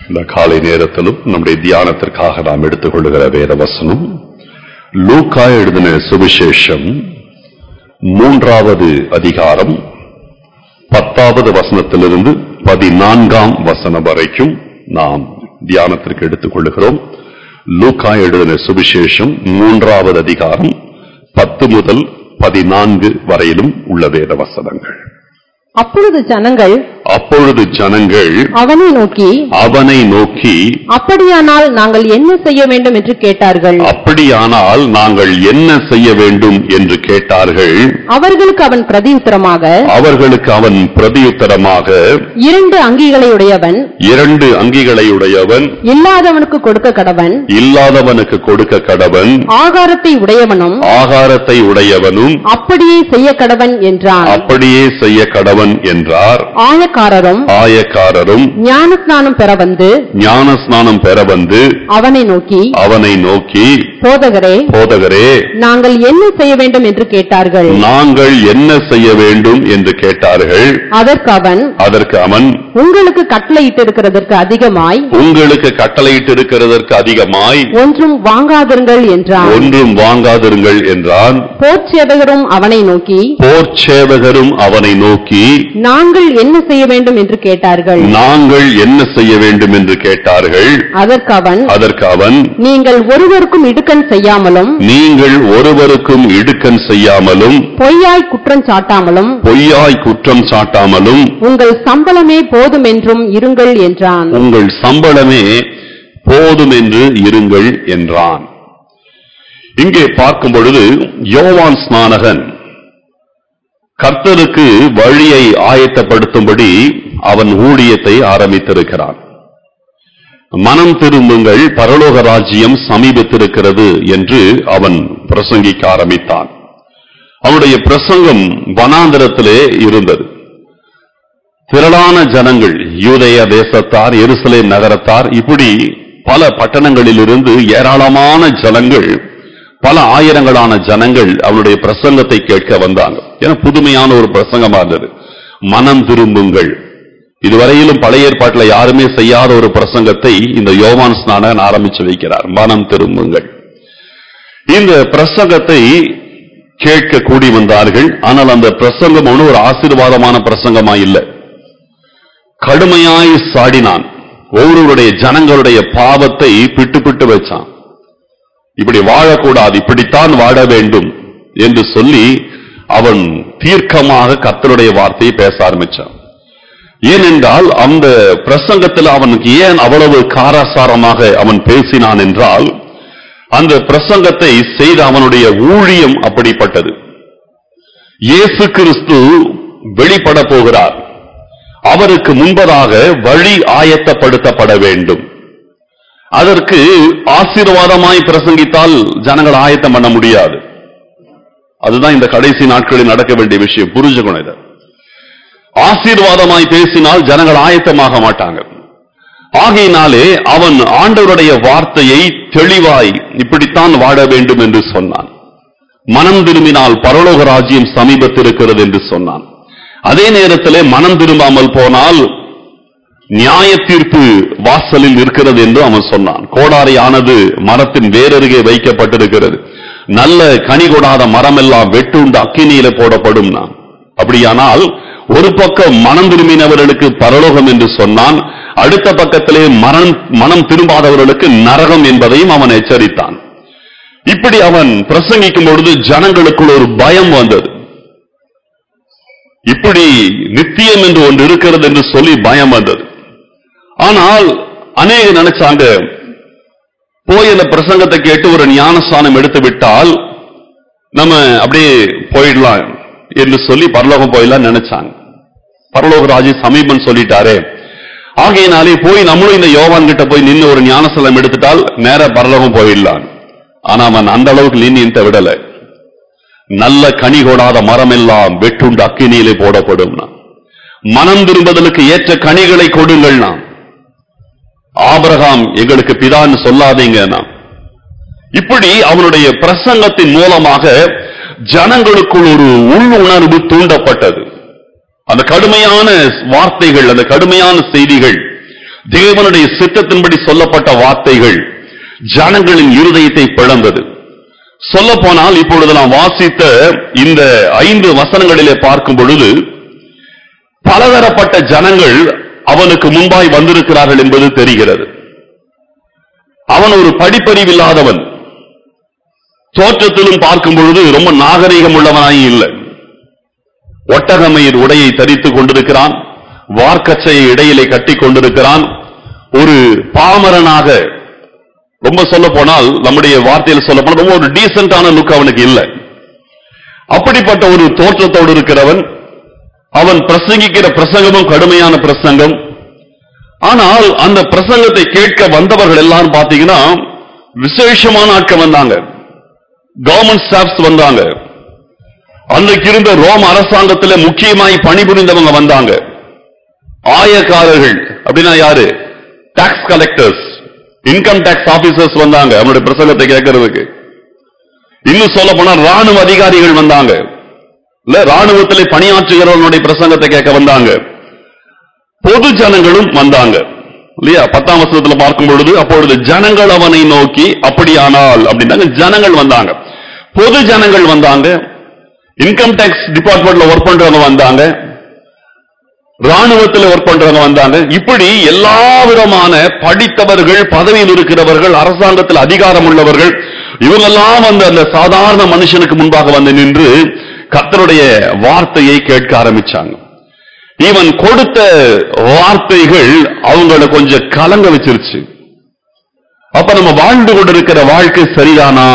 இந்த காலை நேரத்திலும் நம்முடைய தியானத்திற்காக நாம் எடுத்துக்கொள்ளுகிற வேத வசனம் லூக்கா எழுதின சுவிசேஷம் மூன்றாவது அதிகாரம் பத்தாவது வசனத்திலிருந்து பதினான்காம் வசனம் வரைக்கும் நாம் தியானத்திற்கு எடுத்துக் கொள்ளுகிறோம் லூக்கா எழுதின சுவிசேஷம் மூன்றாவது அதிகாரம் பத்து முதல் பதினான்கு வரையிலும் உள்ள வேத வசனங்கள் அப்பொழுது ஜனங்கள் அப்பொழுது ஜனங்கள் அவனை நோக்கி அவனை நோக்கி அப்படியானால் நாங்கள் என்ன செய்ய வேண்டும் என்று கேட்டார்கள் அப்படியானால் நாங்கள் என்ன செய்ய வேண்டும் என்று கேட்டார்கள் அவர்களுக்கு அவன் பிரதியுத்தரமாக அவர்களுக்கு அவன் பிரதியுத்தரமாக இரண்டு அங்கிகளை உடையவன் இரண்டு அங்கிகளை உடையவன் இல்லாதவனுக்கு கொடுக்க கடவன் இல்லாதவனுக்கு கொடுக்க கடவன் ஆகாரத்தை உடையவனும் ஆகாரத்தை உடையவனும் அப்படியே செய்ய கடவன் என்றான் அப்படியே செய்ய கடவன் என்றார் ஆயக்காரரும் ஆயக்காரரும் ஞானஸ்நானம் பெற வந்து ஞான ஸ்நானம் பெற வந்து அவனை நோக்கி அவனை நோக்கி போதகரே போதகரே நாங்கள் என்ன செய்ய வேண்டும் என்று கேட்டார்கள் நாங்கள் என்ன செய்ய வேண்டும் என்று கேட்டார்கள் அதற்கு அவன் அதற்கு அவன் உங்களுக்கு கட்டளையிட்டிருக்கிறதற்கு அதிகமாய் உங்களுக்கு கட்டளையிட்டிருக்கிறதற்கு அதிகமாய் ஒன்றும் வாங்காதிருங்கள் என்றான் ஒன்றும் வாங்காதிருங்கள் என்றான் போர்ச்சேவகரும் அவனை நோக்கி போர்ச்சேவகரும் அவனை நோக்கி நாங்கள் என்ன செய்ய வேண்டும் என்று கேட்டார்கள் நாங்கள் என்ன செய்ய வேண்டும் என்று கேட்டார்கள் அதற்கு அவன் அதற்கு அவன் நீங்கள் ஒருவருக்கும் இடுக்கண் செய்யாமலும் நீங்கள் ஒருவருக்கும் இடுக்கண் செய்யாமலும் பொய்யாய் குற்றம் சாட்டாமலும் பொய்யாய் குற்றம் சாட்டாமலும் உங்கள் சம்பளமே போதும் என்றும் இருங்கள் என்றான் உங்கள் சம்பளமே போதும் என்று இருங்கள் என்றான் இங்கே பார்க்கும் பொழுது யோவான் ஸ்நானகன் கர்த்தருக்கு வழியை ஆயத்தப்படுத்தும்படி அவன் ஊழியத்தை ஆரம்பித்திருக்கிறான் மனம் திரும்புங்கள் பரலோக ராஜ்யம் சமீபத்திருக்கிறது என்று அவன் பிரசங்கிக்க ஆரம்பித்தான் அவனுடைய பிரசங்கம் வனாந்தரத்திலே இருந்தது திரளான ஜனங்கள் யூதேய தேசத்தார் எருசலேம் நகரத்தார் இப்படி பல பட்டணங்களிலிருந்து ஏராளமான ஜனங்கள் பல ஆயிரங்களான ஜனங்கள் அவனுடைய பிரசங்கத்தை கேட்க வந்தாங்க ஏன்னா புதுமையான ஒரு பிரசங்கமா இருந்தது மனம் திரும்புங்கள் இதுவரையிலும் பழைய ஏற்பாட்டில் யாருமே செய்யாத ஒரு பிரசங்கத்தை இந்த யோவான் ஸ்நானகன் ஆரம்பிச்சு வைக்கிறார் மனம் திரும்புங்கள் இந்த பிரசங்கத்தை கேட்க கூடி வந்தார்கள் ஆனால் அந்த பிரசங்கம் ஒன்றும் ஒரு ஆசீர்வாதமான பிரசங்கமா இல்லை கடுமையாய் சாடினான் ஒவ்வொருவருடைய ஜனங்களுடைய பாவத்தை பிட்டு பிட்டு வச்சான் இப்படி வாழக்கூடாது இப்படித்தான் வாழ வேண்டும் என்று சொல்லி அவன் தீர்க்கமாக கர்த்தருடைய வார்த்தையை பேச ஆரம்பிச்சான் ஏனென்றால் அந்த பிரசங்கத்தில் அவனுக்கு ஏன் அவ்வளவு காரசாரமாக அவன் பேசினான் என்றால் அந்த பிரசங்கத்தை செய்த அவனுடைய ஊழியம் அப்படிப்பட்டது இயேசு கிறிஸ்து வெளிப்பட போகிறார் அவருக்கு முன்பதாக வழி ஆயத்தப்படுத்தப்பட வேண்டும் அதற்கு ஆசீர்வாதமாய் பிரசங்கித்தால் ஜனங்கள் ஆயத்தம் பண்ண முடியாது அதுதான் இந்த கடைசி நாட்களில் நடக்க வேண்டிய விஷயம் புரிஞ்சுக்கணும் இதை ஆசீர்வாதமாய் பேசினால் ஜனங்கள் ஆயத்தமாக மாட்டாங்க ஆகையினாலே அவன் ஆண்டவருடைய வார்த்தையை தெளிவாய் இப்படித்தான் வாழ வேண்டும் என்று சொன்னான் மனம் திரும்பினால் பரலோக ராஜ்யம் சமீபத்திருக்கிறது என்று சொன்னான் அதே நேரத்திலே மனம் திரும்பாமல் போனால் நியாய தீர்ப்பு வாசலில் இருக்கிறது என்று அவன் சொன்னான் கோடாரி ஆனது மரத்தின் வேரருகே வைக்கப்பட்டிருக்கிறது நல்ல கனி கொடாத மரமெல்லாம் வெட்டுண்டு அக்கினியில போடப்படும் நான் அப்படியானால் ஒரு பக்கம் மனம் திரும்பினவர்களுக்கு பரலோகம் என்று சொன்னான் அடுத்த பக்கத்திலே மனம் மனம் திரும்பாதவர்களுக்கு நரகம் என்பதையும் அவன் எச்சரித்தான் இப்படி அவன் பிரசங்கிக்கும் பொழுது ஜனங்களுக்குள் ஒரு பயம் வந்தது இப்படி நித்தியம் என்று ஒன்று இருக்கிறது என்று சொல்லி பயம் வந்தது ஆனால் அநேக நினைச்சாங்க போய் அந்த பிரசங்கத்தை கேட்டு ஒரு ஞானஸ்தானம் எடுத்து விட்டால் நம்ம அப்படியே போயிடலாம் என்று சொல்லி பரலோகம் போயிடலாம் நினைச்சாங்க பரலோக ராஜி சமீபம் சொல்லிட்டாரே ஆகையினாலே போய் நம்மளும் இந்த யோவான் கிட்ட போய் நின்று ஒரு ஞானஸ்தலம் எடுத்துட்டால் நேர பரலோகம் போயிடலாம் ஆனா அவன் அந்த அளவுக்கு லீனியன்ட்ட விடல நல்ல கனி கொடாத மரம் எல்லாம் வெட்டுண்டு அக்கினியிலே போடப்படும் மனம் திரும்புதலுக்கு ஏற்ற கனிகளை கொடுங்கள் நாம் ஆபிரகாம் எங்களுக்கு பிதான்னு சொல்லாதீங்க நாம் இப்படி அவனுடைய பிரசங்கத்தின் மூலமாக ஜனங்களுக்குள் ஒரு உள் உணர்வு தூண்டப்பட்டது அந்த கடுமையான வார்த்தைகள் அந்த கடுமையான செய்திகள் தேவனுடைய சித்தத்தின்படி சொல்லப்பட்ட வார்த்தைகள் ஜனங்களின் இருதயத்தை பிளந்தது சொல்ல போனால் இப்பொழுது நாம் வாசித்த இந்த ஐந்து வசனங்களிலே பார்க்கும் பொழுது பலதரப்பட்ட ஜனங்கள் அவனுக்கு முன்பாய் வந்திருக்கிறார்கள் என்பது தெரிகிறது அவன் ஒரு படிப்பறிவில்லாதவன் தோற்றத்திலும் பார்க்கும் பொழுது ரொம்ப நாகரிகம் உள்ளவனாய் இல்லை ஒட்டகமயிர் உடையை தரித்துக் கொண்டிருக்கிறான் வார்க்கச்சையை இடையிலே கட்டி கொண்டிருக்கிறான் ஒரு பாமரனாக ரொம்ப சொல்ல போனால் நம்முடைய வார்த்தையில் சொல்ல போனால் ரொம்ப ஒரு டீசென்டான லுக் அவனுக்கு இல்லை அப்படிப்பட்ட ஒரு தோற்றத்தோடு இருக்கிறவன் அவன் பிரசங்கிக்கிற பிரசங்கமும் கடுமையான பிரசங்கம் ஆனால் அந்த பிரசங்கத்தை கேட்க வந்தவர்கள் எல்லாரும் பாத்தீங்கன்னா விசேஷமான ஆட்கள் வந்தாங்க கவர்மெண்ட் ஸ்டாஃப்ஸ் வந்தாங்க அன்றைக்கு இருந்த ரோம் அரசாங்கத்துல முக்கியமாய் பணிபுரிந்தவங்க வந்தாங்க ஆயக்காரர்கள் அப்படின்னா யாரு tax collectors income tax officers வந்தாங்க அவனுடைய பிரசங்கத்தை கேட்கறதுக்கு இன்னும் சொல்ல போனா ராணுவ அதிகாரிகள் வந்தாங்க இல்ல ராணுவத்திலே பணியாற்றுகிறவனுடைய பிரசங்கத்தை கேட்க வந்தாங்க பொது ஜனங்களும் வந்தாங்க இல்லையா பத்தாம் வசனத்துல பார்க்கும் பொழுது அப்பொழுது ஜனங்கள் அவனை நோக்கி அப்படியானால் அப்படின்னாங்க ஜனங்கள் வந்தாங்க பொது ஜனங்கள் வந்தாங்க இன்கம் டாக்ஸ் டிபார்ட்மெண்ட்ல ஒர்க் பண்றவங்க வந்தாங்க ராணுவத்தில் ஒர்க் பண்றவங்க வந்தாங்க இப்படி எல்லா விதமான படித்தவர்கள் பதவியில் இருக்கிறவர்கள் அரசாங்கத்தில் அதிகாரம் உள்ளவர்கள் இவங்கெல்லாம் வந்து அந்த சாதாரண மனுஷனுக்கு முன்பாக வந்து நின்று கர்த்தருடைய வார்த்தையை கேட்க ஆரம்பிச்சாங்க இவன் கொடுத்த வார்த்தைகள் அவங்கள கொஞ்சம் கலங்க வச்சிருச்சு அப்ப நம்ம வாழ்ந்து கொண்டிருக்கிற வாழ்க்கை சரிதானா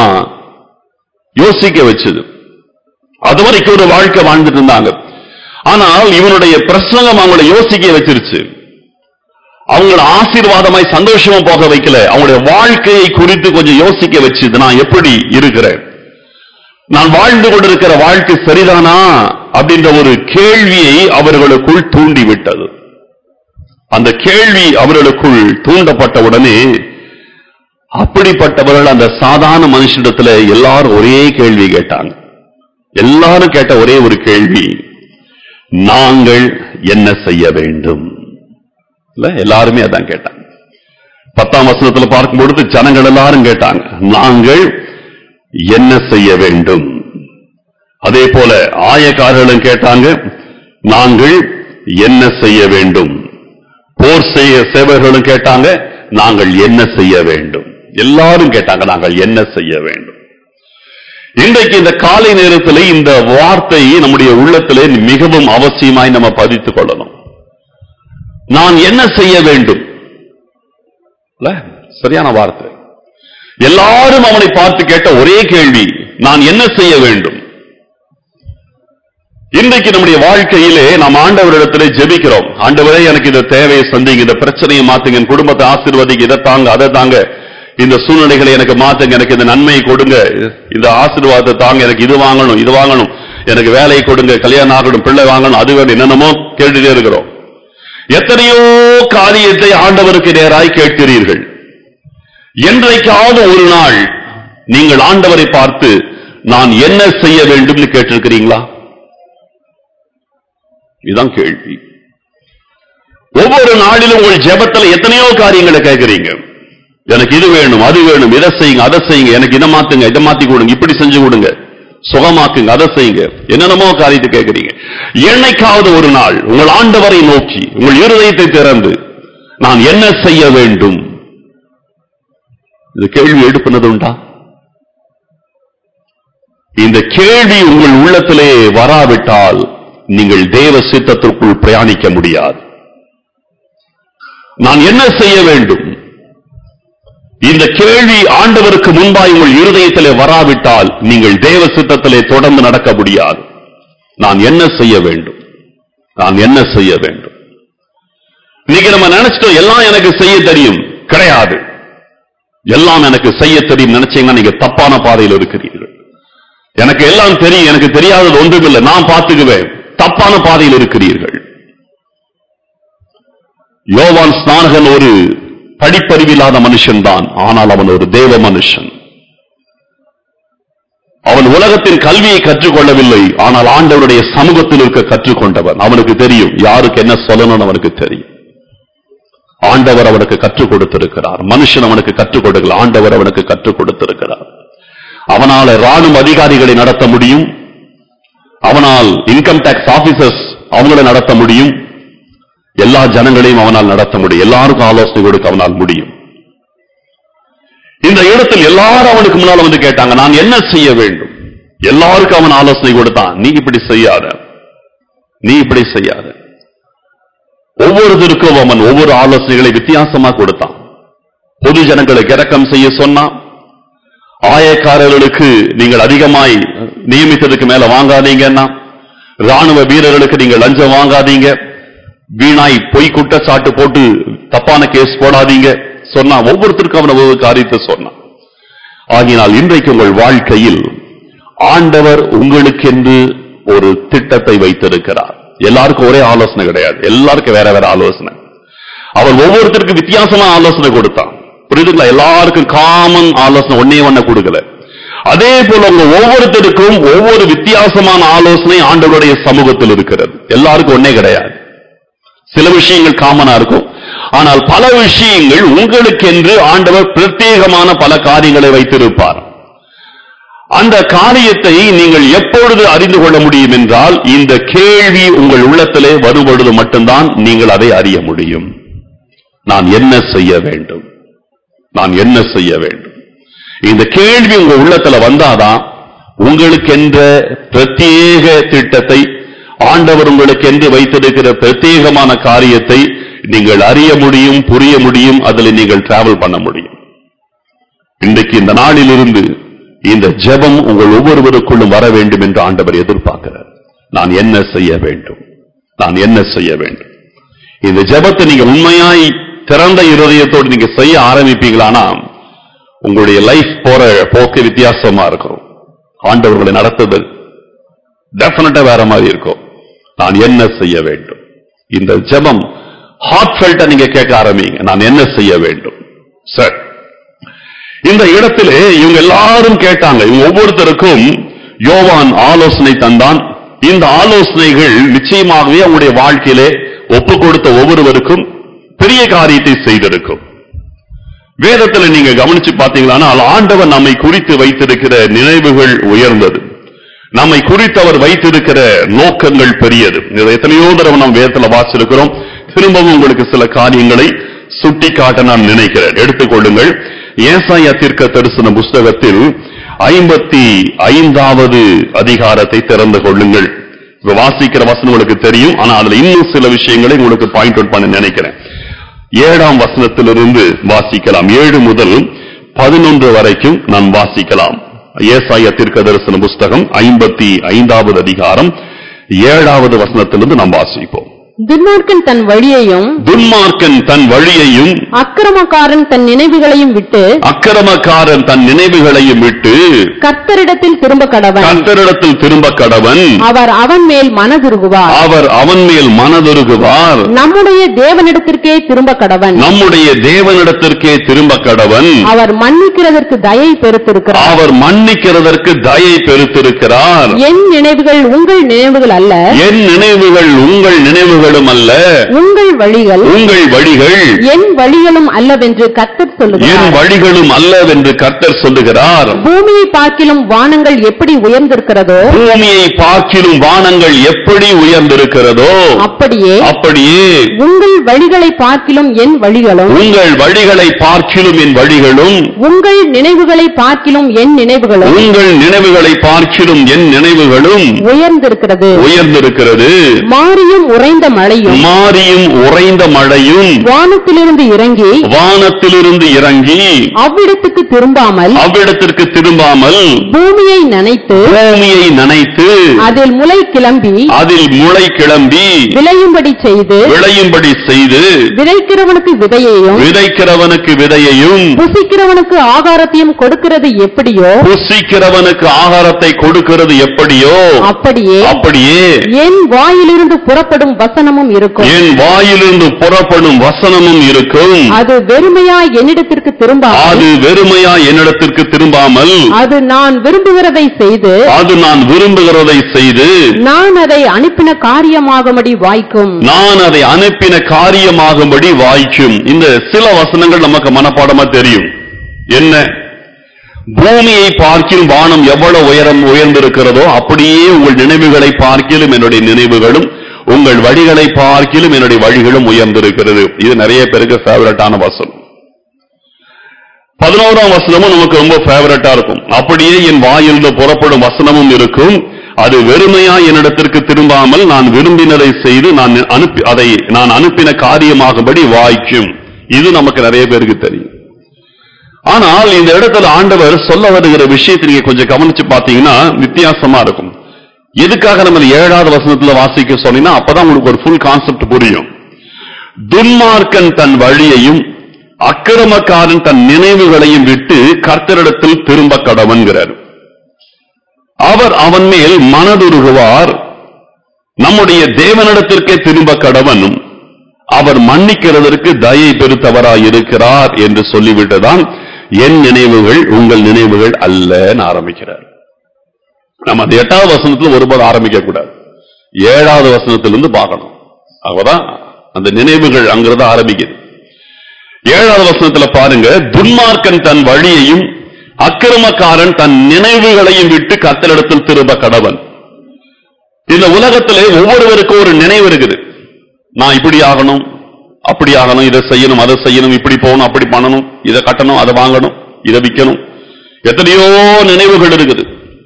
யோசிக்க வச்சது அது வரைக்கும் ஒரு வாழ்க்கை வாழ்ந்துட்டு இருந்தாங்க ஆனால் இவனுடைய பிரசங்கம் அவங்கள யோசிக்க வச்சிருச்சு அவங்கள ஆசீர்வாதமாய் சந்தோஷமா போக வைக்கல அவங்களுடைய வாழ்க்கையை குறித்து கொஞ்சம் யோசிக்க வச்சுது நான் எப்படி இருக்கிறேன் நான் வாழ்ந்து கொண்டிருக்கிற வாழ்க்கை சரிதானா அப்படின்ற ஒரு கேள்வியை அவர்களுக்குள் தூண்டி விட்டது அந்த கேள்வி அவர்களுக்குள் தூண்டப்பட்ட உடனே அப்படிப்பட்டவர்கள் அந்த சாதாரண மனுஷனிடத்துல எல்லாரும் ஒரே கேள்வி கேட்டாங்க எல்லாரும் கேட்ட ஒரே ஒரு கேள்வி நாங்கள் என்ன செய்ய வேண்டும் இல்ல எல்லாருமே அதான் கேட்டாங்க பத்தாம் வசனத்துல பார்க்கும் பொழுது ஜனங்கள் எல்லாரும் கேட்டாங்க நாங்கள் என்ன செய்ய வேண்டும் அதே போல ஆயக்காரர்களும் கேட்டாங்க நாங்கள் என்ன செய்ய வேண்டும் போர் செய்ய சேவர்களும் கேட்டாங்க நாங்கள் என்ன செய்ய வேண்டும் எல்லாரும் கேட்டாங்க நாங்கள் என்ன செய்ய வேண்டும் இன்றைக்கு இந்த காலை நேரத்தில் இந்த வார்த்தை நம்முடைய உள்ளத்திலே மிகவும் அவசியமாய் நம்ம பதித்துக் கொள்ளணும் நான் என்ன செய்ய வேண்டும் இல்ல? சரியான வார்த்தை எல்லாரும் அவனை பார்த்து கேட்ட ஒரே கேள்வி நான் என்ன செய்ய வேண்டும் இன்றைக்கு நம்முடைய வாழ்க்கையிலே நாம் ஆண்டவரிடத்திலே ஜெபிக்கிறோம் ஆண்டவரே எனக்கு இந்த தேவையை சந்திங்க இந்த பிரச்சனையை மாத்துங்க என் குடும்பத்தை ஆசீர்வதிங்க இதை தாங்க அதை தாங்க இந்த சூழ்நிலைகளை எனக்கு மாத்துங்க எனக்கு இந்த நன்மையை கொடுங்க இந்த ஆசீர்வாதத்தை தாங்க எனக்கு இது வாங்கணும் இது வாங்கணும் எனக்கு வேலையை கொடுங்க கல்யாணம் ஆகணும் பிள்ளை வாங்கணும் அது வேணும் என்னென்னமோ கேட்டுட்டே இருக்கிறோம் எத்தனையோ காரியத்தை ஆண்டவருக்கு நேராய் கேட்கிறீர்கள் என்றைக்காவது ஒரு நாள் நீங்கள் ஆண்டவரை பார்த்து நான் என்ன செய்ய வேண்டும்னு கேட்டிருக்கிறீங்களா இதுதான் கேள்வி ஒவ்வொரு நாளிலும் உங்கள் ஜெபத்துல எத்தனையோ காரியங்களை கேட்கிறீங்க எனக்கு இது வேணும் அது வேணும் இதை செய்யுங்க அதை செய்யுங்க எனக்கு இதை மாத்துங்க இதை மாத்தி கொடுங்க இப்படி செஞ்சு கொடுங்க சுகமாக்குங்க அதை செய்யுங்க என்னென்னமோ காரியத்தை கேட்கிறீங்க என்னைக்காவது ஒரு நாள் உங்கள் ஆண்டவரை நோக்கி உங்கள் இருதயத்தை திறந்து நான் என்ன செய்ய வேண்டும் இந்த கேள்வி எழுப்பினது உண்டா இந்த கேள்வி உங்கள் உள்ளத்திலே வராவிட்டால் நீங்கள் தேவ சித்தத்திற்குள் பிரயாணிக்க முடியாது நான் என்ன செய்ய வேண்டும் இந்த கேள்வி ஆண்டவருக்கு முன்பாய் உங்கள் இருதயத்திலே வராவிட்டால் நீங்கள் தேவ சித்தத்திலே தொடர்ந்து நடக்க முடியாது நான் என்ன செய்ய வேண்டும் நான் என்ன செய்ய வேண்டும் இன்னைக்கு நம்ம நினைச்சிட்டோம் எல்லாம் எனக்கு செய்ய தெரியும் கிடையாது எல்லாம் எனக்கு செய்ய தெரியும் நினைச்சீங்கன்னா நீங்க தப்பான பாதையில் இருக்கிறீர்கள் எனக்கு எல்லாம் தெரியும் எனக்கு தெரியாதது ஒன்றுமில்லை நான் பார்த்துக்குவேன் தப்பான பாதையில் இருக்கிறீர்கள் யோவான் ஸ்நானகன் ஒரு படிப்பறிவில்லாத மனுஷன்தான் ஆனால் அவன் ஒரு தேவ மனுஷன் அவன் உலகத்தின் கல்வியை கற்றுக்கொள்ளவில்லை ஆனால் ஆண்டவருடைய சமூகத்தில் இருக்க கற்றுக்கொண்டவன் அவனுக்கு தெரியும் யாருக்கு என்ன சொல்லணும்னு அவனுக்கு தெரியும் ஆண்டவர் அவனுக்கு கற்றுக் கொடுத்திருக்கிறார் மனுஷன் அவனுக்கு கற்றுக் கொடுக்கல ஆண்டவர் அவனுக்கு கற்றுக் கொடுத்திருக்கிறார் அவனால ராணுவ அதிகாரிகளை நடத்த முடியும் அவனால் இன்கம் டாக்ஸ் ஆபீசர்ஸ் அவங்கள நடத்த முடியும் எல்லா ஜனங்களையும் அவனால் நடத்த முடியும் எல்லாருக்கும் ஆலோசனை கொடுக்க அவனால் முடியும் இந்த இடத்தில் எல்லாரும் அவனுக்கு முன்னால் வந்து கேட்டாங்க நான் என்ன செய்ய வேண்டும் எல்லாருக்கும் அவன் ஆலோசனை கொடுத்தான் நீ இப்படி செய்யாத நீ இப்படி செய்யாத ஒவ்வொருத்தருக்கும் அவன் ஒவ்வொரு ஆலோசனைகளை வித்தியாசமா கொடுத்தான் பொது ஜனங்களுக்கு இரக்கம் செய்ய சொன்னான் ஆயக்காரர்களுக்கு நீங்கள் அதிகமாய் நியமித்ததுக்கு மேல வாங்காதீங்கன்னா ராணுவ வீரர்களுக்கு நீங்கள் லஞ்சம் வாங்காதீங்க வீணாய் பொய் குற்றச்சாட்டு போட்டு தப்பான கேஸ் போடாதீங்க சொன்னா ஒவ்வொருத்தருக்கும் அவன் ஒவ்வொரு காரியத்தை சொன்னான் ஆகினால் இன்றைக்கு உங்கள் வாழ்க்கையில் ஆண்டவர் உங்களுக்கென்று ஒரு திட்டத்தை வைத்திருக்கிறார் எல்லாருக்கும் ஒரே ஆலோசனை கிடையாது எல்லாருக்கும் வேற வேற ஆலோசனை அவர் ஒவ்வொருத்தருக்கும் வித்தியாசமா ஆலோசனை கொடுத்தான் புரியுதுங்களா எல்லாருக்கும் காமன் ஆலோசனை ஒன்னே ஒண்ண கொடுக்கல அதே போல உங்க ஒவ்வொருத்தருக்கும் ஒவ்வொரு வித்தியாசமான ஆலோசனை ஆண்டவருடைய சமூகத்தில் இருக்கிறது எல்லாருக்கும் ஒன்னே கிடையாது சில விஷயங்கள் காமனா இருக்கும் ஆனால் பல விஷயங்கள் உங்களுக்கென்று ஆண்டவர் பிரத்யேகமான பல காரியங்களை வைத்திருப்பார் அந்த காரியத்தை நீங்கள் எப்பொழுது அறிந்து கொள்ள முடியும் என்றால் இந்த கேள்வி உங்கள் உள்ளத்திலே வரும்பொழுது மட்டும்தான் நீங்கள் அதை அறிய முடியும் நான் என்ன செய்ய வேண்டும் நான் என்ன செய்ய வேண்டும் இந்த கேள்வி உங்க உள்ளத்துல வந்தாதான் உங்களுக்கென்ற பிரத்யேக திட்டத்தை ஆண்டவர் உங்களுக்கென்று வைத்திருக்கிற பிரத்யேகமான காரியத்தை நீங்கள் அறிய முடியும் புரிய முடியும் அதில் நீங்கள் டிராவல் பண்ண முடியும் இன்றைக்கு இந்த நாளிலிருந்து இந்த ஜெபம் உங்கள் ஒவ்வொருவருக்குள்ளும் வர வேண்டும் என்று ஆண்டவர் எதிர்பார்க்கிறார் நான் என்ன செய்ய வேண்டும் நான் என்ன செய்ய வேண்டும் இந்த ஜெபத்தை நீங்க உண்மையாய் திறந்த இருதயத்தோடு நீங்க செய்ய ஆரம்பிப்பீங்களானா உங்களுடைய லைஃப் போற போக்கு வித்தியாசமா இருக்கும் ஆண்டவர்களை நடத்துதல் டெபினட்டா வேற மாதிரி இருக்கும் நான் என்ன செய்ய வேண்டும் இந்த ஜெபம் ஹார்ட்ஃபெல்ட்டா நீங்க கேட்க ஆரம்பிங்க நான் என்ன செய்ய வேண்டும் சார் இந்த இடத்திலே இவங்க எல்லாரும் கேட்டாங்க இவங்க ஒவ்வொருத்தருக்கும் யோவான் ஆலோசனை தந்தான் இந்த ஆலோசனைகள் நிச்சயமாகவே அவங்களுடைய வாழ்க்கையிலே ஒப்பு கொடுத்த ஒவ்வொருவருக்கும் பெரிய காரியத்தை செய்திருக்கும் வேதத்துல நீங்க கவனிச்சு பாத்தீங்கன்னா ஆண்டவர் நம்மை குறித்து வைத்திருக்கிற நினைவுகள் உயர்ந்தது நம்மை குறித்து அவர் வைத்திருக்கிற நோக்கங்கள் பெரியது இதை எத்தனையோ தடவை நாம் வேதத்துல வாசிச்சிருக்கிறோம் திரும்பவும் உங்களுக்கு சில காரியங்களை சுட்டி காட்ட நான் நினைக்கிறேன் எடுத்துக்கொள்ளுங்கள் ஏசாயா தீர்க்க தரிசன புஸ்தகத்தில் ஐம்பத்தி ஐந்தாவது அதிகாரத்தை திறந்து கொள்ளுங்கள் இப்ப வாசிக்கிற வசனம் உங்களுக்கு தெரியும் ஆனா அதுல இன்னும் சில விஷயங்களை உங்களுக்கு பாயிண்ட் அவுட் பண்ண நினைக்கிறேன் ஏழாம் வசனத்திலிருந்து வாசிக்கலாம் ஏழு முதல் பதினொன்று வரைக்கும் நாம் வாசிக்கலாம் ஏசாய தீர்க்க தரிசன புஸ்தகம் ஐம்பத்தி ஐந்தாவது அதிகாரம் ஏழாவது வசனத்திலிருந்து நாம் வாசிப்போம் துன்மார்க்கன் தன் வழியையும் துன்மார்க்கன் தன் வழியையும் அக்கிரமக்காரன் தன் நினைவுகளையும் விட்டு அக்கிரமக்காரன் தன் நினைவுகளையும் விட்டு கர்த்தரிடத்தில் திரும்ப கடவன் கர்த்தரிடத்தில் திரும்ப கடவன் அவர் அவன் மேல் மனதுருகுவார் அவர் அவன் மேல் மனதுருகுவார் நம்முடைய தேவனிடத்திற்கே திரும்ப கடவன் நம்முடைய தேவனிடத்திற்கே திரும்ப கடவன் அவர் மன்னிக்கிறதற்கு தயை பெருத்திருக்கிறார் அவர் மன்னிக்கிறதற்கு தயை பெருத்திருக்கிறார் என் நினைவுகள் உங்கள் நினைவுகள் அல்ல என் நினைவுகள் உங்கள் நினைவுகளும் அல்ல உங்கள் வழிகள் உங்கள் வழிகள் என் வழிகளும் அல்லவென்று கர்த்தர் என் சொல்லுகிறார் வழிகளும் அல்லவென்று கர்த்தர் சொல்லுகிறார் பூமியை பார்க்கிலும் வானங்கள் எப்படி உயர்ந்திருக்கிறதோ பூமியை பார்க்கிலும் வானங்கள் எப்படி உயர்ந்திருக்கிறதோ அப்படியே அப்படியே உங்கள் வழிகளை பார்க்கிலும் என் வழிகளும் உங்கள் வழிகளை பார்க்கிலும் என் வழிகளும் உங்கள் நினைவுகளை பார்க்கிலும் என் நினைவுகளும் உங்கள் நினைவுகளை பார்க்கிலும் என் நினைவுகளும் உயர்ந்திருக்கிறது உயர்ந்திருக்கிறது மாறியும் உறைந்த மழையும் மாரியும் உறைந்த மழையும் வானத்திலிருந்து இறங்கி வானத்திலிருந்து இறங்கி அவ்விடத்துக்கு திரும்பாமல் அவ்விடத்திற்கு திரும்பாமல் பூமியை நனைத்து பூமியை நனைத்து அதில் முளை கிளம்பி அதில் முளை கிளம்பி விளையும்படி செய்து விளையும்படி செய்து விதைக்கிறவனுக்கு விதையையும் விதைக்கிறவனுக்கு விதையையும் புசிக்கிறவனுக்கு ஆகாரத்தையும் கொடுக்கிறது எப்படியோ புசிக்கிறவனுக்கு ஆகாரத்தை கொடுக்கிறது எப்படியோ அப்படியே அப்படியே என் வாயிலிருந்து புறப்படும் வசனமும் இருக்கும் என் வாயிலிருந்து புறப்படும் வசனமும் இருக்கும் அது வெறுமையா என்னிடத்தில் என்னிடத்திற்கு திரும்பாமல் அது வெறுமையா என்னிடத்திற்கு திரும்பாமல் அது நான் விரும்புகிறதை செய்து அது நான் விரும்புகிறதை செய்து நான் அதை அனுப்பின காரியமாகும்படி வாய்க்கும் நான் அதை அனுப்பின காரியமாகும்படி வாய்க்கும் இந்த சில வசனங்கள் நமக்கு மனப்பாடமா தெரியும் என்ன பூமியை பார்க்கிலும் வானம் எவ்வளவு உயரம் உயர்ந்திருக்கிறதோ அப்படியே உங்கள் நினைவுகளை பார்க்கிலும் என்னுடைய நினைவுகளும் உங்கள் வழிகளை பார்க்கிலும் என்னுடைய வழிகளும் உயர்ந்திருக்கிறது இது நிறைய பேருக்கு ஃபேவரட்டான வசனம் பதினோராம் வசனமும் நமக்கு ரொம்ப ஃபேவரட்டா இருக்கும் அப்படியே என் வாயிலிருந்து புறப்படும் வசனமும் இருக்கும் அது வெறுமையா என்னிடத்திற்கு திரும்பாமல் நான் விரும்பினதை செய்து நான் அனுப்பி அதை நான் அனுப்பின காரியமாகும்படி வாய்க்கும் இது நமக்கு நிறைய பேருக்கு தெரியும் ஆனால் இந்த இடத்துல ஆண்டவர் சொல்ல வருகிற விஷயத்தை நீங்க கொஞ்சம் கவனிச்சு பார்த்தீங்கன்னா வித்தியாசமா இருக்கும் எதுக்காக நம்ம இந்த ஏழாவது வசனத்துல வாசிக்க சொன்னீங்கன்னா அப்பதான் உங்களுக்கு ஒரு ஃபுல் கான்செப்ட் புரியும் துன்மார்க்கன் தன் வழியையும் அக்கிரமக்காரன் தன் நினைவுகளையும் விட்டு கர்த்தரிடத்தில் திரும்ப கடவன்கிறார் அவர் அவன் மேல் மனதுருகுவார் நம்முடைய தேவனிடத்திற்கே திரும்ப கடவனும் அவர் மன்னிக்கிறதற்கு தயை பெருத்தவராய் இருக்கிறார் என்று சொல்லிவிட்டுதான் என் நினைவுகள் உங்கள் நினைவுகள் அல்லன்னு ஆரம்பிக்கிறார் நம்ம அந்த எட்டாவது வசனத்துல ஒருபோது ஆரம்பிக்க கூடாது ஏழாவது வசனத்திலிருந்து பார்க்கணும் அப்பதான் அந்த நினைவுகள் அங்கிருந்து ஆரம்பிக்குது ஏழாவது வசனத்துல பாருங்க துன்மார்க்கன் தன் வழியையும் அக்கிரமக்காரன் தன் நினைவுகளையும் விட்டு கத்தலிடத்தில் திரும்ப கடவன் இந்த உலகத்திலே ஒவ்வொருவருக்கும் ஒரு நினைவு இருக்குது நான் இப்படி ஆகணும் அப்படி ஆகணும் இதை செய்யணும் அதை செய்யணும் இப்படி போகணும் அப்படி பண்ணணும் இதை கட்டணும் அதை வாங்கணும் இதை விற்கணும் எத்தனையோ நினைவுகள் இருக்குது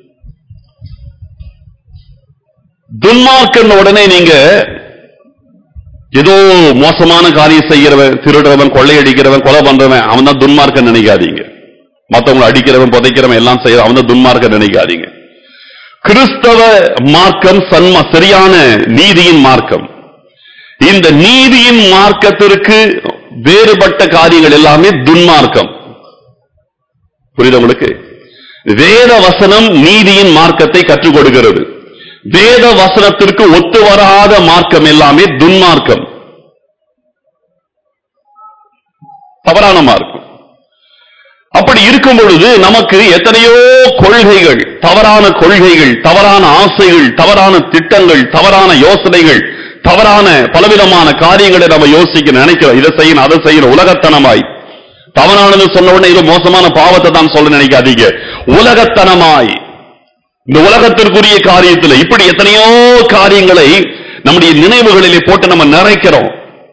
துன்மார்க்கன் உடனே நீங்க ஏதோ மோசமான காரியம் செய்கிறவன் திருடுறவன் கொள்ளையடிக்கிறவன் கொலை பண்றவன் அவன் தான் துன்மார்க்கன் நினைக்காதீங்க மத்தவங்களை அடிக்கிறவன் புதைக்கிறவன் எல்லாம் செய்யற அவன் தான் துன்மார்க்கன் நினைக்காதீங்க கிறிஸ்தவ மார்க்கம் சன்ம சரியான நீதியின் மார்க்கம் இந்த நீதியின் மார்க்கத்திற்கு வேறுபட்ட காரியங்கள் எல்லாமே துன்மார்க்கம் புரியுது உங்களுக்கு வேத வசனம் நீதியின் மார்க்கத்தை கற்றுக் கொடுக்கிறது வேத வசனத்திற்கு ஒத்து வராத மார்க்கம் எல்லாமே துன்மார்க்கம் தவறான மார்க்கம் அப்படி இருக்கும் பொழுது நமக்கு எத்தனையோ கொள்கைகள் தவறான கொள்கைகள் தவறான ஆசைகள் தவறான திட்டங்கள் தவறான யோசனைகள் தவறான பலவிதமான காரியங்களை நம்ம யோசிக்க நினைக்கிறோம் இதை செய்யணும் அதை செய்யணும் உலகத்தனமாய் தவறானது சொன்ன உடனே இது மோசமான பாவத்தை தான் சொல்ல நினைக்காதீங்க உலகத்தனமாய் இந்த உலகத்திற்குரிய காரியத்தில் இப்படி எத்தனையோ காரியங்களை நம்முடைய நினைவுகளிலே போட்டு நம்ம நிறைக்கிறோம்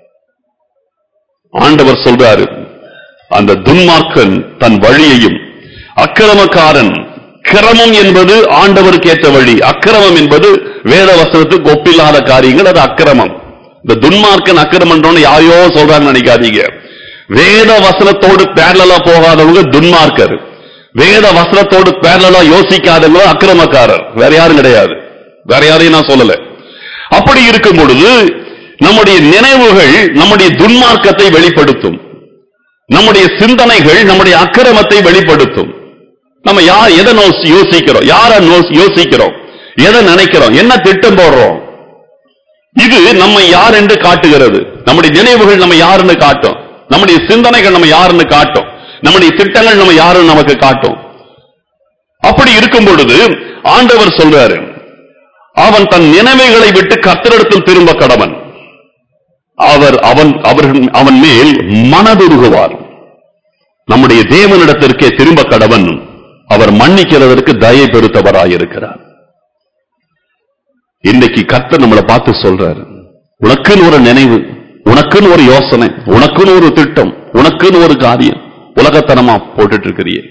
ஆண்டவர் சொல்றாரு அந்த துன்மார்க்கன் தன் வழியையும் அக்கிரமக்காரன் கிரமம் என்பது ஆண்டவருக்கு ஏற்ற வழி அக்கிரமம் என்பது வேத வசனத்துக்கு ஒப்பில்லாத காரியங்கள் அது அக்கிரமம் இந்த துன்மார்க்கன் அக்கிரமன்றோன்னு யாரையோ சொல்றான்னு நினைக்காதீங்க வேத வசனத்தோடு பேரலா போகாதவங்க துன்மார்க்கர் வேத வசனத்தோடு பேரலா யோசிக்காதவங்க அக்கிரமக்காரர் வேற யாரும் கிடையாது வேற யாரையும் நான் சொல்லல அப்படி இருக்கும் பொழுது நம்முடைய நினைவுகள் நம்முடைய துன்மார்க்கத்தை வெளிப்படுத்தும் நம்முடைய சிந்தனைகள் நம்முடைய அக்கிரமத்தை வெளிப்படுத்தும் நம்ம யார் எதை நோசி யோசிக்கிறோம் யார நோசி யோசிக்கிறோம் எதை நினைக்கிறோம் என்ன திட்டம் போடுறோம் இது நம்ம யார் என்று காட்டுகிறது நம்முடைய நினைவுகள் நம்ம யாருன்னு காட்டும் நம்முடைய சிந்தனைகள் நம்ம யாருன்னு காட்டும் நம்முடைய திட்டங்கள் நம்ம யாருன்னு நமக்கு காட்டும் அப்படி இருக்கும் பொழுது ஆண்டவர் சொல்றாரு அவன் தன் நினைவுகளை விட்டு கர்த்தரிடத்தில் திரும்ப கடவன் அவர் அவன் அவர்கள் அவன் மேல் மனதுருகுவார் நம்முடைய தேவனிடத்திற்கே திரும்ப கடவன் அவர் மன்னிக்கிறதற்கு தயை பெருத்தவராயிருக்கிறார் இன்னைக்கு கர்த்தர் நம்மளை பார்த்து சொல்றாரு உனக்குன்னு ஒரு நினைவு உனக்குன்னு ஒரு யோசனை உனக்குன்னு ஒரு திட்டம் உனக்குன்னு ஒரு காரியம் உலகத்தனமா போட்டுட்டு இருக்கிறியே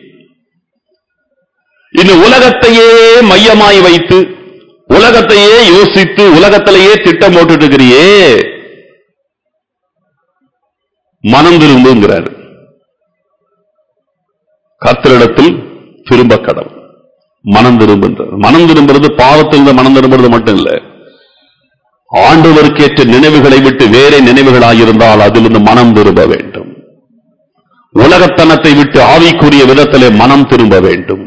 இந்த உலகத்தையே மையமாய் வைத்து உலகத்தையே யோசித்து உலகத்திலேயே திட்டம் போட்டுட்டு இருக்கிறியே மனம் திரும்புங்கிறார் கர்த்தரிடத்தில் திரும்ப கடவுள் மனம் திரும்புன்றார் மனம் திரும்புறது பாவத்திலிருந்து மனம் திரும்புறது மட்டும் இல்ல ஆண்டவருக்கேற்ற நினைவுகளை விட்டு வேறே நினைவுகளாயிருந்தால் அதிலிருந்து மனம் திரும்ப வேண்டும் உலகத்தனத்தை விட்டு ஆவிக்குரிய விதத்திலே மனம் திரும்ப வேண்டும்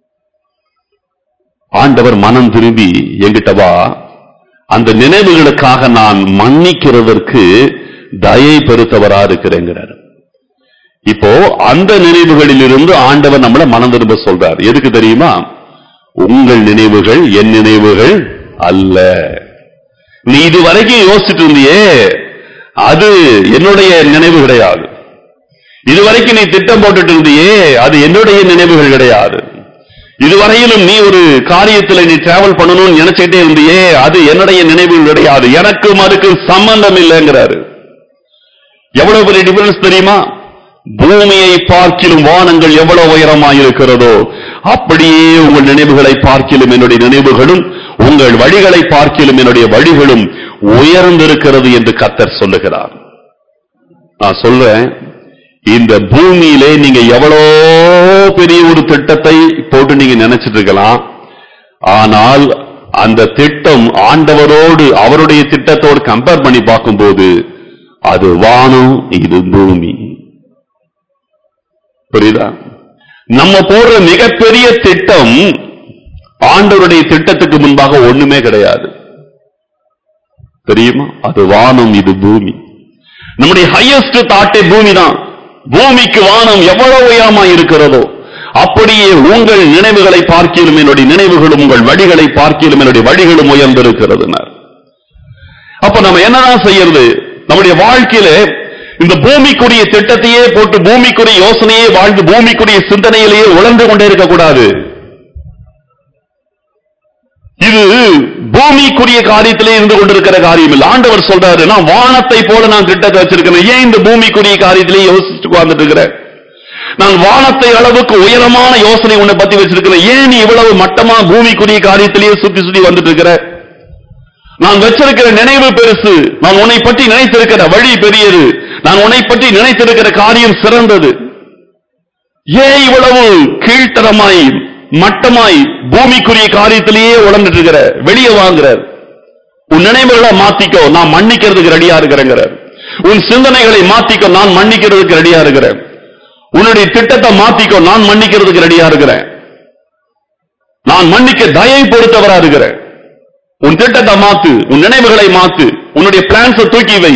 ஆண்டவர் மனம் திரும்பி எங்கிட்ட வா அந்த நினைவுகளுக்காக நான் மன்னிக்கிறதற்கு தயை பெருத்தவரா இருக்கிறேங்கிறார் இப்போ அந்த நினைவுகளில் இருந்து ஆண்டவர் நம்மள மனம் திரும்ப சொல்றார் எதுக்கு தெரியுமா உங்கள் நினைவுகள் என் நினைவுகள் அல்ல நீ இதுவரைக்கும் யோசிச்சுட்டு இருந்தியே அது என்னுடைய நினைவு கிடையாது இதுவரைக்கும் நீ திட்டம் போட்டுட்டு இருந்தியே அது என்னுடைய நினைவுகள் கிடையாது இதுவரையிலும் நீ ஒரு காரியத்துல நீ டிராவல் பண்ணணும்னு நினைச்சிட்டே இருந்தியே அது என்னுடைய நினைவுகள் கிடையாது எனக்கும் அதுக்கும் சம்பந்தம் இல்லைங்கிறாரு எவ்வளவு பெரிய டிஃபரன்ஸ் தெரியுமா பூமியை பார்க்கிலும் வானங்கள் எவ்வளவு உயரமாய் இருக்கிறதோ அப்படியே உங்கள் நினைவுகளை பார்க்கிலும் என்னுடைய நினைவுகளும் உங்கள் வழிகளை பார்க்கிலும் என்னுடைய வழிகளும் உயர்ந்திருக்கிறது என்று கத்தர் சொல்லுகிறார் நான் சொல்றேன் இந்த பூமியிலே நீங்க எவ்வளோ பெரிய ஒரு திட்டத்தை போட்டு நீங்க நினைச்சிட்டு இருக்கலாம் ஆனால் அந்த திட்டம் ஆண்டவரோடு அவருடைய திட்டத்தோடு கம்பேர் பண்ணி பார்க்கும்போது அது வானம் இது பூமி புரியுதா நம்ம போடுற மிகப்பெரிய திட்டம் ஆண்டவருடைய திட்டத்துக்கு முன்பாக ஒண்ணுமே கிடையாது தெரியுமா அது வானம் இது பூமி நம்முடைய ஹையஸ்ட் தாட்டே பூமி தான் பூமிக்கு வானம் எவ்வளவு உயரமா இருக்கிறதோ அப்படியே உங்கள் நினைவுகளை பார்க்கிலும் என்னுடைய நினைவுகளும் உங்கள் வழிகளை பார்க்கிலும் என்னுடைய வழிகளும் உயர்ந்திருக்கிறதுனார் அப்ப நம்ம என்னதான் செய்யறது நம்முடைய வாழ்க்கையில இந்த பூமிக்குரிய திட்டத்தையே போட்டு பூமிக்குரிய யோசனையே வாழ்ந்து பூமிக்குரிய சிந்தனையிலேயே உழந்து கொண்டே இருக்கக்கூடாது இது பூமிக்குரிய காரியத்திலே இருந்து கொண்டிருக்கிற காரியம் இல்லை ஆண்டவர் சொல்றாரு நான் வானத்தை போல நான் திட்டத்தை வச்சிருக்கிறேன் ஏன் இந்த பூமிக்குரிய காரியத்திலே யோசிச்சுட்டு உட்கார்ந்துட்டு இருக்கிறேன் நான் வானத்தை அளவுக்கு உயரமான யோசனை உன்னை பத்தி வச்சிருக்கிறேன் ஏன் நீ இவ்வளவு மட்டமா பூமிக்குரிய காரியத்திலேயே சுத்தி சுத்தி வந்துட்டு இருக்கிற நான் வச்சிருக்கிற நினைவு பெருசு நான் உன்னை பற்றி நினைத்திருக்கிற வழி பெரியது நான் உன்னை பற்றி நினைத்திருக்கிற காரியம் சிறந்தது ஏன் இவ்வளவு கீழ்த்தரமாய் மட்டமாய் பூமிக்குரிய காரியத்திலேயே உழந்துட்டு இருக்கிற வெளியே வாங்குறார் உன் நினைவுகளை மாத்திக்கோ நான் மன்னிக்கிறதுக்கு ரெடியா இருக்கிறேங்கிறார் உன் சிந்தனைகளை மாத்திக்கோ நான் மன்னிக்கிறதுக்கு ரெடியா இருக்கிறேன் உன்னுடைய திட்டத்தை மாத்திக்கோ நான் மன்னிக்கிறதுக்கு ரெடியா இருக்கிறேன் நான் மன்னிக்க தயை பொறுத்தவரா இருக்கிறேன் உன் திட்டத்தை மாத்து உன் நினைவுகளை மாத்து உன்னுடைய பிளான்ஸை தூக்கி வை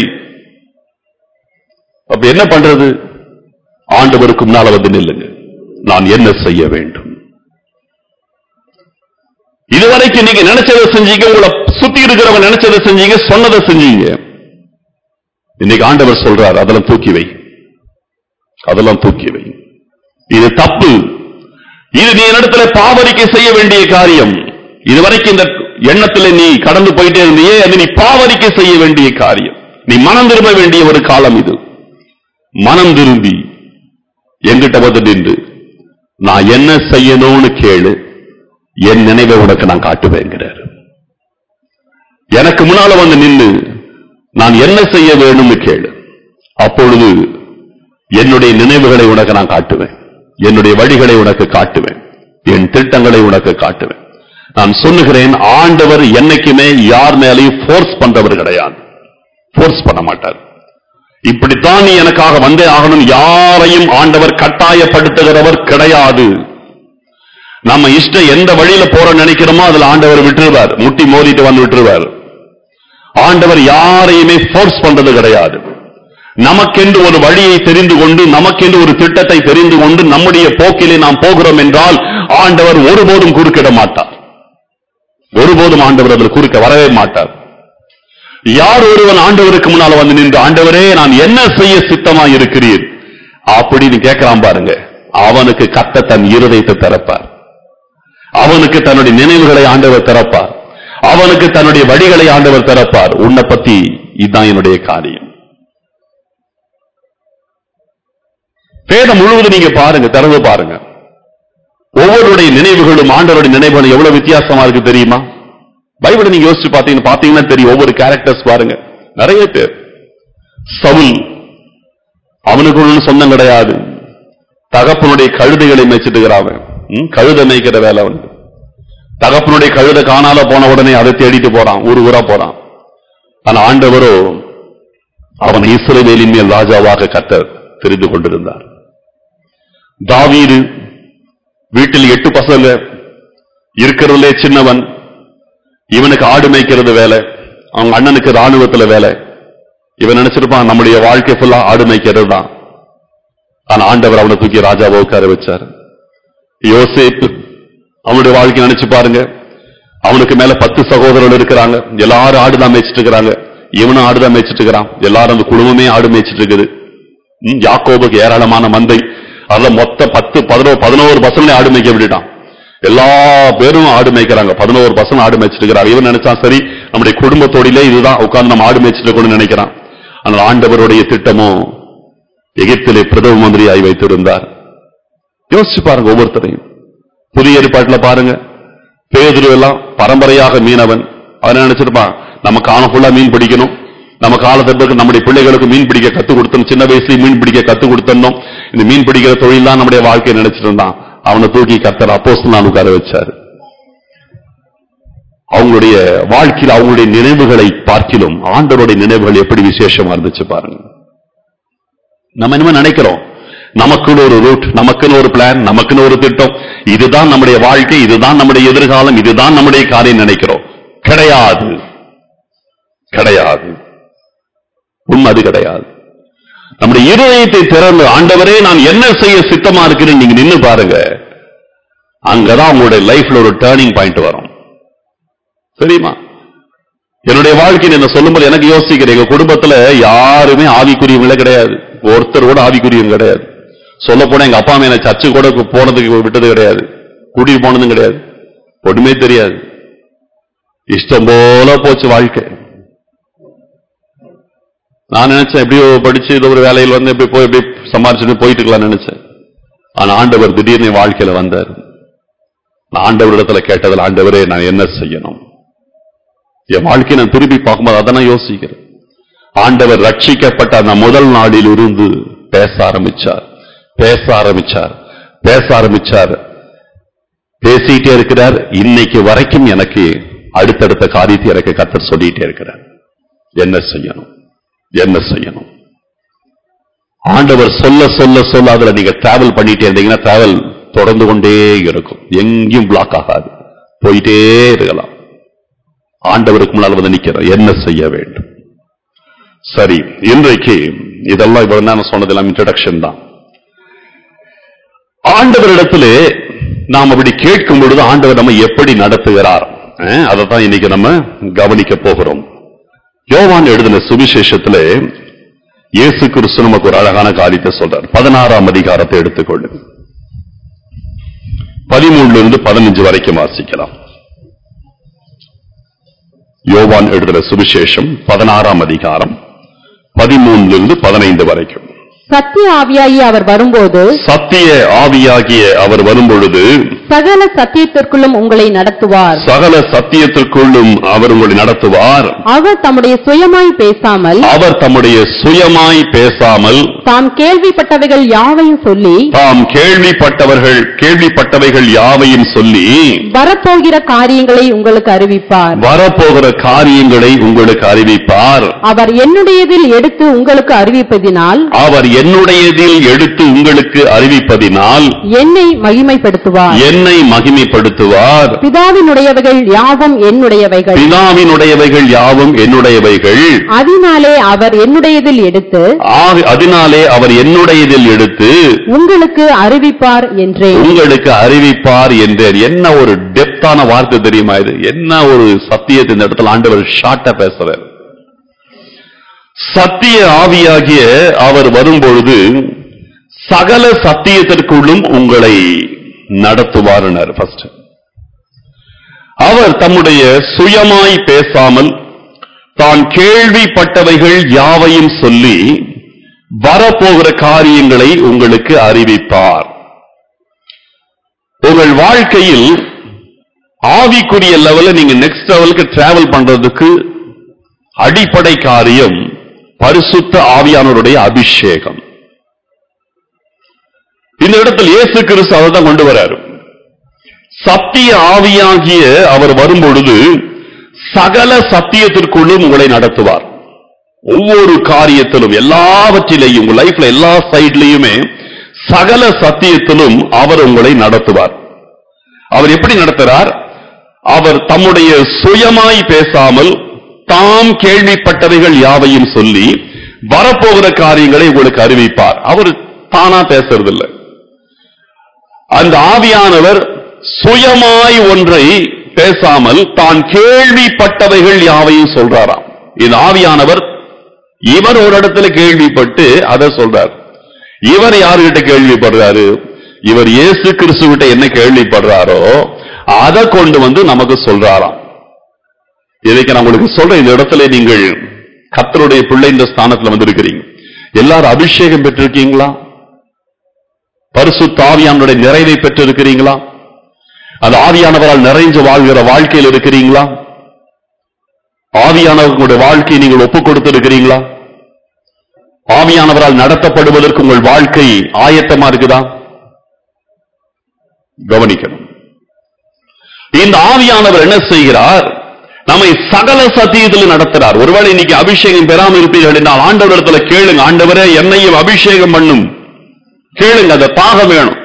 அப்ப என்ன பண்றது ஆண்டவருக்கு முன்னால வந்து நில்லுங்க நான் என்ன செய்ய வேண்டும் இதுவரைக்கும் நீங்க நினைச்சதை செஞ்சீங்க உங்களை சுத்தி இருக்கிறவங்க நினைச்சதை செஞ்சீங்க சொன்னதை செஞ்சீங்க இன்னைக்கு ஆண்டவர் சொல்றார் அதெல்லாம் தூக்கி வை அதெல்லாம் தூக்கி வை இது தப்பு இது நீ இடத்துல பாவரிக்கை செய்ய வேண்டிய காரியம் இதுவரைக்கும் இந்த எண்ணத்துல நீ கடந்து போயிட்டே இருந்தியே அது நீ பாவரிக்கை செய்ய வேண்டிய காரியம் நீ மனம் திரும்ப வேண்டிய ஒரு காலம் இது மனம் திரும்பி எங்கிட்ட வந்து நின்று நான் என்ன செய்யணும்னு கேளு என் நினைவை உனக்கு நான் காட்டுவேங்கிறார் எனக்கு முன்னால வந்து நின்று நான் என்ன செய்ய வேணும்னு கேளு அப்பொழுது என்னுடைய நினைவுகளை உனக்கு நான் காட்டுவேன் என்னுடைய வழிகளை உனக்கு காட்டுவேன் என் திட்டங்களை உனக்கு காட்டுவேன் நான் சொல்லுகிறேன் ஆண்டவர் என்னைக்குமே யார் மேலேயும் ஃபோர்ஸ் பண்றவர் கிடையாது ஃபோர்ஸ் பண்ண மாட்டார் இப்படித்தான் நீ எனக்காக வந்தே ஆகணும் யாரையும் ஆண்டவர் கட்டாயப்படுத்துகிறவர் கிடையாது நம்ம இஷ்டம் எந்த வழியில போற நினைக்கிறோமோ அதுல ஆண்டவர் விட்டுருவார் முட்டி மோதிட்டு வந்து விட்டுருவார் ஆண்டவர் யாரையுமே ஃபோர்ஸ் பண்றது கிடையாது நமக்கென்று ஒரு வழியை தெரிந்து கொண்டு நமக்கென்று ஒரு திட்டத்தை தெரிந்து கொண்டு நம்முடைய போக்கிலே நாம் போகிறோம் என்றால் ஆண்டவர் ஒருபோதும் குறுக்கிட மாட்டார் ஒருபோதும் ஆண்டவர் அதில் குறுக்க வரவே மாட்டார் யார் ஒருவன் ஆண்டவருக்கு முன்னால வந்து நின்று ஆண்டவரே நான் என்ன செய்ய சித்தமா இருக்கிறீர் அப்படின்னு கேட்கலாம் பாருங்க அவனுக்கு கத்த தன் இருதயத்தை திறப்பார் அவனுக்கு தன்னுடைய நினைவுகளை ஆண்டவர் திறப்பார் அவனுக்கு தன்னுடைய வழிகளை ஆண்டவர் திறப்பார் உன்னை பத்தி இதுதான் என்னுடைய காரியம் வேதம் முழுவதும் நீங்க பாருங்க திறந்து பாருங்க ஒவ்வொருடைய நினைவுகளும் ஆண்டவருடைய நினைவுகளும் எவ்வளவு வித்தியாசமா இருக்கு தெரியுமா பைபிளை நீங்க யோசிச்சு பாத்தீங்கன்னா பாத்தீங்கன்னா தெரியும் ஒவ்வொரு கேரக்டர்ஸ் பாருங்க நிறைய பேர் சவுல் அவனுக்கு ஒன்றும் சொந்தம் கிடையாது தகப்பனுடைய கழுதைகளை மேய்ச்சிட்டு இருக்கிறான் ம், கழுதை மேய்க்கிற வேலை அவனுக்கு தகப்பனுடைய கழுதை காணால போன உடனே அதை தேடிட்டு போறான் ஊர் ஊரா போறான் ஆனா ஆண்டவரோ அவன் இஸ்ரவேலின் மேல் ராஜாவாக கத்த தெரிந்து கொண்டிருந்தார் தாவீது வீட்டில் எட்டு பசங்க இருக்கிறதுலே சின்னவன் இவனுக்கு ஆடு மேய்க்கிறது வேலை அவங்க அண்ணனுக்கு ராணுவத்துல வேலை இவன் நினைச்சிருப்பான் நம்முடைய வாழ்க்கை ஃபுல்லா ஆடு மேய்க்கிறது தான் ஆனா ஆண்டவர் அவனை தூக்கி ராஜாவை உட்கார வச்சார் யோசேப்பு அவனுடைய வாழ்க்கை நினைச்சு பாருங்க அவனுக்கு மேல பத்து சகோதரர்கள் இருக்கிறாங்க எல்லாரும் ஆடுதான் மேய்ச்சிட்டு இருக்கிறாங்க இவனும் ஆடுதான் மேய்ச்சிட்டு இருக்கிறான் எல்லாரும் அந்த குடும்பமே ஆடு மேய்ச்சிட்டு இருக்குது ம், யாக்கோபுக்கு ஏராளமான மந்தை அதுல மொத்த பத்து பதினோரு பதினோரு பசங்களை ஆடு மேய்க்க விட்டுட்டான் எல்லா பேரும் ஆடு மேய்க்கிறாங்க பதினோரு பசங்க ஆடு மேய்ச்சிட்டு இருக்கிறாங்க இவன் நினைச்சான் சரி நம்முடைய குடும்பத்தோடிலே இதுதான் உட்கார்ந்து நம்ம ஆடு மேய்ச்சிட்டு இருக்கணும்னு நினைக்கிறான் ஆனால் ஆண்டவருடைய திட்டமோ எகிப்திலே பிரதம மந்திரியாய் வைத்திருந்தார் யோசிச்சு பாருங்க ஒவ்வொருத்தரையும் புதிய ஏற்பாட்டுல பாருங்க பேதுரு எல்லாம் பரம்பரையாக மீனவன் அவன் நினைச்சிருப்பான் நம்ம காலம் ஃபுல்லா மீன் பிடிக்கணும் நம்ம காலத்திற்கு நம்முடைய பிள்ளைகளுக்கு மீன் பிடிக்க கத்து கொடுத்தோம் சின்ன வயசுல மீன் பிடிக்க கத்து கொடுத்தோம் இந்த மீன் பிடிக்கிற தொழில் தான் நம்முடைய வாழ்க்கையை நினைச்சிட்டு இருந்தான் அவனை தூக்கி கத்தர் அப்போஸ் நான் உட்கார வச்சாரு அவங்களுடைய வாழ்க்கையில் அவங்களுடைய நினைவுகளை பார்க்கிலும் ஆண்டவருடைய நினைவுகள் எப்படி விசேஷமா இருந்துச்சு பாருங்க நம்ம என்னமோ நினைக்கிறோம் நமக்குன்னு ஒரு ரூட் நமக்குன்னு ஒரு பிளான் நமக்குன்னு ஒரு திட்டம் இதுதான் நம்முடைய வாழ்க்கை இதுதான் நம்முடைய எதிர்காலம் இதுதான் நம்முடைய காரியம் நினைக்கிறோம் கிடையாது கிடையாது உண்மை அது கிடையாது நம்முடைய இருதயத்தை திறந்து ஆண்டவரே நான் என்ன செய்ய சித்தமா இருக்கிறேன் நீங்க நின்னு பாருங்க அங்கதான் உங்களுடைய லைஃப்ல ஒரு டேர்னிங் பாயிண்ட் வரும் தெரியுமா என்னுடைய வாழ்க்கையில் என்ன சொல்லும்போது எனக்கு யோசிக்கிறேன் எங்க குடும்பத்துல யாருமே ஆவிக்குரியவங்களே கிடையாது ஒருத்தர் கூட ஆவிக்குரியவங்க கிடையாது சொல்ல போனா எங்க அப்பா அம்மா என்ன சர்ச்சு கூட போனதுக்கு விட்டது கிடையாது கூட்டிட்டு போனதும் கிடையாது ஒண்ணுமே தெரியாது இஷ்டம் போல போச்சு வாழ்க்கை நான் நினைச்சேன் எப்படியோ படிச்சு ஏதோ ஒரு வேலையில் வந்து எப்படி போய் எப்படி சமாளிச்சுட்டு போயிட்டு இருக்கலாம்னு நினைச்சேன் ஆனா ஆண்டவர் திடீர்னு என் வாழ்க்கையில வந்தார் நான் ஆண்டவரிடத்துல கேட்டதில் ஆண்டவரே நான் என்ன செய்யணும் என் வாழ்க்கையை நான் திருப்பி பார்க்கும்போது அதை நான் யோசிக்கிறேன் ஆண்டவர் ரட்சிக்கப்பட்ட அந்த முதல் நாளில் இருந்து பேச ஆரம்பிச்சார் பேச ஆரம்பிச்சார் பேச ஆரம்பிச்சார் பேசிட்டே இருக்கிறார் இன்னைக்கு வரைக்கும் எனக்கு அடுத்தடுத்த காரியத்தை எனக்கு கத்தர் சொல்லிட்டே இருக்கிறார் என்ன செய்யணும் என்ன செய்யணும் ஆண்டவர் சொல்ல சொல்ல சொல்ல அதுல நீங்க டிராவல் பண்ணிட்டே இருந்தீங்கன்னா டிராவல் தொடர்ந்து கொண்டே இருக்கும் எங்கேயும் பிளாக் ஆகாது போயிட்டே இருக்கலாம் ஆண்டவருக்கு முன்னால் வந்து நிக்கிறோம் என்ன செய்ய வேண்டும் சரி இன்றைக்கு இதெல்லாம் இவ்வளவு நேரம் சொன்னதெல்லாம் இன்ட்ரடக்ஷன் தான் ஆண்டவரிடத்திலே நாம் அப்படி கேட்கும் பொழுது ஆண்டவர் நம்ம எப்படி நடத்துகிறார் அதை தான் இன்னைக்கு நம்ம கவனிக்க போகிறோம் யோவான் எழுதின சுவிசேஷத்திலே இயேசு கிறிஸ்து நமக்கு ஒரு அழகான காரியத்தை சொல்றார் பதினாறாம் அதிகாரத்தை எடுத்துக்கொள்ளுங்க பதிமூணுல இருந்து பதினஞ்சு வரைக்கும் வாசிக்கலாம் யோவான் எழுதுற சுவிசேஷம் பதினாறாம் அதிகாரம் பதிமூணுல இருந்து பதினைந்து வரைக்கும் சத்திய ஆவியாகி அவர் வரும்போது சத்திய ஆவியாகிய அவர் வரும்பொழுது சகல சத்தியத்திற்குள்ளும் உங்களை நடத்துவார் சகல சத்தியத்திற்குள்ளும் அவர் உங்களை நடத்துவார் அவர் தம்முடைய சுயமாய் பேசாமல் அவர் தம்முடைய சுயமாய் பேசாமல் தாம் கேள்விப்பட்டவைகள் யாவையும் சொல்லி தாம் கேள்விப்பட்டவர்கள் கேள்விப்பட்டவைகள் யாவையும் சொல்லி வரப்போகிற காரியங்களை உங்களுக்கு அறிவிப்பார் வரப்போகிற காரியங்களை உங்களுக்கு அறிவிப்பார் அவர் என்னுடையதில் எடுத்து உங்களுக்கு அறிவிப்பதினால் அவர் என்னுடையதில் எடுத்து உங்களுக்கு அறிவிப்பதினால் என்னை மகிமைப்படுத்துவார் என்னை மகிமைப்படுத்துவார் பிதாவினுடையவைகள் யாவும் என்னுடையவைகள் பிதாவினுடையவைகள் யாவும் என்னுடையவைகள் அதனாலே அவர் என்னுடையதில் எடுத்து ஆக- அதனாலே அவர் என்னுடையதில் எடுத்து உங்களுக்கு அறிவிப்பார் என்றேன் உங்களுக்கு அறிவிப்பார் என்றேன் என்ன ஒரு டெப்தான வார்த்தை தெரியுமா இது என்ன ஒரு சத்தியத்தை இந்த இடத்துல ஆண்டவர் ஷார்ட்டா பேசுறார் சத்திய ஆவியாகிய அவர் வரும்பொழுது சகல சத்தியத்திற்குள்ளும் உங்களை நடத்துவார்னார் ஃபர்ஸ்ட் அவர் தம்முடைய சுயமாய் பேசாமல் தான் கேள்விப்பட்டவைகள் யாவையும் சொல்லி வரப்போகிற காரியங்களை உங்களுக்கு அறிவிப்பார் உங்கள் வாழ்க்கையில் ஆவிக்குரிய லெவல்ல நீங்க நெக்ஸ்ட் லெவலுக்கு டிராவல் பண்றதுக்கு அடிப்படை காரியம் பரிசுத்த ஆவியானவருடைய அபிஷேகம் இந்த இடத்தில் இயேசு கிறிஸ்து அவர் தான் கொண்டு வராரு சத்திய ஆவியாகிய அவர் வரும்பொழுது சகல சத்தியத்திற்குள்ளும் உங்களை நடத்துவார் ஒவ்வொரு காரியத்திலும் எல்லாவற்றிலேயும் உங்க லைஃப்ல எல்லா சைட்லயுமே சகல சத்தியத்திலும் அவர் உங்களை நடத்துவார் அவர் எப்படி நடத்துறார் அவர் தம்முடைய சுயமாய் பேசாமல் தாம் கேள்விப்பட்டவைகள் யாவையும் சொல்லி வரப்போகிற காரியங்களை உங்களுக்கு அறிவிப்பார் அவர் தானா பேசுறது இல்ல அந்த ஆவியானவர் சுயமாய் ஒன்றை பேசாமல் தான் கேள்விப்பட்டவைகள் யாவையும் சொல்றாராம் இந்த ஆவியானவர் இவர் ஒரு இடத்துல கேள்விப்பட்டு அதை சொல்றார் இவர் யாருகிட்ட கேள்விப்படுறாரு இவர் இயேசு கிறிஸ்துவிட்ட என்ன கேள்விப்படுறாரோ அதை கொண்டு வந்து நமக்கு சொல்றாராம் இதைக்கு நான் உங்களுக்கு சொல்றேன் இந்த இடத்துல நீங்கள் கர்த்தருடைய பிள்ளை இந்த ஸ்தானத்துல வந்திருக்கிறீங்க எல்லாரும் அபிஷேகம் பெற்றிருக்கீங்களா பரிசுத்த ஆவியானுடைய நிறைவை பெற்றிருக்கிறீங்களா அது ஆவியானவரால் நிறைஞ்சு வாழ்கிற வாழ்க்கையில் இருக்கிறீங்களா ஆவியானவர்களுடைய வாழ்க்கையை நீங்கள் ஒப்புக் கொடுத்திருக்கிறீங்களா ஆவியானவரால் நடத்தப்படுவதற்கு உங்கள் வாழ்க்கை ஆயத்தமா இருக்குதா கவனிக்கணும் இந்த ஆவியானவர் என்ன செய்கிறார் நம்மை சகல சத்தியத்தில் நடத்துறார் ஒருவேளை இன்னைக்கு அபிஷேகம் பெறாமல் இருப்பீர்கள் என்றால் ஆண்டவரிடத்துல கேளுங்க ஆண்டவரே என்னையும் அபிஷேகம் பண்ணும் கேளுங்க அந்த தாக வேணும்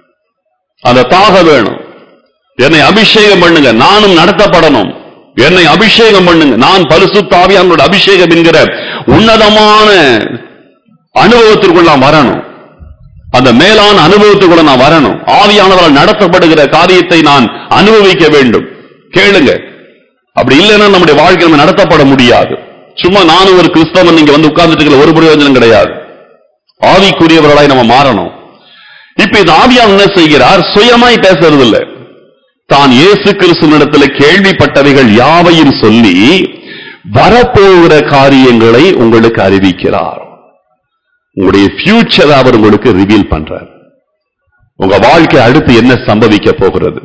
அந்த தாக வேணும் என்னை அபிஷேகம் பண்ணுங்க நானும் நடத்தப்படணும் என்னை அபிஷேகம் பண்ணுங்க நான் பரிசுத்த ஆவியானோட அபிஷேகம் என்கிற உன்னதமான அனுபவத்திற்குள் நான் வரணும் அந்த மேலான அனுபவத்துக்குள்ள நான் வரணும் ஆவியானவரால் நடத்தப்படுகிற காரியத்தை நான் அனுபவிக்க வேண்டும் கேளுங்க அப்படி இல்லைன்னா நம்முடைய வாழ்க்கை நம்ம நடத்தப்பட முடியாது சும்மா நானும் ஒரு கிறிஸ்தவன் நீங்க வந்து உட்கார்ந்துட்டு இருக்கிற ஒரு பிரயோஜனம் கிடையாது ஆவிக்குரியவர்களாய் நம்ம மாறணும் இப்ப இந்த ஆவியான் என்ன செய்கிறார் சுயமாய் பேசுறது இல்ல தான் இயேசு கிறிஸ்துவனிடத்துல கேள்விப்பட்டவைகள் யாவையும் சொல்லி வரப்போகிற காரியங்களை உங்களுக்கு அறிவிக்கிறார் உங்களுடைய ஃபியூச்சரை அவர் உங்களுக்கு ரிவீல் பண்றார் உங்க வாழ்க்கை அடுத்து என்ன சம்பவிக்க போகிறது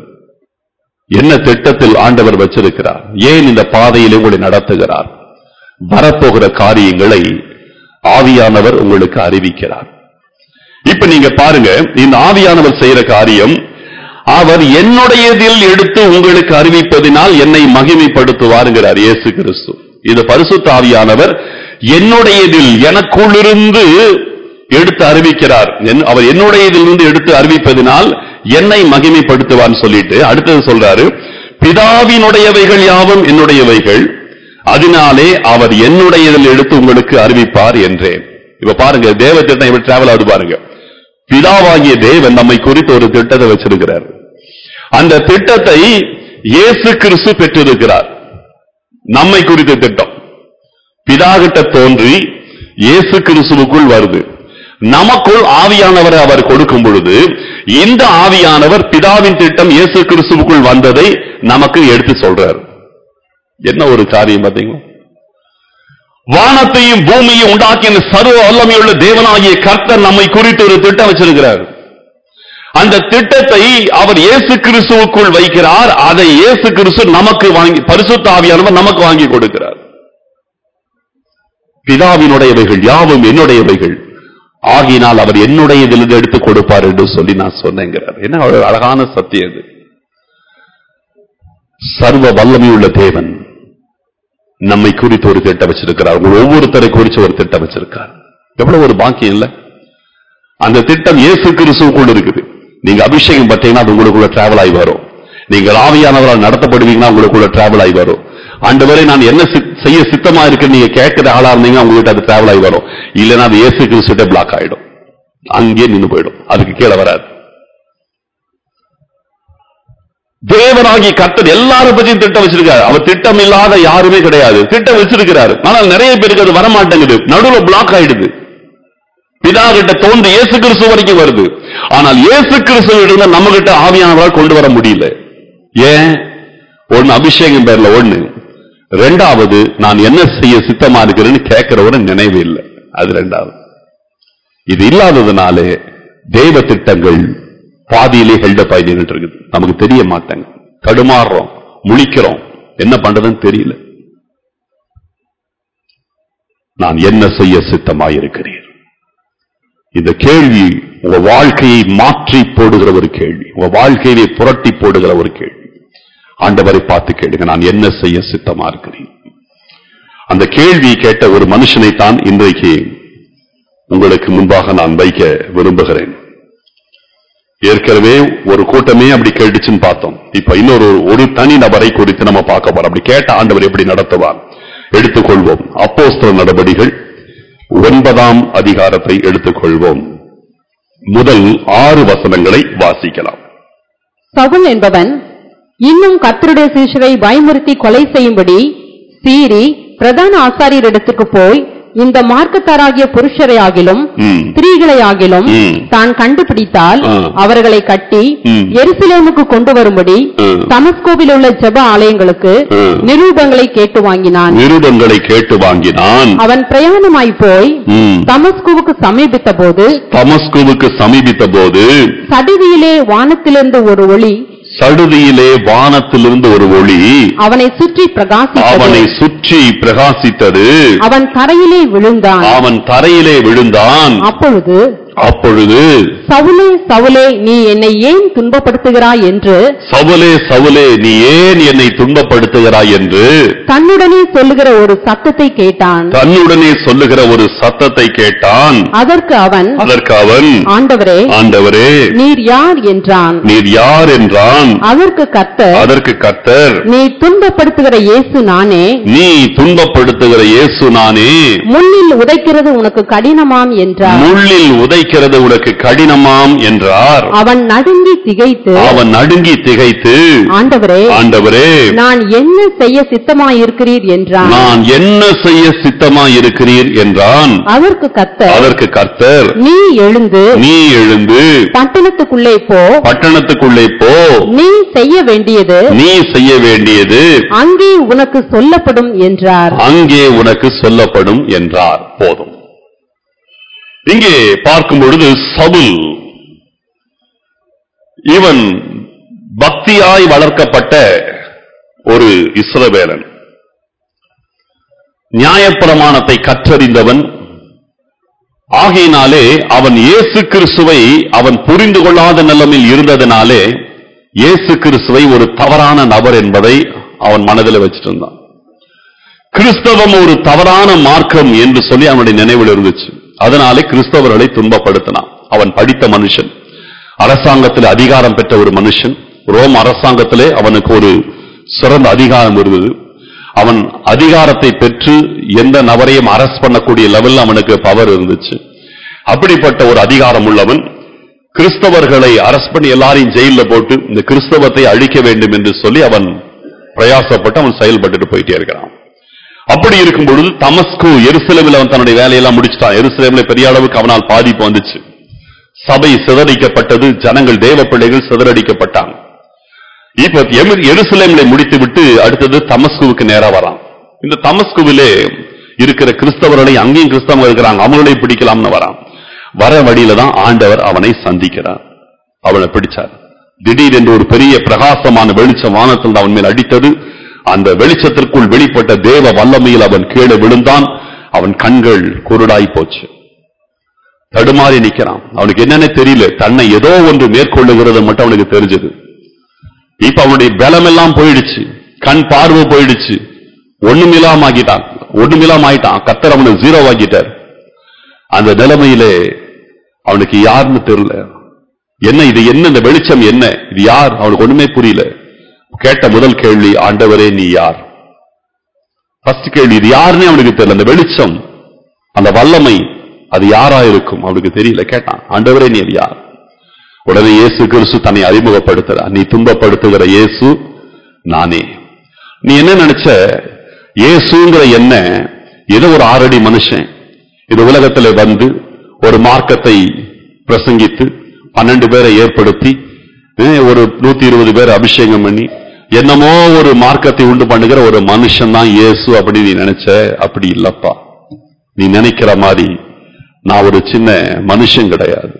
என்ன திட்டத்தில் ஆண்டவர் வச்சிருக்கிறார் ஏன் இந்த பாதையில் உங்களை நடத்துகிறார் வரப்போகிற காரியங்களை ஆவியானவர் உங்களுக்கு அறிவிக்கிறார் இப்ப நீங்க பாருங்க இந்த ஆவியானவர் செய்யற காரியம் அவர் என்னுடையதில் எடுத்து உங்களுக்கு அறிவிப்பதினால் என்னை மகிமைப்படுத்துவாருங்கிறார் இயேசு கிறிஸ்து இது பரிசுத்த ஆவியானவர் என்னுடையதில் எனக்குள்ளிருந்து எடுத்து அறிவிக்கிறார் என்- அவர் என்னுடையதிலிருந்து எடுத்து அறிவிப்பதினால் என்னை மகிமைப்படுத்துவான்னு சொல்லிட்டு அடுத்தது சொல்றாரு பிதாவினுடையவைகள் யாவும் என்னுடையவைகள் அதனாலே அவர் என்னுடையதில் எடுத்து உங்களுக்கு அறிவிப்பார் என்றேன் இப்ப பாருங்க தேவ திட்டம் எப்படி டிராவல் ஆகுது பாருங்க பிதாவாகிய தேவன் நம்மை குறித்து ஒரு திட்டத்தை வச்சிருக்கிறார் அந்த திட்டத்தை இயேசு கிறிஸ்து பெற்றிருக்கிறார் நம்மை குறித்த திட்டம் பிதாகிட்ட தோன்றி இயேசு கிறிஸ்துவுக்குள் வருது நமக்குள் ஆவியானவரை அவர் கொடுக்கும் பொழுது இந்த ஆவியானவர் பிதாவின் திட்டம் இயேசு கிறிஸ்துவுக்குள் வந்ததை நமக்கு எடுத்து சொல்றார் என்ன ஒரு காரியம் பாத்தீங்களா வானத்தையும் பூமியையும் உண்டாக்கின சர்வ வல்லமையுள்ள தேவனாகிய கர்த்தர் நம்மை குறித்து ஒரு திட்டம் வச்சிருக்கிறார் அந்த திட்டத்தை அவர் இயேசு கிறிஸ்துவுக்குள் வைக்கிறார் அதை இயேசு கிறிஸ்து நமக்கு வாங்கி பரிசுத்த ஆவியானவர் நமக்கு வாங்கி கொடுக்கிறார் பிதாவினுடையவைகள் யாவும் என்னுடையவைகள் ஆகினால் அவர் என்னுடையதிலிருந்து எடுத்து கொடுப்பார் என்று சொல்லி நான் சொன்னேங்கிறார் என்ன ஒரு அழகான சத்தியம் இது சர்வ வல்லமையுள்ள தேவன் நம்மை குறித்து ஒரு திட்டம் வச்சிருக்கிறார் உங்கள் ஒவ்வொருத்தரை குறித்து ஒரு திட்டம் வச்சிருக்கார் எவ்வளவு ஒரு பாக்கியம் இல்ல அந்த திட்டம் இயேசு கிறிஸ்துவுக்குள் இருக்குது நீங்க அபிஷேகம் பட்டீங்கன்னா அது உங்களுக்குள்ள டிராவல் ஆகி வரும் நீங்கள் ஆவியானவரால் நடத்தப்படுவீங்கன்னா உங்களுக்குள்ள டிராவல் ஆகி வரும் ஆண்டவரை நான் என்ன சித்- செய்ய சித்தமா இருக்கு நீங்க கேட்கிற ஆளா இருந்தீங்கன்னா உங்ககிட்ட அது டிராவல் ஆகி வரும் இல்லைன்னா அது இயேசு கிறிஸ்துட்டே பிளாக் ஆயிடும் அங்கேயே நின்னு போயிடும் அதுக்கு கீழே வராது தேவனாகி கர்த்தர் எல்லாரும் பற்றியும் திட்டம் வச்சிருக்காரு அவர் திட்டம் இல்லாத யாருமே கிடையாது திட்டம் வச்சிருக்கிறாரு ஆனால் நிறைய பேருக்கு அது வரமாட்டேங்குது நடுவுல பிளாக் ஆயிடுது பிதா கிட்ட தோன்றி இயேசு கிறிஸ்து வரைக்கும் வருது ஆனால் இயேசு கிறிஸ்து இருந்தா நம்ம கிட்ட ஆவியானவரால் கொண்டு வர முடியல ஏன் ஒண்ணு அபிஷேகம் பேர்ல ஒண்ணு ரெண்டாவது நான் என்ன செய்ய சித்தமா இருக்கிறேன்னு கேட்கிறவர நினைவு இல்லை அது ரெண்டாவது இது இல்லாததுனாலே தெய்வ திட்டங்கள் பாதியிலே ஹெல்டப் ஆகி நின்னுட்டு இருக்குது நமக்கு தெரிய மாட்டாங்க தடுமாறுறோம் முழிக்கிறோம் என்ன பண்றதுன்னு தெரியல நான் என்ன செய்ய சித்தமாயிருக்கிறேன் இந்த கேள்வி உங்க வாழ்க்கையை மாற்றி போடுகிற ஒரு கேள்வி உங்க வாழ்க்கையை புரட்டி போடுகிற ஒரு கேள்வி ஆண்டவரை பார்த்து கேளுங்க நான் என்ன செய்ய சித்தமா இருக்கிறேன் அந்த கேள்வி கேட்ட ஒரு மனுஷனை தான் இன்றைக்கு உங்களுக்கு முன்பாக நான் வைக்க விரும்புகிறேன் ஏற்கனவே ஒரு கூட்டமே அப்படி கேட்டுச்சுன்னு பார்த்தோம் இப்ப இன்னொரு ஒரு தனி நபரை குறித்து நம்ம பார்க்க போறோம் அப்படி கேட்ட ஆண்டவர் எப்படி நடத்துவார் எடுத்துக்கொள்வோம் அப்போஸ்தல நடபடிகள் ஒன்பதாம் அதிகாரத்தை எடுத்துக்கொள்வோம் முதல் ஆறு வசனங்களை வாசிக்கலாம் சவுல் என்பவன் இன்னும் கர்த்தருடைய சீஷரை பயமுறுத்தி கொலை செய்யும்படி சீறி பிரதான ஆசாரியரிடத்துக்கு போய் இந்த மார்க்கத்தாராகிய புருஷரை ஆகிலும் ம். ஸ்திரீகளை ஆகிலும் ம். தான் கண்டுபிடித்தால் ஆ. அவர்களை கட்டி ம். எருசலேமுக்கு கொண்டு வரும்படி ம். தமஸ்கோவில் உள்ள ஜெப ஆலயங்களுக்கு ம். நிரூபங்களை கேட்டு வாங்கினான் நிருபங்களை கேட்டு வாங்கினான் அவன் பிரயாணமாய் போய் ம். தமஸ்குவுக்கு சமீபித்த போது தமஸ்குவுக்கு சமீபித்த போது சடுதியிலே வானத்திலிருந்து ஒரு ஒளி சடுதியிலே வானத்திலிருந்து ஒரு ஒளி அவனை சுற்றி பிரகாசித்தது அவனை சுற்றி பிரகாசித்தது அவன் தரையிலே விழுந்தான் அவன் தரையிலே விழுந்தான் அப்பொழுது அப்பொழுது சவுலே சவுலே நீ என்னை ஏன் துன்பப்படுத்துகிறாய் என்று சவுலே சவுலே நீ ஏன் என்னை துன்பப்படுத்துகிறாய் என்று தன்னுடனே சொல்லுகிற ஒரு சத்தத்தை கேட்டான் தன்னுடனே சொல்லுகிற ஒரு சத்தத்தை கேட்டான் அதற்கு அவன் அதற்கு அவன் ஆண்டவரே ஆண்டவரே நீர் யார் என்றான் நீர் யார் என்றான் அதற்கு கர்த்தர் அதற்கு கர்த்தர் நீ துன்பப்படுத்துகிற இயேசு நானே நீ துன்பப்படுத்துகிற இயேசு நானே முன்னில் உதைக்கிறது உனக்கு கடினமாம் என்றார் முள்ளில் உதைக்கிறது உனக்கு கடினமாம் என்றார் அவன் நடுங்கி திகைத்து அவன் நடுங்கி திகைத்து ஆண்டவரே ஆண்டவரே நான் என்ன செய்ய சித்தமாயிருக்கிறீர் என்றான் நான் என்ன செய்ய சித்தமாய் இருக்கிறீர் என்றான் அதற்கு கர்த்தர் அதற்கு கர்த்தர் நீ எழுந்து நீ எழுந்து பட்டணத்துக்குள்ளே போ பட்டணத்துக்குள்ளே போ நீ செய்ய வேண்டியது நீ செய்ய வேண்டியது அங்கே உனக்கு சொல்லப்படும் என்றார் அங்கே உனக்கு சொல்லப்படும் என்றார் போதும் இங்கே பார்க்கும் பொழுது சவுல் இவன் பக்தியாய் வளர்க்கப்பட்ட ஒரு இஸ்ரவேலன் நியாயப்பிரமாணத்தை கற்றறிந்தவன் ஆகையினாலே அவன் இயேசு கிறிஸ்துவை அவன் புரிந்து கொள்ளாத நிலைமையில் இருந்ததினாலே இயேசு கிறிஸ்துவை ஒரு தவறான நபர் என்பதை அவன் மனதில் வச்சிட்டு இருந்தான் கிறிஸ்தவம் ஒரு தவறான மார்க்கம் என்று சொல்லி அவனுடைய நினைவில் இருந்துச்சு அதனாலே கிறிஸ்தவர்களை துன்பப்படுத்தினான் அவன் படித்த மனுஷன் அரசாங்கத்தில் அதிகாரம் பெற்ற ஒரு மனுஷன் ரோம் அரசாங்கத்திலே அவனுக்கு ஒரு சிறந்த அதிகாரம் இருந்தது அவன் அதிகாரத்தை பெற்று எந்த நபரையும் அரஸ்ட் பண்ணக்கூடிய லெவல்ல அவனுக்கு பவர் இருந்துச்சு அப்படிப்பட்ட ஒரு அதிகாரம் உள்ளவன் கிறிஸ்தவர்களை அரஸ்ட் பண்ணி எல்லாரையும் ஜெயில போட்டு இந்த கிறிஸ்தவத்தை அழிக்க வேண்டும் என்று சொல்லி அவன் பிரயாசப்பட்டு அவன் செயல்பட்டுட்டு போயிட்டே இருக்கிறான் அப்படி இருக்கும் பொழுது தமஸ்கு எருசலேமில் அவன் தன்னுடைய வேலையெல்லாம் முடிச்சிட்டான் எருசலேமில் பெரிய அளவுக்கு அவனால் பாதிப்பு வந்துச்சு சபை சிதறடிக்கப்பட்டது ஜனங்கள் தேவ பிள்ளைகள் சிதறடிக்கப்பட்டாங்க இப்ப எமி- எருசலேமிலே முடித்து விட்டு அடுத்தது தமஸ்குவுக்கு நேரா வரான் இந்த தமஸ்குவிலே இருக்கிற கிறிஸ்தவர்களை அங்கேயும் கிறிஸ்தவங்க இருக்கிறாங்க அவங்களையும் பிடிக்கலாம்னு வரான் வர வழியில தான் ஆண்டவர் அவனை சந்திக்கிறார் அவனை பிடிச்சார் திடீரென்று ஒரு பெரிய பிரகாசமான வெளிச்சம் வானத்தில் அவன் மேல் அடித்தது அந்த வெளிச்சத்திற்குள் வெளிப்பட்ட தேவ வல்லமையில் அவன் கீழே விழுந்தான் அவன் கண்கள் குருடாய் போச்சு தடுமாறி நிக்கிறான் அவனுக்கு என்னன்னு தெரியல தன்னை ஏதோ ஒன்று மேற்கொள்ளுகிறது மட்டும் அவனுக்கு தெரிஞ்சது இப்ப அவனுடைய பலம் எல்லாம் போயிடுச்சு கண் பார்வை போயிடுச்சு ஒண்ணுமில்லாம ஆக்கிட்டான் ஒண்ணுமில்லாம ஆயிட்டான் கத்தர் அவனை ஜீரோ ஆக்கிட்டார் அந்த நிலைமையிலே அவனுக்கு யாருன்னு தெரியல என்ன இது என்ன இந்த வெளிச்சம் என்ன இது யார் அவனுக்கு ஒண்ணுமே புரியல கேட்ட முதல் கேள்வி ஆண்டவரே நீ யார் ஃபர்ஸ்ட் கேள்வி இது யாருன்னே அவனுக்கு தெரியல அந்த வெளிச்சம் அந்த வல்லமை அது யாரா இருக்கும் அவனுக்கு தெரியல கேட்டான் ஆண்டவரே நீ அது யார் உடனே இயேசு கிறிஸ்து தன்னை அறிமுகப்படுத்துறார் நீ துன்பப்படுத்துகிற இயேசு நானே நீ என்ன நினைச்ச இயேசுங்கிற என்ன ஏதோ ஒரு ஆறடி மனுஷன் இந்த உலகத்துல வந்து ஒரு மார்க்கத்தை பிரசங்கித்து பன்னெண்டு பேரை ஏற்படுத்தி அஹ், ஒரு நூத்தி இருபது பேர் அபிஷேகம் பண்ணி என்னமோ ஒரு மார்க்கத்தை உண்டு பண்ணுகிற ஒரு மனுஷன் தான் இயேசு அப்படி நீ நினைச்ச அப்படி இல்லப்பா நீ நினைக்கிற மாதிரி நான் ஒரு சின்ன மனுஷன் கிடையாது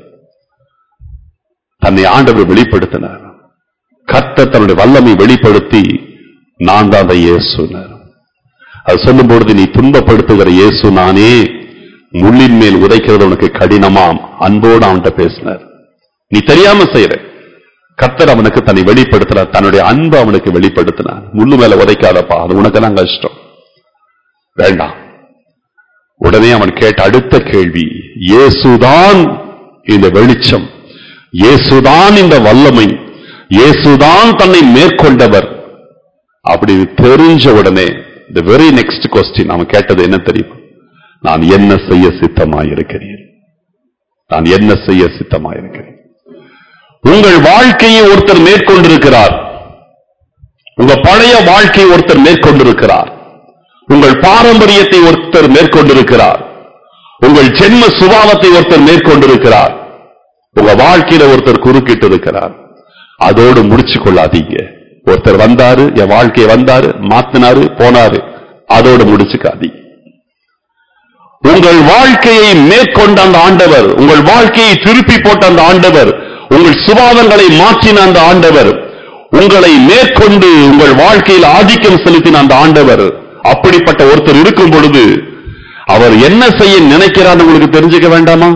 தன்னை ஆண்டவர் வெளிப்படுத்தினார் கர்த்தர் தன்னுடைய வல்லமை வெளிப்படுத்தி நான் தான் அந்த இயேசுனார் அது சொல்லும் பொழுது நீ துன்பப்படுத்துகிற இயேசு நானே முள்ளின் மேல் உதைக்கிறது உனக்கு கடினமாம் அன்போடு அவன்கிட்ட பேசினார் நீ தெரியாம செய்யற கர்த்தர் அவனுக்கு தன்னை வெளிப்படுத்தினார் தன்னுடைய அன்பு அவனுக்கு வெளிப்படுத்தினார் முள்ளு மேல உதைக்காதப்பா அது உனக்கெல்லாம் கஷ்டம் வேண்டாம் உடனே அவன் கேட்ட அடுத்த கேள்வி இயேசுதான் இந்த வெளிச்சம் இயேசுதான் இந்த வல்லமை இயேசுதான் தன்னை மேற்கொண்டவர் அப்படி தெரிஞ்ச உடனே the வெரி நெக்ஸ்ட் கொஸ்டின் அவன் கேட்டது என்ன தெரியும் நான் என்ன செய்ய சித்தமாயிருக்கிறேன் நான் என்ன செய்ய சித்தமாயிருக்கிறேன் உங்கள் வாழ்க்கையை ஒருத்தர் மேற்கொண்டிருக்கிறார் உங்க பழைய வாழ்க்கையை ஒருத்தர் மேற்கொண்டிருக்கிறார் உங்கள் பாரம்பரியத்தை ஒருத்தர் மேற்கொண்டிருக்கிறார் உங்கள் ஜென்ம சுபாவத்தை ஒருத்தர் மேற்கொண்டிருக்கிறார் உங்க வாழ்க்கையில ஒருத்தர் குறுக்கிட்டு இருக்கிறார் அதோடு முடிச்சு கொள்ளாதீங்க ஒருத்தர் வந்தாரு என் வாழ்க்கையை வந்தாரு மாத்தினாரு போனாரு அதோடு முடிச்சுக்காதீங்க உங்கள் வாழ்க்கையை மேற்கொண்ட அந்த ஆண்டவர் உங்கள் வாழ்க்கையை திருப்பி போட்ட அந்த ஆண்டவர் உங்கள் சுபாவங்களை மாற்றின அந்த ஆண்டவர் உங்களை மேற்கொண்டு உங்கள் வாழ்க்கையில் ஆதிக்கம் செலுத்தின அந்த ஆண்டவர் அப்படிப்பட்ட ஒருத்தர் இருக்கும் பொழுது அவர் என்ன செய்ய நினைக்கிறார் உங்களுக்கு தெரிஞ்சுக்க வேண்டாமா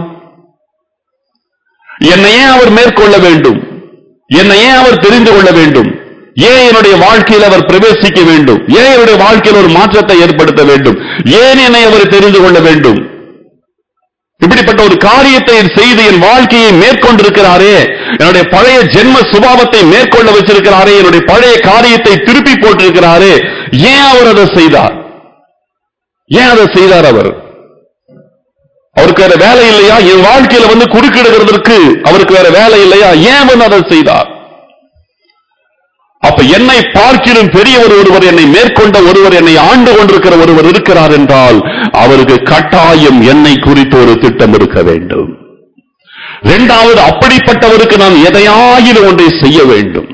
என்னை ஏன் அவர் மேற்கொள்ள வேண்டும் என்னை ஏன் அவர் தெரிந்து கொள்ள வேண்டும் ஏன் என்னுடைய வாழ்க்கையில் அவர் பிரவேசிக்க வேண்டும் ஏன் என்னுடைய வாழ்க்கையில் ஒரு மாற்றத்தை ஏற்படுத்த வேண்டும் ஏன் என்னை அவர் தெரிந்து கொள்ள வேண்டும் இப்படிப்பட்ட ஒரு காரியத்தை செய்து என் வாழ்க்கையை மேற்கொண்டிருக்கிறாரே என்னுடைய பழைய ஜென்ம சுபாவத்தை மேற்கொள்ள வச்சிருக்கிறாரே என்னுடைய பழைய காரியத்தை திருப்பி போட்டிருக்கிறாரே ஏன் அவர் அதை செய்தார் ஏன் அதை செய்தார் அவர் அவருக்கு வேற வேலை இல்லையா என் வாழ்க்கையில வந்து குறுக்கிடுகிறதற்கு அவருக்கு வேற வேலை இல்லையா ஏன் வந்து அதை செய்தார் அப்ப என்னை பார்க்கிலும் பெரியவர் ஒருவர் என்னை மேற்கொண்ட ஒருவர் என்னை ஆண்டு கொண்டிருக்கிற ஒருவர் இருக்கிறார் என்றால் அவருக்கு கட்டாயம் என்னை குறித்து ஒரு திட்டம் இருக்க வேண்டும் இரண்டாவது அப்படிப்பட்டவருக்கு நான் எதையாகிலும் ஒன்றை செய்ய வேண்டும்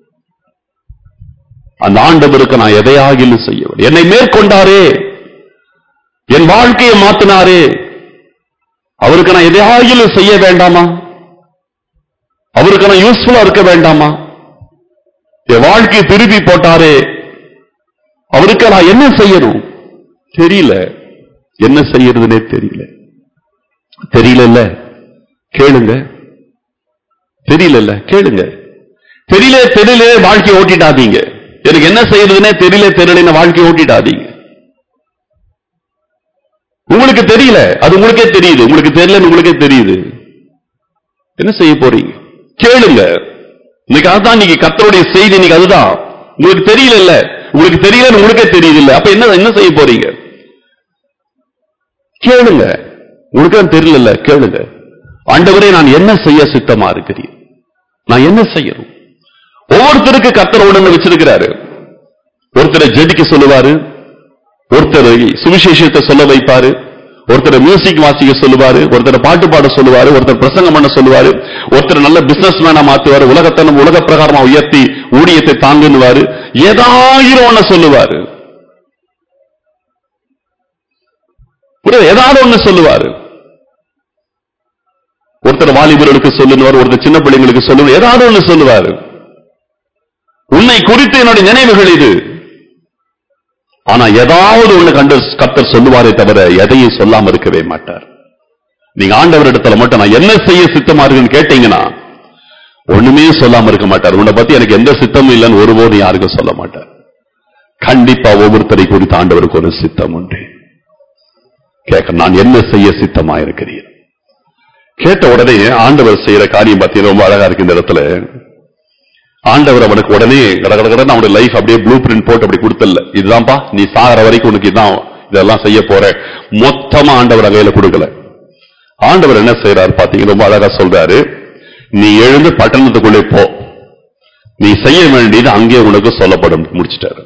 அந்த ஆண்டவருக்கு நான் எதையாகிலும் செய்ய வேண்டும் என்னை மேற்கொண்டாரே என் வாழ்க்கையை மாத்தினாரே அவருக்கு நான் எதையாகிலும் செய்ய வேண்டாமா அவருக்கு நான் யூஸ்ஃபுல்லா இருக்க வேண்டாமா என் வாழ்க்கையை திருப்பி போட்டாரே அவருக்கு நான் என்ன செய்யணும் தெரியல என்ன செய்யறதுனே தெரியல தெரியல கேளுங்க தெரியல கேளுங்க தெரியல தெரியல வாழ்க்கையை ஓட்டிட்டாதீங்க எனக்கு என்ன செய்யறதுனே தெரியல தெரியல வாழ்க்கையை ஓட்டிட்டாதீங்க உங்களுக்கு தெரியல அது உங்களுக்கே தெரியுது உங்களுக்கு தெரியலன்னு உங்களுக்கே தெரியுது என்ன செய்ய போறீங்க கேளுங்க இன்னைக்கு அதுதான் இன்னைக்கு கத்தருடைய செய்தி இன்னைக்கு அதுதான் உங்களுக்கு தெரியல இல்ல உங்களுக்கு தெரியலன்னு உங்களுக்கே தெரியுது இல்ல அப்ப என்ன என்ன செய்ய போறீங்க கேளுங்க உங்களுக்கு தான் தெரியல கேளுங்க ஆண்டவரே நான் என்ன செய்ய சித்தமா இருக்கிறேன் நான் என்ன செய்யணும் ஒவ்வொருத்தருக்கு கத்தர் உடனே வச்சிருக்கிறாரு ஒருத்தரை ஜெபிக்க சொல்லுவாரு ஒருத்தர் சுவிசேஷத்தை சொல்ல வைப்பாரு ஒருத்தர் மியூசிக் வாசிக்க சொல்லுவாரு ஒருத்தர் பாட்டு பாட சொல்லுவாரு ஒருத்தர் பிரசங்கம் பண்ண சொல்லுவாரு ஒருத்தர் நல்ல பிசினஸ் மேனா மாத்துவாரு உலகத்தை நம்ம உலக பிரகாரமா உயர்த்தி ஊழியத்தை தாங்குன்னுவாரு ஏதாயிரம் ஒண்ணு சொல்லுவாரு புரியுது? ஏதாவது ஒண்ணு சொல்லுவாரு ஒருத்தர் வாலிபர்களுக்கு சொல்லுவார் ஒருத்தர் சின்ன பிள்ளைங்களுக்கு சொல்லுவார் ஏதாவது ஒண்ணு சொல்லுவாரு உன்னை குறித்து என்னுடைய நினைவுகள் இது ஆனா ஏதாவது ஒண்ணு கண்டு கர்த்தர் சொல்லுவாரே தவிர எதையும் சொல்லாம இருக்கவே மாட்டார் நீங்க ஆண்டவர் இடத்துல மட்டும் நான் என்ன செய்ய சித்தமா இருக்குன்னு கேட்டீங்கன்னா ஒண்ணுமே சொல்லாம இருக்க மாட்டார் உன்னை பத்தி எனக்கு எந்த சித்தமும் இல்லைன்னு ஒருபோதும் யாருக்கும் சொல்ல மாட்டார் கண்டிப்பா ஒவ்வொருத்தரை குறித்து ஆண்டவருக்கு ஒரு சித்தம் உண்டு கேட்க நான் என்ன செய்ய சித்தமா இருக்கிறேன் கேட்ட உடனே ஆண்டவர் செய்யற காரியம் பார்த்தீங்கன்னா ரொம்ப அழகா இருக்கு இந்த இடத்துல ஆண்டவர் அவனுக்கு உடனே கடகடகடன்னு அவனுடைய லைஃப் அப்படியே ப்ளூ பிரிண்ட் போட்டு அப்படி கொடுத்தல இதுதான்ப்பா நீ சாகிற வரைக்கும் உனக்கு இதான் இதெல்லாம் செய்ய போற மொத்தமா ஆண்டவர் கையில கொடுக்கல ஆண்டவர் என்ன செய்யறாரு பாத்தீங்க ரொம்ப அழகா சொல்றாரு நீ எழுந்து பட்டணத்துக்குள்ளே போ நீ செய்ய வேண்டியது அங்கே உனக்கு சொல்லப்படும் முடிச்சிட்டாரு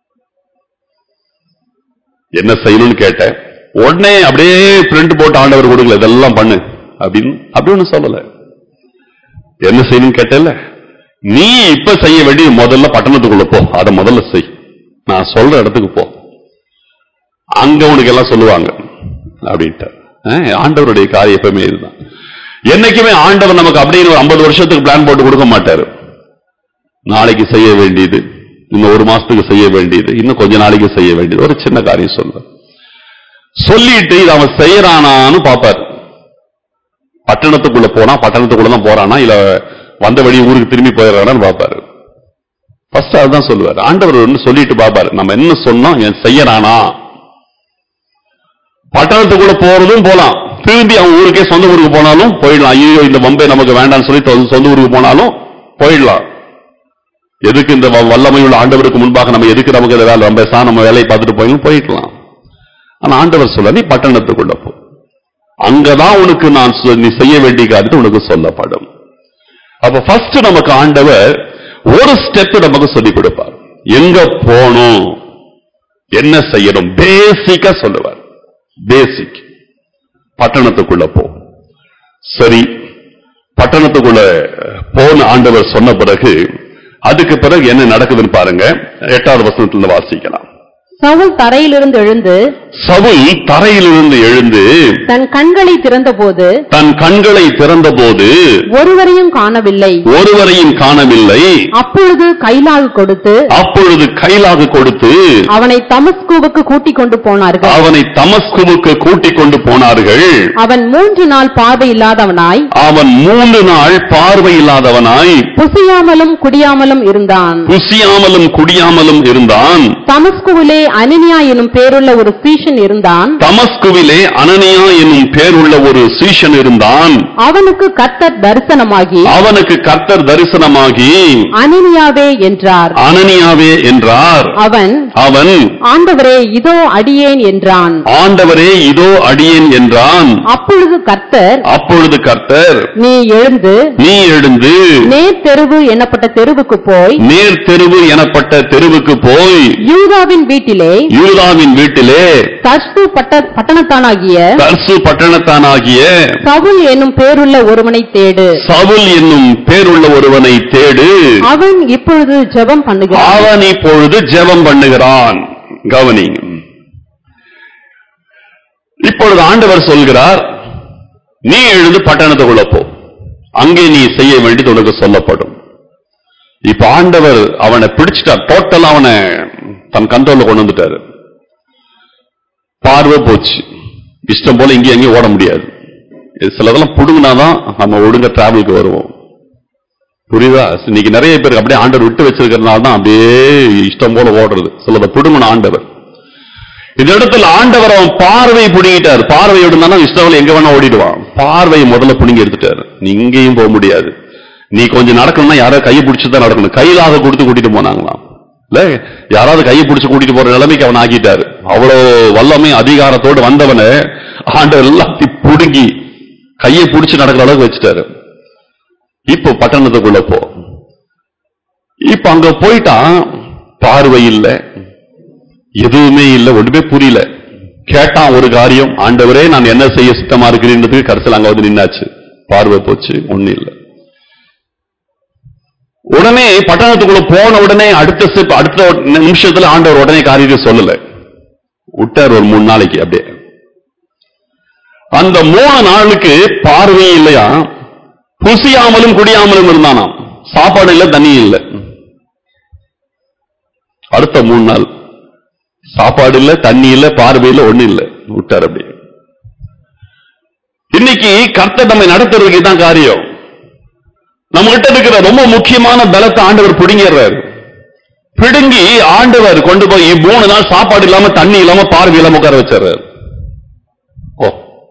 என்ன செய்யணும்னு கேட்டேன் உடனே அப்படியே பிரிண்ட் போட்டு ஆண்டவர் கொடுக்கல இதெல்லாம் பண்ணு அப்படின்னு அப்படி ஒண்ணு சொல்லல என்ன செய்யணும்னு கேட்டல நீ இப்ப செய்ய வேண்டியது முதல்ல பட்டணத்துக்குள்ள போ அதை முதல்ல செய் நான் சொல்ற இடத்துக்கு போ அங்க உனக்கு எல்லாம் சொல்லுவாங்க அப்படின்ட்டு அஹ், ஆண்டவருடைய காரியம் எப்பவுமே இதுதான் என்னைக்குமே ஆண்டவர் நமக்கு அப்படின்னு ஒரு ஐம்பது வருஷத்துக்கு பிளான் போட்டு கொடுக்க மாட்டாரு நாளைக்கு செய்ய வேண்டியது இன்னும் ஒரு மாசத்துக்கு செய்ய வேண்டியது இன்னும் கொஞ்ச நாளைக்கு செய்ய வேண்டியது ஒரு சின்ன காரியம் சொல்லுவேன் சொல்லிட்டு இதை அவன் செய்யறானான்னு பாப்பார் பட்டணத்துக்குள்ள போனா பட்டணத்துக்குள்ள தான் போறானா இல்ல வந்த வழி ஊருக்கு திரும்பி போயிடறானான்னு பாப்பாரு ஃபர்ஸ்ட் அதுதான் சொல்லுவார் ஆண்டவர் ஒன்னு சொல்லிட்டு பாப்பாரு நம்ம என்ன சொன்னோம் இவன் செய்யறானா பட்டணத்துக்குள்ள போறதும் போலாம் திரும்பி அவன் ஊருக்கே சொந்த ஊருக்கு போனாலும் போயிடலாம் ஐயோ இந்த பம்பை நமக்கு வேண்டாம்னு சொல்லி தொ- சொந்த ஊருக்கு போனாலும் போயிடலாம் எதுக்கு இந்த வ- வல்லமையுள்ள ஆண்டவருக்கு முன்பாக நம்ம எதுக்கு நமக்கு இந்த வேலை நம்ம பேசா நம்ம வேலையை பார்த்துட்டு போயிடும் போயிடலாம் ஆனா ஆண்டவர் சொல்ல நீ பட்டணத்துக்குள்ள போ அங்கதான் உனக்கு நான் சொ- நீ செய்ய வேண்டிய காரியத்தை உனக்கு சொல்லப்படும் அப்ப ஃபர்ஸ்ட் நமக்கு ஆண்டவர் ஒரு ஸ்டெப் நமக்கு சொல்லிக் கொடுப்பார் எங்க போகணும் என்ன செய்யணும் பேசிக்கா சொல்லுவார் பேசிக் பட்டணத்துக்குள்ள போ சரி பட்டணத்துக்குள்ள போன ஆண்டவர் சொன்ன பிறகு அதுக்கு பிறகு என்ன நடக்குதுன்னு பாருங்க எட்டாவது வசனத்துல இருந்து வாசிக்கலாம் சவுல் தரையிலிருந்து எழுந்து சவுல் தரையிலிருந்து எழுந்து தன் கண்களை திறந்தபோது தன் கண்களை திறந்தபோது ஒருவரையும் காணவில்லை ஒருவரையும் காணவில்லை அப்பொழுது கைலாகு கொடுத்து அப்பொழுது கைலாக கொடுத்து அவனை தமஸ்கூவுக்கு கூட்டிக் கொண்டு போனார்கள் அவனை தமஸ்குவுக்கு கூட்டிக் கொண்டு போனார்கள் அவன் மூன்று நாள் பார்வை இல்லாதவனாய் அவன் மூன்று நாள் பார்வையில்லாதவனாய் புசியாமலும் குடியாமலும் இருந்தான் புசியாமலும் குடியாமலும் இருந்தான் தமஸ்குவிலே அனினியா எனும் பேருள்ள ஒரு சீஷன் இருந்தான் தமஸ்குவிலே அனனியா என்னும் பேருள்ள ஒரு சீஷன் இருந்தான் அவனுக்கு கர்த்தர் தரிசனமாகி அவனுக்கு கர்த்தர் தரிசனமாகி அனினியாவே என்றார் அனனியாவே என்றார் அவன் அவன் ஆண்டவரே இதோ அடியேன் என்றான் ஆண்டவரே இதோ அடியேன் என்றான் அப்பொழுது கர்த்தர் அப்பொழுது கர்த்தர் நீ எழுந்து நீ எழுந்து நேர் தெருவு என்னப்பட்ட தெருவுக்கு போய் நேர் தெருவு எனப்பட்ட தெருவுக்கு போய் யூதாவின் வீட்டிலே யூதாவின் வீட்டிலே தர்சு பட்ட பட்டணத்தானாகிய தர்சு பட்டணத்தானாகிய சவுல் என்னும் பேருள்ள ஒருவனை தேடு சவுல் என்னும் பேருள்ள ஒருவனை தேடு அவன் இப்பொழுது ஜெபம் பண்ணுகிறான் அவன் இப்பொழுது ஜெபம் பண்ணுகிறான் கவனிங்க இப்பொழுது ஆண்டவர் சொல்கிறார் நீ எழுந்து பட்டணத்துக்குள்ள போ அங்கே நீ செய்ய வேண்டியது உனக்கு சொல்லப்படும் இப்ப ஆண்டவர் அவனை பிடிச்சிட்டார் டோட்டலா அவனை தன் கண்ட்ரோல்ல கொண்டு வந்துட்டாரு பார்வை போச்சு இஷ்டம் போல இங்கேயும் அங்கேயும் ஓட முடியாது இது சிலதெல்லாம் புடுங்கினாதான் நம்ம ஒழுங்கா டிராவலுக்கு வருவோம் புரியுதா இன்னைக்கு நிறைய பேருக்கு அப்படியே ஆண்டவர் விட்டு வச்சிருக்கிறதுனால தான் அப்படியே இஷ்டம் போல ஓடுறது சிலதை புடுங்கின ஆண்டவர் இந்த இடத்துல ஆண்டவர் அவன் பார்வை புடுங்கிட்டார் பார்வை இருந்தானா இஷ்டம் எங்க வேணா ஓடிடுவான் பார்வையை முதல்ல புடுங்கி எடுத்துட்டாரு நீ இங்கேயும் போக முடியாது நீ கொஞ்சம் நடக்கணும்னா யாராவது கையை பிடிச்சு தான் நடக்கணும் கையிலாக கொடுத்து கூட்டிட்டு போனாங்களாம் இல்ல யாராவது கையை பிடிச்சு கூட்டிட்டு போற நிலைமைக்கு அவன் ஆக்கிட்டாரு அவ்வளவு வல்லமை அதிகாரத்தோடு வந்தவனை ஆண்டவர் எல்லாத்தையும் புடுங்கி கையை பிடிச்சு நடக்கிற அளவுக்கு வச்சுட்டாரு இப்போ பட்டணத்துக்குள்ள போ இப்ப அங்க போயிட்டான் பார்வை இல்ல எதுவுமே இல்ல ஒண்ணுமே புரியல கேட்டான் ஒரு காரியம் ஆண்டவரே நான் என்ன செய்ய சித்தமா இருக்கிறேன்றதுக்கு கடைசியில் அங்க வந்து நின்னாச்சு பார்வை போச்சு ஒண்ணு இல்ல உடனே பட்டணத்துக்குள்ள போன உடனே அடுத்த ஸ்டெப் அடுத்த நிமிஷத்துல ஆண்டவர் உடனே காரியத்தை சொல்லல விட்டார் ஒரு மூணு நாளைக்கு அப்படியே அந்த மூணு நாளுக்கு பார்வையே இல்லையா புசியாமலும் குடியாமலும் இருந்தானாம் சாப்பாடு இல்ல தண்ணி இல்ல அடுத்த மூணு நாள் சாப்பாடு இல்ல தண்ணி இல்ல பார்வை இல்ல ஒண்ணு இல்ல விட்டார் அப்படி இன்னைக்கு கர்த்தர் நம்மை நடத்துறதுக்கு தான் காரியம் நம்ம கிட்ட இருக்கிற ரொம்ப முக்கியமான பலத்தை ஆண்டவர் பிடுங்கிடுறாரு பிடுங்கி ஆண்டவர் கொண்டு போய் மூணு நாள் சாப்பாடு இல்லாம தண்ணி இல்லாம பார்வை இல்லாம உட்கார வச்சாரு ஓ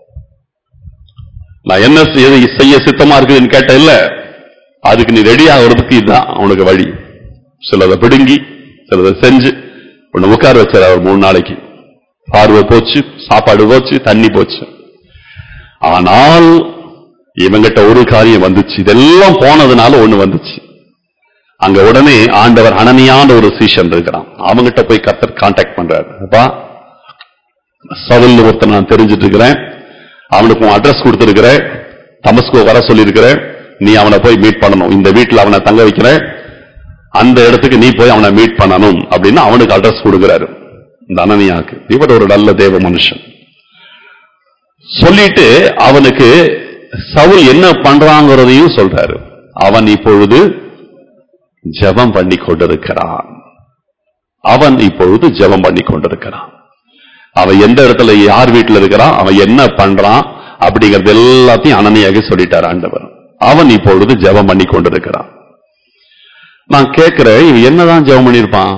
நான் என்ன செய்ய செய்ய சித்தமா இருக்குதுன்னு கேட்ட இல்ல அதுக்கு நீ ரெடி ஆகுறதுக்கு இதுதான் அவனுக்கு வழி சிலதை பிடுங்கி சிலதை செஞ்சு உன்னை உட்கார வச்சார் அவர் மூணு நாளைக்கு பார்வை போச்சு சாப்பாடு போச்சு தண்ணி போச்சு ஆனால் இவங்கிட்ட ஒரு காரியம் வந்துச்சு இதெல்லாம் போனதுனால ஒண்ணு வந்துச்சு அங்க உடனே ஆண்டவர் அனனியான ஒரு சீஷன் இருக்கிறான் அவங்கிட்ட போய் கர்த்தர் கான்டாக்ட் பண்றாரு அப்பா சவுல் ஒருத்தன் நான் தெரிஞ்சிட்டு இருக்கிறேன் அவனுக்கு உன் அட்ரஸ் கொடுத்திருக்கிறேன் தமஸ்கோ வர சொல்லியிருக்கிறேன் நீ அவனை போய் மீட் பண்ணணும் இந்த வீட்டில் அவனை தங்க வைக்கிறேன் அந்த இடத்துக்கு நீ போய் அவனை மீட் பண்ணணும் அப்படின்னு அவனுக்கு அட்ரஸ் கொடுக்கிறாரு இந்த அனனியாக்கு இவர் ஒரு நல்ல தேவ மனுஷன் சொல்லிட்டு அவனுக்கு சவுல் என்ன பண்றாங்கிறதையும் சொல்றாரு அவன் இப்பொழுது ஜெபம் பண்ணி கொண்டிருக்கிறான் அவன் இப்பொழுது ஜெபம் பண்ணி கொண்டிருக்கிறான் அவன் எந்த இடத்துல யார் வீட்டுல இருக்கிறான் அவன் என்ன பண்றான் அப்படிங்கறது எல்லாத்தையும் அனனியாக சொல்லிட்டார் ஆண்டவர் அவன் இப்பொழுது ஜெபம் பண்ணி கொண்டிருக்கிறான் நான் கேட்கிறேன் இவன் என்னதான் ஜெபம் பண்ணியிருப்பான்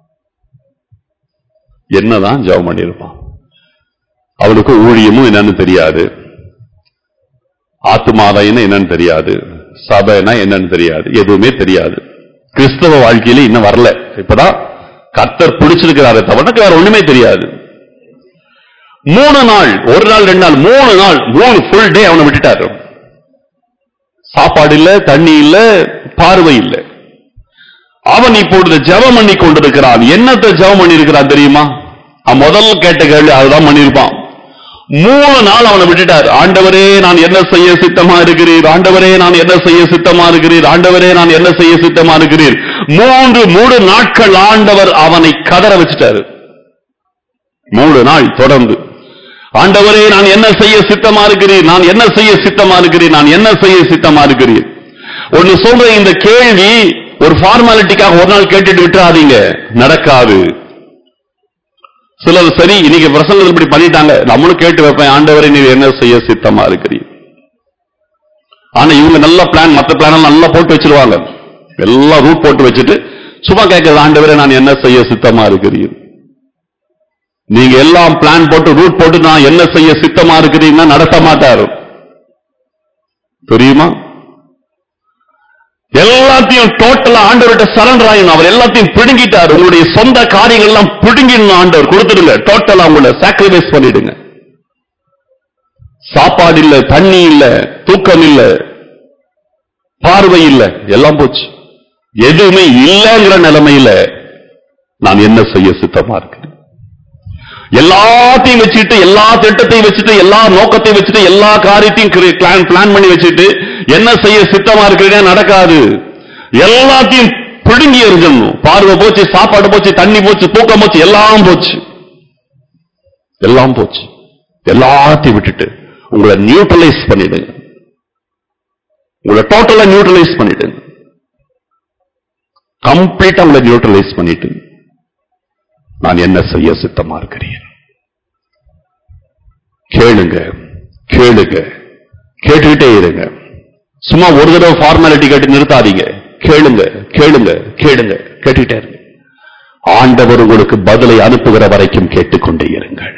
என்னதான் ஜெபம் பண்ணியிருப்பான் அவனுக்கு ஊழியமும் என்னன்னு தெரியாது ஆத்துமாதாயின்னு என்னன்னு தெரியாது சபைனா என்னன்னு தெரியாது எதுவுமே தெரியாது கிறிஸ்தவ வாழ்க்கையில இன்னும் வரல இப்பதான் கர்த்தர் பிடிச்சிருக்கிறாரு தவறுக்கு வேற ஒண்ணுமே தெரியாது மூணு நாள் ஒரு நாள் ரெண்டு நாள் மூணு நாள் மூணு ஃபுல் டே அவனை விட்டுட்டாரு சாப்பாடு இல்ல தண்ணி இல்ல பார்வை இல்ல அவன் இப்பொழுது ஜெபம் பண்ணி கொண்டிருக்கிறான் என்னத்தை ஜெபம் பண்ணி இருக்கிறான் தெரியுமா அவன் முதல்ல கேட்ட கேள்வி அதுதான் பண்ணியிருப்பான் மூணு நாள் அவனை விட்டுட்டார் ஆண்டவரே நான் என்ன செய்ய சித்தமா இருக்கிறீர் ஆண்டவரே நான் என்ன செய்ய சித்தமா இருக்கிறீர் ஆண்டவரே நான் என்ன செய்ய சித்தமா இருக்கிறீர் மூன்று மூணு நாட்கள் ஆண்டவர் அவனை கதற வச்சுட்டாரு மூணு நாள் தொடர்ந்து ஆண்டவரே நான் என்ன செய்ய சித்தமா இருக்கிறீர் நான் என்ன செய்ய சித்தமா இருக்கிறீர் நான் என்ன செய்ய சித்தமா இருக்கிறீர் ஒன்னு சொல்ற இந்த கேள்வி ஒரு ஃபார்மாலிட்டிக்காக ஒரு நாள் கேட்டுட்டு விட்டுறாதீங்க நடக்காது சிலர் சரி இன்னைக்கு பிரசங்கத்தில் இப்படி பண்ணிட்டாங்க நம்மளும் கேட்டு வைப்பேன் ஆண்டவரை நீர் என்ன செய்ய சித்தமா இருக்கிறீர் ஆனா இவங்க நல்ல பிளான் மத்த பிளான் எல்லாம் நல்லா போட்டு வச்சிருவாங்க எல்லாம் ரூட் போட்டு வச்சுட்டு சும்மா கேட்கறது ஆண்டவரே நான் என்ன செய்ய சித்தமா இருக்கிறீர் நீங்க எல்லாம் பிளான் போட்டு ரூட் போட்டு நான் என்ன செய்ய சித்தமா இருக்கிறீங்கன்னா நடத்த மாட்டாரு தெரியுமா எல்லாத்தையும் டோட்டலா ஆண்டவர்கிட்ட சரண்டர் ஆயிடும் அவர் எல்லாத்தையும் பிடுங்கிட்டார் உங்களுடைய சொந்த காரியங்கள் எல்லாம் பிடுங்கிடணும் ஆண்டவர் கொடுத்துடுங்க டோட்டலா உங்களை சாக்ரிஃபைஸ் பண்ணிடுங்க சாப்பாடு இல்ல தண்ணி இல்ல தூக்கம் இல்ல பார்வை இல்ல எல்லாம் போச்சு எதுவுமே இல்லைங்கிற நிலைமையில நான் என்ன செய்ய சித்தமா இருக்கேன் எல்லாத்தையும் வச்சுட்டு எல்லா திட்டத்தையும் வச்சுட்டு எல்லா நோக்கத்தையும் வச்சுட்டு எல்லா காரியத்தையும் பிளான் பிளான் பண்ணி வச்சுட்டு என்ன செய்ய சித்தமா இருக்கிறீங்க நடக்காது எல்லாத்தையும் பிடுங்கி எறிஞ்சிடணும் பார்வை போச்சு சாப்பாடு போச்சு தண்ணி போச்சு தூக்கம் போச்சு எல்லாம் போச்சு எல்லாம் போச்சு எல்லாத்தையும் விட்டுட்டு உங்களை நியூட்ரலைஸ் பண்ணிடுங்க உங்களை டோட்டலா நியூட்ரலைஸ் பண்ணிடுங்க கம்ப்ளீட்டா உங்களை நியூட்ரலைஸ் பண்ணிட்டு நான் என்ன செய்ய சித்தமா இருக்கிறேன் கேளுங்க கேளுங்க கேட்டுக்கிட்டே இருங்க சும்மா ஒரு தடவை ஃபார்மாலிட்டி கேட்டு நிறுத்தாதீங்க கேளுங்க கேளுங்க கேளுங்க கேட்டுக்கிட்டே இருங்க ஆண்டவர் உங்களுக்கு பதிலை அனுப்புகிற வரைக்கும் கேட்டுக்கொண்டே இருங்கள்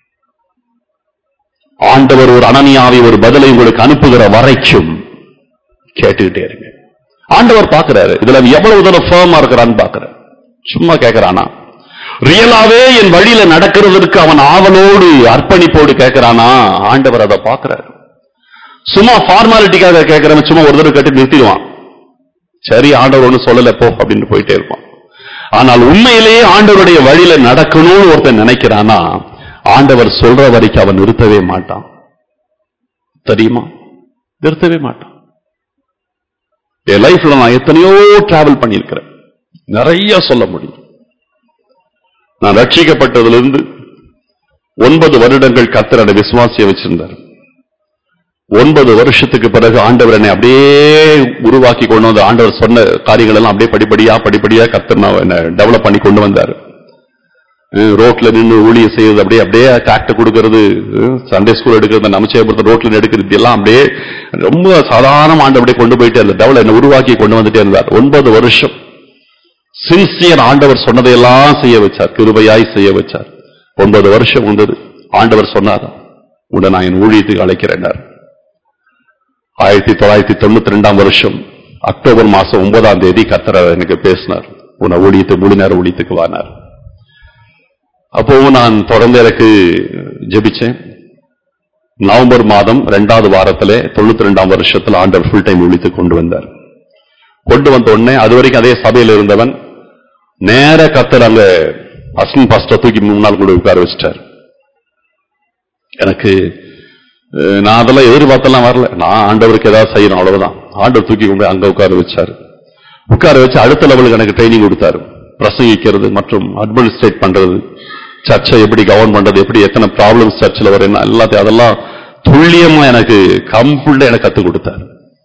ஆண்டவர் ஒரு அனனியாவை ஒரு பதிலை உங்களுக்கு அனுப்புகிற வரைக்கும் கேட்டுக்கிட்டே இருங்க ஆண்டவர் பார்க்கிறாரு இதுல அவன் எவ்வளவு தூரம் ஃபேமா இருக்கிறான்னு பார்க்கிறார் சும்மா கேட்கிறானா ரியலாவே என் வழியில நடக்கிறதற்கு அவன் ஆவலோடு அர்ப்பணிப்போடு கேட்கிறானா ஆண்டவர் அதை பார்க்கிறார் சும்மா ஃபார்மாலிட்டிக்காக கேட்கிறவன் சும்மா ஒரு தடவை கட்டி நிறுத்திடுவான் சரி ஆண்டவர் ஒண்ணு சொல்லல போ அப்படின்னு போயிட்டே இருப்பான் ஆனால் உண்மையிலேயே ஆண்டவருடைய வழியில நடக்கணும்னு ஒருத்தன் நினைக்கிறானா ஆண்டவர் சொல்ற வரைக்கும் அவன் நிறுத்தவே மாட்டான் தெரியுமா நிறுத்தவே மாட்டான் என் லைஃப்ல நான் எத்தனையோ டிராவல் பண்ணியிருக்கிறேன் நிறைய சொல்ல முடியும் நான் ரட்சிக்கப்பட்டதிலிருந்து ஒன்பது வருடங்கள் கத்தரட விசுவாசிய வச்சிருந்தார் ஒன்பது வருஷத்துக்கு பிறகு ஆண்டவர் என்னை அப்படியே உருவாக்கி கொண்டு வந்து ஆண்டவர் சொன்ன காரியங்கள் எல்லாம் அப்படியே படிப்படியா படிப்படியா கத்தர் நான் என்ன டெவலப் பண்ணி கொண்டு வந்தார் ரோட்ல நின்று ஊழிய செய்யறது அப்படியே அப்படியே டாக்ட கொடுக்கறது சண்டே ஸ்கூல் எடுக்கிறது நமச்சயபுரத்தை ரோட்ல எடுக்கிறது எல்லாம் அப்படியே ரொம்ப சாதாரண ஆண்டு அப்படியே கொண்டு போயிட்டே இருந்தார் டெவலப் என்ன உருவாக்கி கொண்டு வந்துட்டே இருந்தார் ஒன்பது வருஷம் சின்சியர் ஆண்டவர் சொன்னதையெல்லாம் செய்ய வச்சார் கிருபையாய் செய்ய வச்சார் ஒன்பது வருஷம் வந்தது ஆண்டவர் சொன்னார் உன்னை நான் என் ஊழியத்துக்கு அழைக்கிறேன் ஆயிரத்தி தொள்ளாயிரத்தி தொண்ணூத்தி ரெண்டாம் வருஷம் அக்டோபர் மாசம் ஒன்பதாம் தேதி கத்தர் எனக்கு பேசினார் உன்னை ஊழியத்து முழு நேர ஊழியத்துக்கு வானார் அப்பவும் நான் தொடர்ந்து எனக்கு ஜெபிச்சேன் நவம்பர் மாதம் இரண்டாவது வாரத்திலே தொண்ணூத்தி ரெண்டாம் வருஷத்துல ஆண்டவர் ஃபுல் டைம் ஊழித்து கொண்டு வந்தார் கொண்டு வந்த உடனே அது வரைக்கும் அதே சபையில் இருந்தவன் நேர கத்தர் அங்க அஸ்லின் பாஸ்டர் தூக்கி முன்னால் கூட உட்கார வச்சிட்டார் எனக்கு அஹ், நான் அதெல்லாம் எதிர்பார்த்தெல்லாம் வரல நான் ஆண்டவருக்கு ஏதாவது செய்யணும் அவ்வளவுதான் ஆண்டவர் தூக்கி கொண்டு போய் அங்க உட்கார வச்சாரு உட்கார வச்சு அடுத்த லெவலுக்கு எனக்கு ட்ரைனிங் கொடுத்தாரு பிரசங்கிக்கிறது மற்றும் அட்மினிஸ்ட்ரேட் பண்றது சர்ச்சை எப்படி கவர்ன் பண்றது எப்படி எத்தனை ப்ராப்ளம்ஸ் சர்ச்சில் வரும் என்ன எல்லாத்தையும் அதெல்லாம் துல்லியமா எனக்கு கம்ப்ளீட்டா எனக்கு கத்துக் கொடுத்தாரு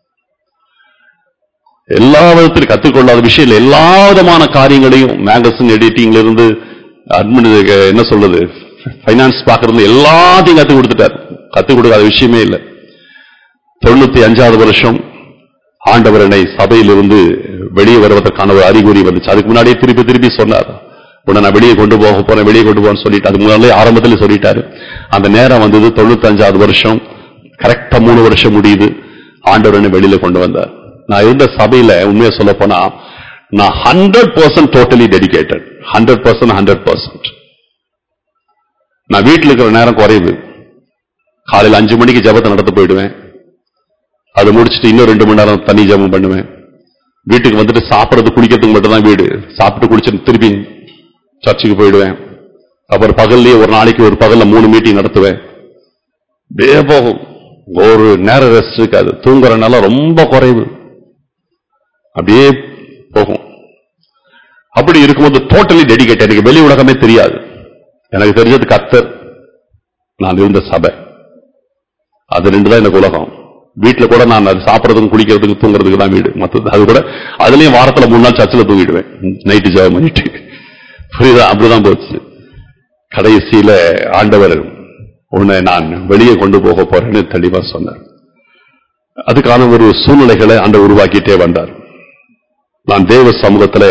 எல்லா விதத்திலும் கத்துக்கொள்ளாத விஷயம் இல்லை எல்லா விதமான காரியங்களையும் மேகசின் எடிட்டிங்ல இருந்து அட்மின் என்ன சொல்றது ஃபைனான்ஸ் பாக்குறது எல்லாத்தையும் கத்துக் கொடுத்துட்டார் கத்துக் கொடுக்காத விஷயமே இல்லை தொண்ணூத்தி அஞ்சாவது வருஷம் ஆண்டவர் என்னை சபையிலிருந்து வெளியே வருவதற்கான ஒரு அறிகுறி வந்துச்சு அதுக்கு முன்னாடியே திருப்பி திருப்பி சொன்னார் உடனே நான் வெளியே கொண்டு போக போறேன் வெளியே கொண்டு போறேன்னு சொல்லிட்டு அதுக்கு முன்னாலே ஆரம்பத்திலே சொல்லிட்டாரு அந்த நேரம் வந்தது தொண்ணூத்தி அஞ்சாவது வருஷம் கரெக்டா மூணு வருஷம் முடியுது ஆண்டவர் என்னை வெளியில கொண்டு வந்தார் நான் இருந்த சபையில உண்மையை சொல்ல போனா நான் hundred percent totally dedicated hundred percent hundred percent நான் வீட்டில் இருக்கிற நேரம் குறைவு காலையில் அஞ்சு மணிக்கு ஜெபத்தை நடத்த போயிடுவேன் அதை முடிச்சுட்டு இன்னும் ரெண்டு மணி நேரம் தண்ணி ஜெபம் பண்ணுவேன் வீட்டுக்கு வந்துட்டு சாப்பிடுறது குளிக்கிறதுக்கு மட்டும் தான் வீடு சாப்பிட்டு குளிச்சுட்டு திருப்பி சர்ச்சுக்கு போயிடுவேன் அப்புறம் பகல்லையே ஒரு நாளைக்கு ஒரு பகல்ல மூணு மீட்டிங் நடத்துவேன் அப்படியே போகும் ஒரு நேரம் ரெஸ்ட் இருக்காது தூங்குற நேரம் ரொம்ப குறைவு அப்படியே போகும் அப்படி இருக்கும்போது டோட்டலி டெடிகேட் எனக்கு வெளி உலகமே தெரியாது எனக்கு தெரிஞ்சது கத்தர் நான் இருந்த சபை அது ரெண்டு தான் எனக்கு உலகம் வீட்டுல கூட நான் அது சாப்பிடறதுக்கும் குளிக்கிறதுக்கு தூங்குறதுக்கு தான் வீடு மற்றது அது கூட அதுலயும் வாரத்துல மூணு நாள் சர்ச்சில் தூங்கிடுவேன் நைட்டு ஜெபம் பண்ணிட்டு புரியுதா அப்படிதான் போச்சு கடைசியில ஆண்டவர் உன்னை நான் வெளியே கொண்டு போக போறேன்னு தெளிவா சொன்னார் அதுக்கான ஒரு சூழ்நிலைகளை ஆண்டவர் உருவாக்கிட்டே வந்தார் நான் தேவ சமூகத்துல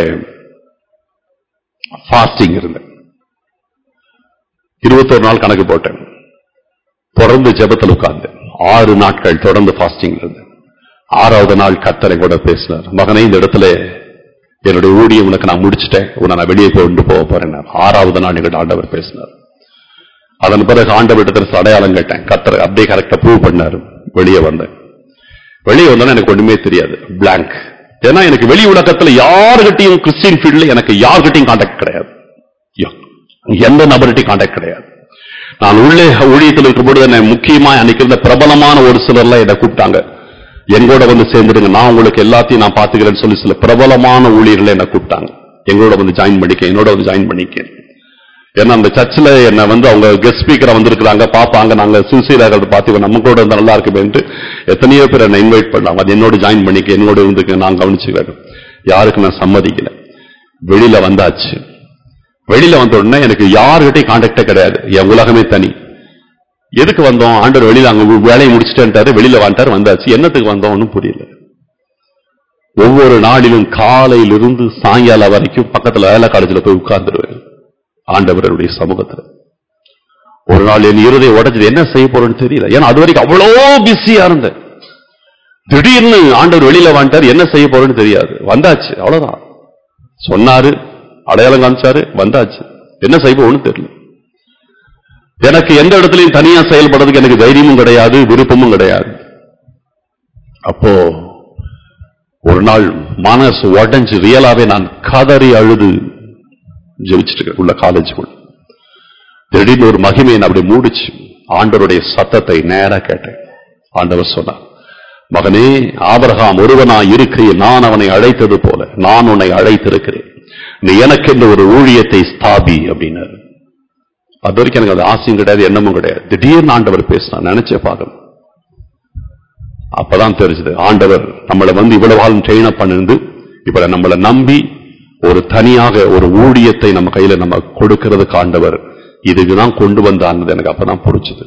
ஃபாஸ்டிங் இருந்தேன் இருபத்தோரு நாள் கணக்கு போட்டேன் தொடர்ந்து ஜெபத்தில் உட்கார்ந்தேன் ஆறு நாட்கள் தொடர்ந்து ஃபாஸ்டிங் இருந்தேன் ஆறாவது நாள் கத்தரை கூட பேசினார் மகனே இந்த இடத்துல என்னுடைய ஊழியம் உனக்கு நான் முடிச்சிட்டேன் உன்னை நான் வெளியே கொண்டு போக போறேன் ஆறாவது நாள் எங்கிட்ட ஆண்டவர் பேசினார் அதன் பிறகு ஆண்டவரிடத்தில் அடையாளம் கேட்டேன் கத்தரை அப்படியே கரெக்டா ப்ரூவ் பண்ணாரு வெளியே வந்தேன் வெளியே வந்தோன்னா எனக்கு ஒண்ணுமே தெரியாது blank ஏன்னா எனக்கு வெளி உலகத்துல யாருகிட்டையும் கிறிஸ்டியன் ஃபீல்ட்ல எனக்கு யார்கிட்டையும் கான்டாக்ட் கிடையாது யா. எந்த நபர்கிட்டையும் கான்டாக்ட் கிடையாது நான் உள்ளே ஊழியத்தில் இருக்கும்போது என்னை முக்கியமா அன்னைக்கு இருந்த பிரபலமான ஒரு சிலர்லாம் என்னை கூப்பிட்டாங்க எங்களோட வந்து சேர்ந்துடுங்க நான் உங்களுக்கு எல்லாத்தையும் நான் பாத்துக்கிறேன்னு சொல்லி சில பிரபலமான ஊழியர்களை என்னை கூப்பிட்டாங்க எங்களோட வந்து ஜாயின் பண்ணிக்க என்னோட வந்து ஜாயின் பண்ணிக்க ஏன்னா அந்த சர்ச்சில் என்ன வந்து அவங்க கெஸ்ட் ஸ்பீக்கரா வந்திருக்கிறாங்க பாப்பாங்க நாங்க சின்சியராக பார்த்து இவன் நம்ம கூட இருந்தா நல்லா இருக்குமேன்ட்டு எத்தனையோ பேர் என்ன இன்வைட் பண்ணாங்க அது என்னோட ஜாயின் பண்ணிக்க என்னோட இருந்துக்க நான் கவனிச்சுக்கிறேன் யாருக்கு நான் சம்மதிக்கல வெளியில வந்தாச்சு வெளியில வந்த உடனே எனக்கு யாருகிட்டையும் கான்டாக்டே கிடையாது என் உலகமே தனி எதுக்கு வந்தோம் ஆண்டவர் வெளியில அங்க வேலையை முடிச்சுட்டேன்ட்டாரு வெளியில வந்துட்டாரு வந்தாச்சு என்னத்துக்கு வந்தோம் ஒன்றும் புரியல ஒவ்வொரு நாளிலும் காலையிலிருந்து சாயங்காலம் வரைக்கும் பக்கத்துல வேலை காலேஜில் போய் உட்கார்ந்துருவேன் ஆண்டவருடைய சமூகத்துல ஒரு நாள் என் இருதயம் உடைஞ்சது என்ன செய்ய போறேன்னு தெரியல ஏன்னா அது வரைக்கும் அவ்வளோ பிஸியா இருந்தேன் திடீர்னு ஆண்டவர் வெளியில வந்துட்டார் என்ன செய்ய போறேன்னு தெரியாது வந்தாச்சு அவ்வளவுதான் சொன்னாரு அடையாளம் காமிச்சாரு வந்தாச்சு என்ன செய்ய போகணும்னு தெரியல எனக்கு எந்த இடத்துலயும் தனியா செயல்படுறதுக்கு எனக்கு தைரியமும் கிடையாது விருப்பமும் கிடையாது அப்போ ஒரு நாள் மனசு உடைஞ்சு ரியலாவே நான் கதறி அழுது ஜெபிச்சுட்டு இருக்கேன் உள்ள காலேஜுக்குள்ள திடீர்னு ஒரு மகிமையை அப்படி மூடிச்சு ஆண்டவருடைய சத்தத்தை நேரா கேட்டேன் ஆண்டவர் சொன்னார் மகனே ஆபிரகாம் ஒருவனாய் இருக்கையில் நான் அவனை அழைத்தது போல நான் உன்னை அழைத்திருக்கிறேன் நீ எனக்கென்று ஒரு ஊழியத்தை ஸ்தாபி அப்படின்னாரு அது வரைக்கும் எனக்கு அது ஆசையும் கிடையாது எண்ணமும் கிடையாது திடீர்னு ஆண்டவர் பேசினா நினைச்சே பார்க்கணும் அப்பதான் தெரிஞ்சது ஆண்டவர் நம்மளை வந்து இவ்வளவு காலம் ட்ரெயின் அப் பண்ணிருந்து இப்ப நம்மளை நம்பி ஒரு தனியாக ஒரு ஊழியத்தை நம்ம கையில நம்ம கொடுக்கிறதுக்கு ஆண்டவர் இதுக்குதான் கொண்டு வந்தான்னு எனக்கு அப்பதான் புரிச்சுது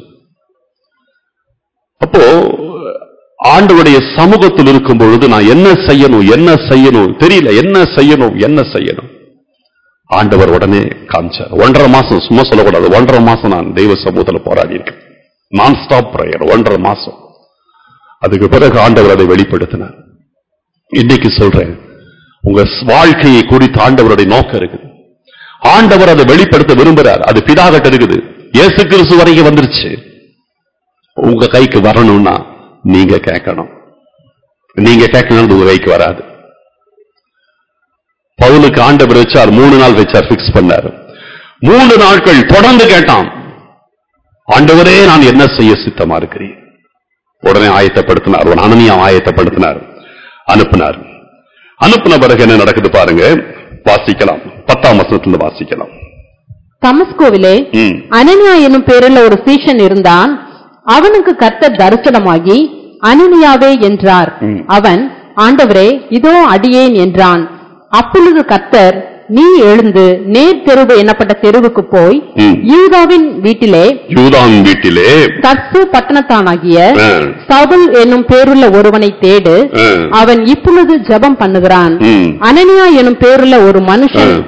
அப்போ ஆண்டவருடைய சமூகத்தில் இருக்கும் பொழுது நான் என்ன செய்யணும் என்ன செய்யணும் தெரியல என்ன செய்யணும் என்ன செய்யணும் ஆண்டவர் உடனே காமிச்சார் ஒன்றரை மாசம் சும்மா சொல்லக்கூடாது ஒன்றரை மாசம் நான் தெய்வ சமூகத்தில் போராடி இருக்கேன் நான் ஸ்டாப் பிரேயர் ஒன்றரை மாசம் அதுக்கு பிறகு ஆண்டவர் அதை வெளிப்படுத்தினார் இன்னைக்கு சொல்றேன் உங்க வாழ்க்கையை குறித்து ஆண்டவருடைய நோக்கம் இருக்குது ஆண்டவர் அதை வெளிப்படுத்த விரும்புறார் அது பிதாகட்ட இருக்குது இயேசு கிறிஸ்து வரைக்கும் வந்துருச்சு உங்க கைக்கு வரணும்னா நீங்க கேட்கணும் நீங்க கேட்கணும் உங்க கைக்கு வராது பவுலுக்கு ஆண்டவர் வச்சார் மூணு நாள் வச்சார் பிக்ஸ் பண்ணாரு மூணு நாட்கள் தொடர்ந்து கேட்டான் ஆண்டவரே நான் என்ன செய்ய சித்தமா இருக்கிறேன் உடனே ஆயத்தப்படுத்தினார் ஒரு அனனியா ஆயத்தப்படுத்தினார் அனுப்பினார் அனுப்பின பிறகு என்ன நடக்குது பாருங்க வாசிக்கலாம் பத்தாம் வசனத்துல வாசிக்கலாம் தமஸ்கோவிலே ம். அனனியா என்னும் பேருள்ள ஒரு சீஷன் இருந்தான் அவனுக்கு கர்த்தர் தரிசனமாகி அனனியாவே என்றார் ம். அவன் ஆண்டவரே இதோ அடியேன் என்றான் அப்பொழுது கர்த்தர் நீ எழுந்து நேர் தெருவு என்னப்பட்ட தெருவுக்கு போய் ம். யூதாவின் வீட்டிலே யூதான் வீட்டிலே தர்சு பட்டணத்தானாகிய ஆ, சவுல் என்னும் பேருள்ள ஒருவனை தேடு ஆ, அவன் இப்பொழுது ஜெபம் பண்ணுகிறான் ம். அனனியா எனும் பேருள்ள ஒரு மனுஷன் ஆ.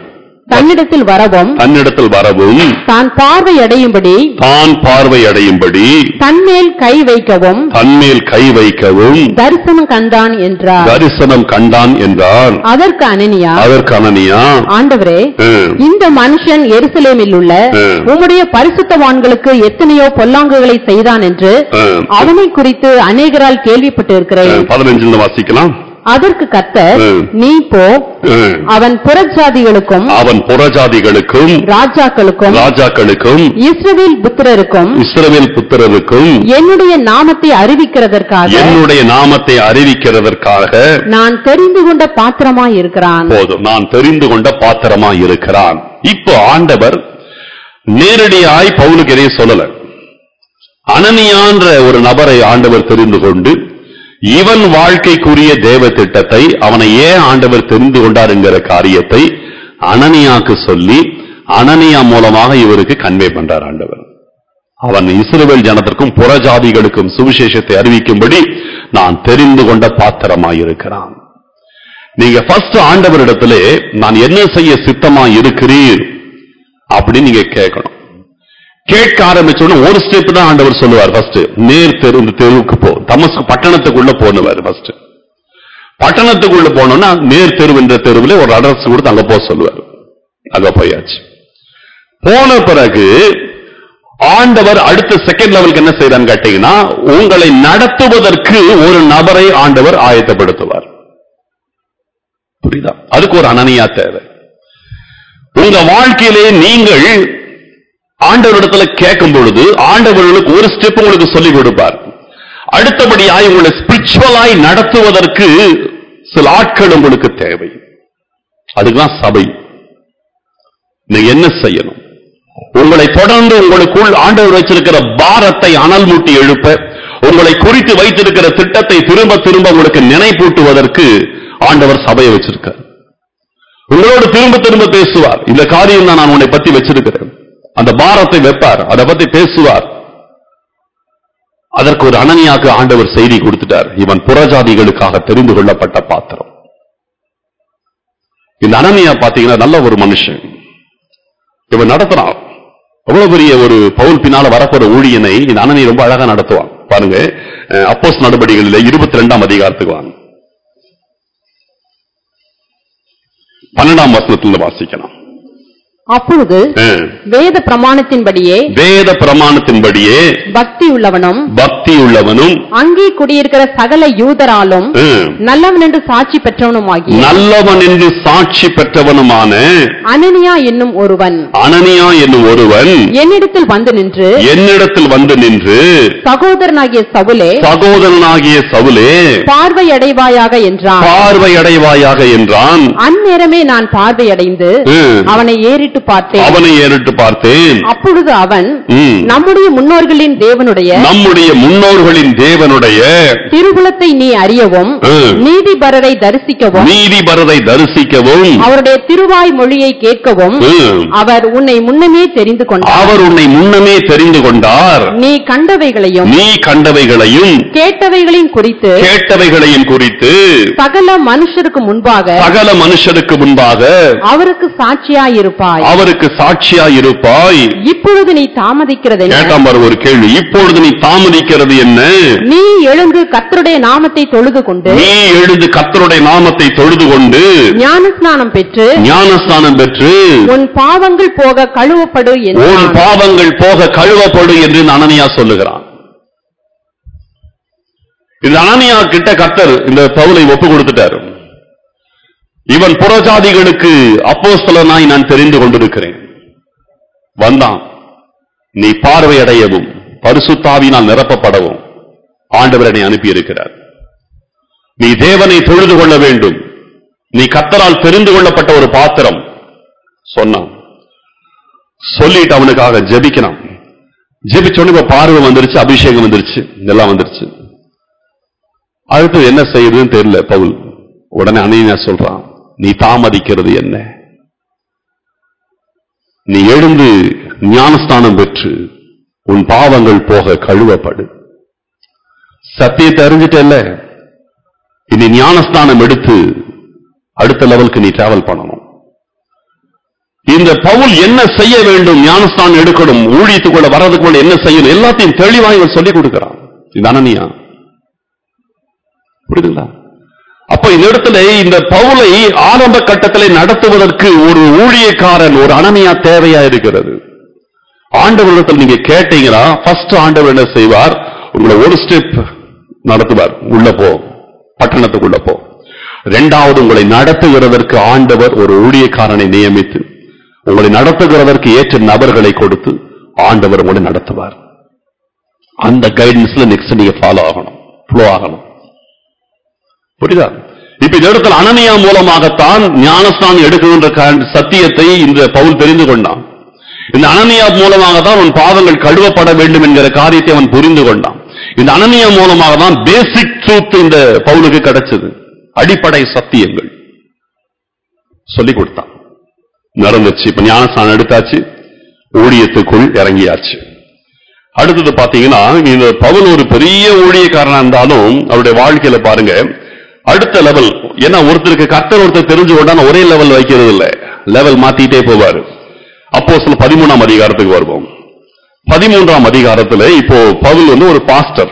தன்னிடத்தில் வரவும் தன்னிடத்தில் வரவும் தான் பார்வை அடையும்படி தான் பார்வை அடையும்படி தன்மேல் கை வைக்கவும் தன்மேல் கை வைக்கவும் தரிசனம் கண்டான் என்றார் தரிசனம் கண்டான் என்றான் அதற்கு அனனியா அதற்கு அனனியா ஆண்டவரே ம், இந்த மனுஷன் எருசலேமில் உள்ள ம். உம்முடைய பரிசுத்தவான்களுக்கு எத்தனையோ பொல்லாங்குகளை செய்தான் என்று ம், அவனை குறித்து அநேகரால் கேள்விப்பட்டிருக்கிறேன் ம், பதினஞ்சுல வாசிக்கலாம் அதற்கு கர்த்தர் ம். நீ போ ம். அவன் புறஜாதிகளுக்கும் அவன் புறஜாதிகளுக்கும் ராஜாக்களுக்கும் ராஜாக்களுக்கும் இஸ்ரவேல் புத்திரருக்கும் இஸ்ரவேல் புத்திரருக்கும் என்னுடைய நாமத்தை அறிவிக்கிறதற்காக என்னுடைய நாமத்தை அறிவிக்கிறதற்காக நான் தெரிந்து கொண்ட பாத்திரமாய் இருக்கிறான் போதும் நான் தெரிந்து கொண்ட பாத்திரமா இருக்கிறான் இப்போ ஆண்டவர் நேரடியாய் பவுலுக்கு எதையும் சொல்லல அனனியான்ற ஒரு நபரை ஆண்டவர் தெரிந்து கொண்டு இவன் வாழ்க்கைக்குரிய தேவ திட்டத்தை அவனை ஏன் ஆண்டவர் தெரிந்து கொண்டாருங்கிற காரியத்தை அனனியாக்கு சொல்லி அனனியா மூலமாக இவருக்கு கன்வே பண்றார் ஆண்டவர் அவன் இஸ்ரவேல் ஜனத்திற்கும் புறஜாதிகளுக்கும் சுவிசேஷத்தை அறிவிக்கும்படி நான் தெரிந்து கொண்ட பாத்திரமாயிருக்கிறான் நீங்க ஃபர்ஸ்ட் ஆண்டவரிடத்திலே நான் என்ன செய்ய சித்தமா இருக்கிறீர் அப்படின்னு நீங்க கேட்கணும் கேட்க ஆரம்பிச்ச உடனே ஒரு ஸ்டெப் தான் ஆண்டவர் சொல்லுவார் ஃபர்ஸ்ட் நேர் தெரு இந்த தெருவுக்கு போ தமஸ்கு பட்டணத்துக்குள்ள போனுவார் ஃபர்ஸ்ட் பட்டணத்துக்குள்ள போனோம்னா நேர் தெரு என்ற தெருவில் ஒரு அட்ரஸ் கொடுத்து அங்க போக சொல்லுவார் அங்க போயாச்சு போன பிறகு ஆண்டவர் அடுத்த செகண்ட் லெவலுக்கு என்ன செய்யறான்னு கேட்டீங்கன்னா உங்களை நடத்துவதற்கு ஒரு நபரை ஆண்டவர் ஆயத்தப்படுத்துவார் புரியுதா அதுக்கு ஒரு அனனியா தேவை உங்க வாழ்க்கையிலே நீங்கள் ஆண்டவரிடத்துல கேட்கும் பொழுது ஆண்டவர்களுக்கு ஒரு ஸ்டெப் உங்களுக்கு சொல்லிக் கொடுப்பார் அடுத்தபடியாய் உங்களை ஸ்பிரிச்சுவலாய் நடத்துவதற்கு சில ஆட்கள் உங்களுக்கு தேவை அதுதான் சபை நீங்க என்ன செய்யணும் உங்களை தொடர்ந்து உங்களுக்குள் ஆண்டவர் வச்சிருக்கிற பாரத்தை அனல் மூட்டி எழுப்ப உங்களை குறித்து வைத்திருக்கிற திட்டத்தை திரும்ப திரும்ப உங்களுக்கு நினைப்பூட்டுவதற்கு ஆண்டவர் சபையை வச்சிருக்கார் உங்களோடு திரும்ப திரும்ப பேசுவார் இந்த காரியம் தான் நான் உன்னை பத்தி வச்சிருக்கிறேன் அந்த பாரத்தை வைப்பார் அதை பத்தி பேசுவார் அதற்கு ஒரு அனனியாக்கு ஆண்டவர் செய்தி கொடுத்துட்டார் இவன் புறஜாதிகளுக்காக தெரிந்து கொள்ளப்பட்ட பாத்திரம் இந்த அனனியா பாத்தீங்கன்னா நல்ல ஒரு மனுஷன் இவன் நடத்துறான் அவ்வளவு பெரிய ஒரு பவுல் பின்னால வரப்போற ஊழியனை இந்த அனனி ரொம்ப அழகா நடத்துவான் பாருங்க அப்போஸ் நடவடிக்கைகளில் இருபத்தி ரெண்டாம் அதிகாரத்துக்கு வாங்க பன்னெண்டாம் வசனத்துல வாசிக்கலாம் அப்பொழுது ஆ. வேத பிரமாணத்தின்படியே வேத பிரமாணத்தின்படியே பக்தி உள்ளவனும் பக்தி உள்ளவனும் அங்கே குடியிருக்கிற சகல யூதராலும் ஆ, நல்லவன் என்று சாட்சி பெற்றவனுமாகிய நல்லவன் என்று சாட்சி பெற்றவனுமான அனனியா என்னும் ஒருவன் அனனியா என்னும் ஒருவன் என்னிடத்தில் வந்து நின்று என்னிடத்தில் வந்து நின்று சகோதரனாகிய சவுலே சகோதரனாகிய சவுலே பார்வையடைவாயாக என்றான் பார்வையடைவாயாக என்றான் அந்நேரமே நான் பார்வையடைந்து ம். அவனை ஏறிட்டு பார்த்தேன் அவனை ஏறிட்டு பார்த்தேன் அப்பொழுது அவன் ம். நம்முடைய முன்னோர்களின் தேவனுடைய நம்முடைய முன்னோர்களின் தேவனுடைய திருகுலத்தை நீ அறியவும் ம். நீதிபரரை தரிசிக்கவும் நீதிபரரை தரிசிக்கவும் அவருடைய திருவாய் மொழியை கேட்கவும் ம். அவர் உன்னை முன்னமே தெரிந்து கொண்டார் அவர் உன்னை முன்னமே தெரிந்து கொண்டார் நீ கண்டவைகளையும் நீ கண்டவைகளையும் கேட்டவைகளையும் குறித்து கேட்டவைகளையும் குறித்து சகல மனுஷருக்கு முன்பாக சகல மனுஷருக்கு முன்பாக அவருக்கு சாட்சியாயிருப்பாய் அவருக்கு சாட்சியாய் இருப்பாய் இப்பொழுது நீ தாமதிக்கிறது கேட்டாம் பாரு ஒரு கேள்வி இப்பொழுது நீ தாமதிக்கிறது என்ன நீ எழுந்து கர்த்தருடைய நாமத்தை தொழுது கொண்டு நீ எழுந்து கர்த்தருடைய நாமத்தை தொழுது கொண்டு ஞானஸ்நானம் பெற்று ஞானஸ்தானம் பெற்று உன் பாவங்கள் போக கழுவப்படு உன் என்றான் பாவங்கள் போக கழுவப்படு என்று இந்த அனனியா சொல்லுகிறான் இந்த அனனியா கிட்ட கர்த்தர் இந்த பவுலை ஒப்பு கொடுத்துட்டாரு இவன் புறஜாதிகளுக்கு அப்போஸ்தலனாய் நான் தெரிந்து கொண்டிருக்கிறேன் வந்தான் நீ பார்வையடையவும் பரிசுத்தாவினால் நிரப்பப்படவும் ஆண்டவர் என்னை அனுப்பியிருக்கிறார் நீ தேவனை தொழுது கொள்ள வேண்டும் நீ கத்தரால் தெரிந்து கொள்ளப்பட்ட ஒரு பாத்திரம் சொன்னான் சொல்லிட்டு அவனுக்காக ஜெபிக்கிறான் ஜெபிச்சோன்னு இப்ப பார்வை வந்துருச்சு அபிஷேகம் வந்துருச்சு எல்லாம் வந்துருச்சு அடுத்து என்ன செய்யுதுன்னு தெரியல பவுல் உடனே அணையா சொல்றான் நீ தாமதிக்கிறது என்ன நீ எழுந்து ஞானஸ்தானம் பெற்று உன் பாவங்கள் போக கழுவப்படு சத்தியத்தை அறிஞ்சிட்டல்ல இனி ஞானஸ்தானம் எடுத்து அடுத்த லெவலுக்கு நீ டிராவல் பண்ணணும் இந்த பவுல் என்ன செய்ய வேண்டும் ஞானஸ்தானம் எடுக்கணும் ஊழியத்துக்குள்ள வர்றதுக்குள்ள என்ன செய்யணும் எல்லாத்தையும் தெளிவாக இவன் சொல்லிக் கொடுக்கிறான் இது அனனியா புரியுதுங்களா அப்ப இந்த இடத்துல இந்த பவுலை ஆரம்ப கட்டத்திலே நடத்துவதற்கு ஒரு ஊழியக்காரன் ஒரு அனனியா தேவையா இருக்கிறது ஆண்டவரிடத்தில் நீங்க கேட்டீங்கன்னா ஃபர்ஸ்ட் ஆண்டவர் என்ன செய்வார் உங்களை ஒரு ஸ்டெப் நடத்துவார் உள்ள போ பட்டணத்துக்குள்ள போ இரண்டாவது உங்களை நடத்துகிறதற்கு ஆண்டவர் ஒரு ஊழியக்காரனை நியமித்து உங்களை நடத்துகிறதற்கு ஏற்ற நபர்களை கொடுத்து ஆண்டவர் உங்களை நடத்துவார் அந்த கைடன்ஸ்ல நெக்ஸ்ட் நீங்க ஃபாலோ ஆகணும் ஃப்ளோ ஆகணும் புரியுதா இப்ப இந்த இடத்துல அனனியா மூலமாகத்தான் ஞானஸ்தானம் எடுக்கின்ற கா- சத்தியத்தை இந்த பவுல் தெரிந்து கொண்டான் இந்த அனனியா மூலமாக தான் அவன் பாவங்கள் கழுவப்பட வேண்டும் என்கிற காரியத்தை அவன் புரிந்து கொண்டான் இந்த அனனியா மூலமாக தான் பேசிக் ட்ரூத் இந்த பவுலுக்கு கிடைச்சது அடிப்படை சத்தியங்கள் சொல்லிக் கொடுத்தான் நடந்துச்சு இப்ப ஞானஸ்தானம் எடுத்தாச்சு ஊழியத்துக்குள் இறங்கியாச்சு அடுத்தது பாத்தீங்கன்னா இந்த பவுல் ஒரு பெரிய ஊழியக்காரனா இருந்தாலும் அவருடைய வாழ்க்கையில பாருங்க அடுத்த லெவல் ஏன்னா ஒருத்தருக்கு கர்த்தர் ஒருத்தர் தெரிஞ்சு கொண்டான ஒரே லெவல் வைக்கிறது இல்ல லெவல் மாத்திட்டே போவாரு அப்போ சில பதிமூணாம் அதிகாரத்துக்கு வருவோம் பதிமூன்றாம் அதிகாரத்துல இப்போ பவுல் வந்து ஒரு பாஸ்டர்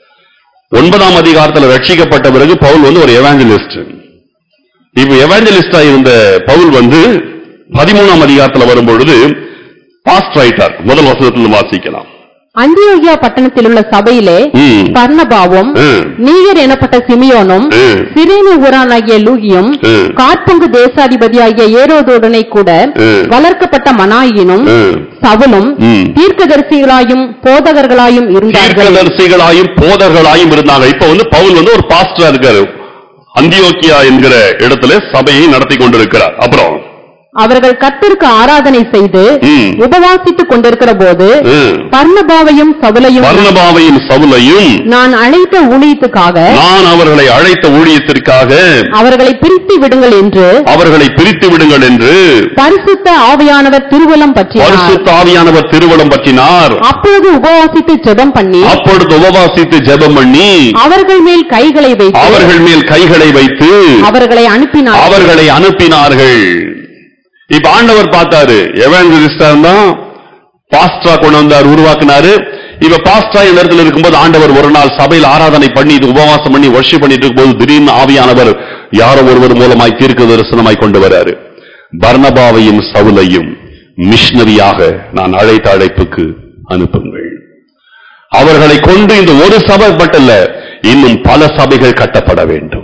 ஒன்பதாம் அதிகாரத்துல ரட்சிக்கப்பட்ட பிறகு பவுல் வந்து ஒரு எவாஞ்சலிஸ்ட் இப்ப எவாஞ்சலிஸ்டா இருந்த பவுல் வந்து பதிமூணாம் அதிகாரத்துல வரும்பொழுது பாஸ்டர் ஆயிட்டார் முதல் வசனத்துல வாசிக்கலாம் அந்தியோகியா பட்டணத்தில் உள்ள சபையிலே ம். பர்னபாவும் ம். நீகர் எனப்பட்ட சிமியோனும் ம். சிரேனி ஊரானாகிய லூகியும் ம். காற்பங்கு தேசாதிபதியாகிய ஏரோதுடனே கூட ம். வளர்க்கப்பட்ட மனாயினும் ம். சவுலும் ம். தீர்க்கதரிசிகளாயும் போதகர்களாயும் இருந்தார்கள் தீர்க்கதரிசிகளாயும் போதர்களாயும் இருந்தாங்க இப்ப வந்து பவுல் வந்து ஒரு பாஸ்டரா இருக்காரு அந்தியோக்கியா என்கிற இடத்துல சபையை நடத்தி கொண்டிருக்கிறார் அப்புறம் அவர்கள் கர்த்தருக்கு ஆராதனை செய்து ம். உபவாசித்துக் கொண்டிருக்கிற போது ம், பர்னபாவையும் சவுலையும் பர்னபாவையும் சவுலையும் நான் அழைத்த ஊழியத்துக்காக நான் அவர்களை அழைத்த ஊழியத்திற்காக அவர்களை பிரித்து விடுங்கள் என்று அவர்களை பிரித்து விடுங்கள் என்று பரிசுத்த ஆவியானவர் திருவலம் பற்றினார் பரிசுத்த ஆவியானவர் திருவளம் பற்றினார் அப்பொழுது உபவாசித்து ஜெபம் பண்ணி அப்பொழுது உபவாசித்து ஜெபம் பண்ணி அவர்கள் மேல் கைகளை வைத்து அவர்கள் மேல் கைகளை வைத்து அவர்களை அனுப்பினார் அவர்களை அனுப்பினார்கள் இப்ப ஆண்டவர் பார்த்தாரு எவாஞ்சலிஸ்டா இருந்தா பாஸ்டா கொண்டு வந்தார் உருவாக்குனாரு இப்ப பாஸ்டா இந்த இடத்துல இருக்கும்போது ஆண்டவர் ஒரு நாள் சபையில் ஆராதனை பண்ணி இது உபவாசம் பண்ணி வர்ஷி பண்ணிட்டு இருக்கும்போது திடீர்னு ஆவியானவர் யாரோ ஒருவர் மூலமாய் தீர்க்க தரிசனமாய் கொண்டு வராரு பர்னபாவையும் சவுலையும் மிஷனரியாக நான் அழைத்த அழைப்புக்கு அனுப்புங்கள் அவர்களை கொண்டு இந்த ஒரு சபை மட்டுமல்ல இன்னும் பல சபைகள் கட்டப்பட வேண்டும்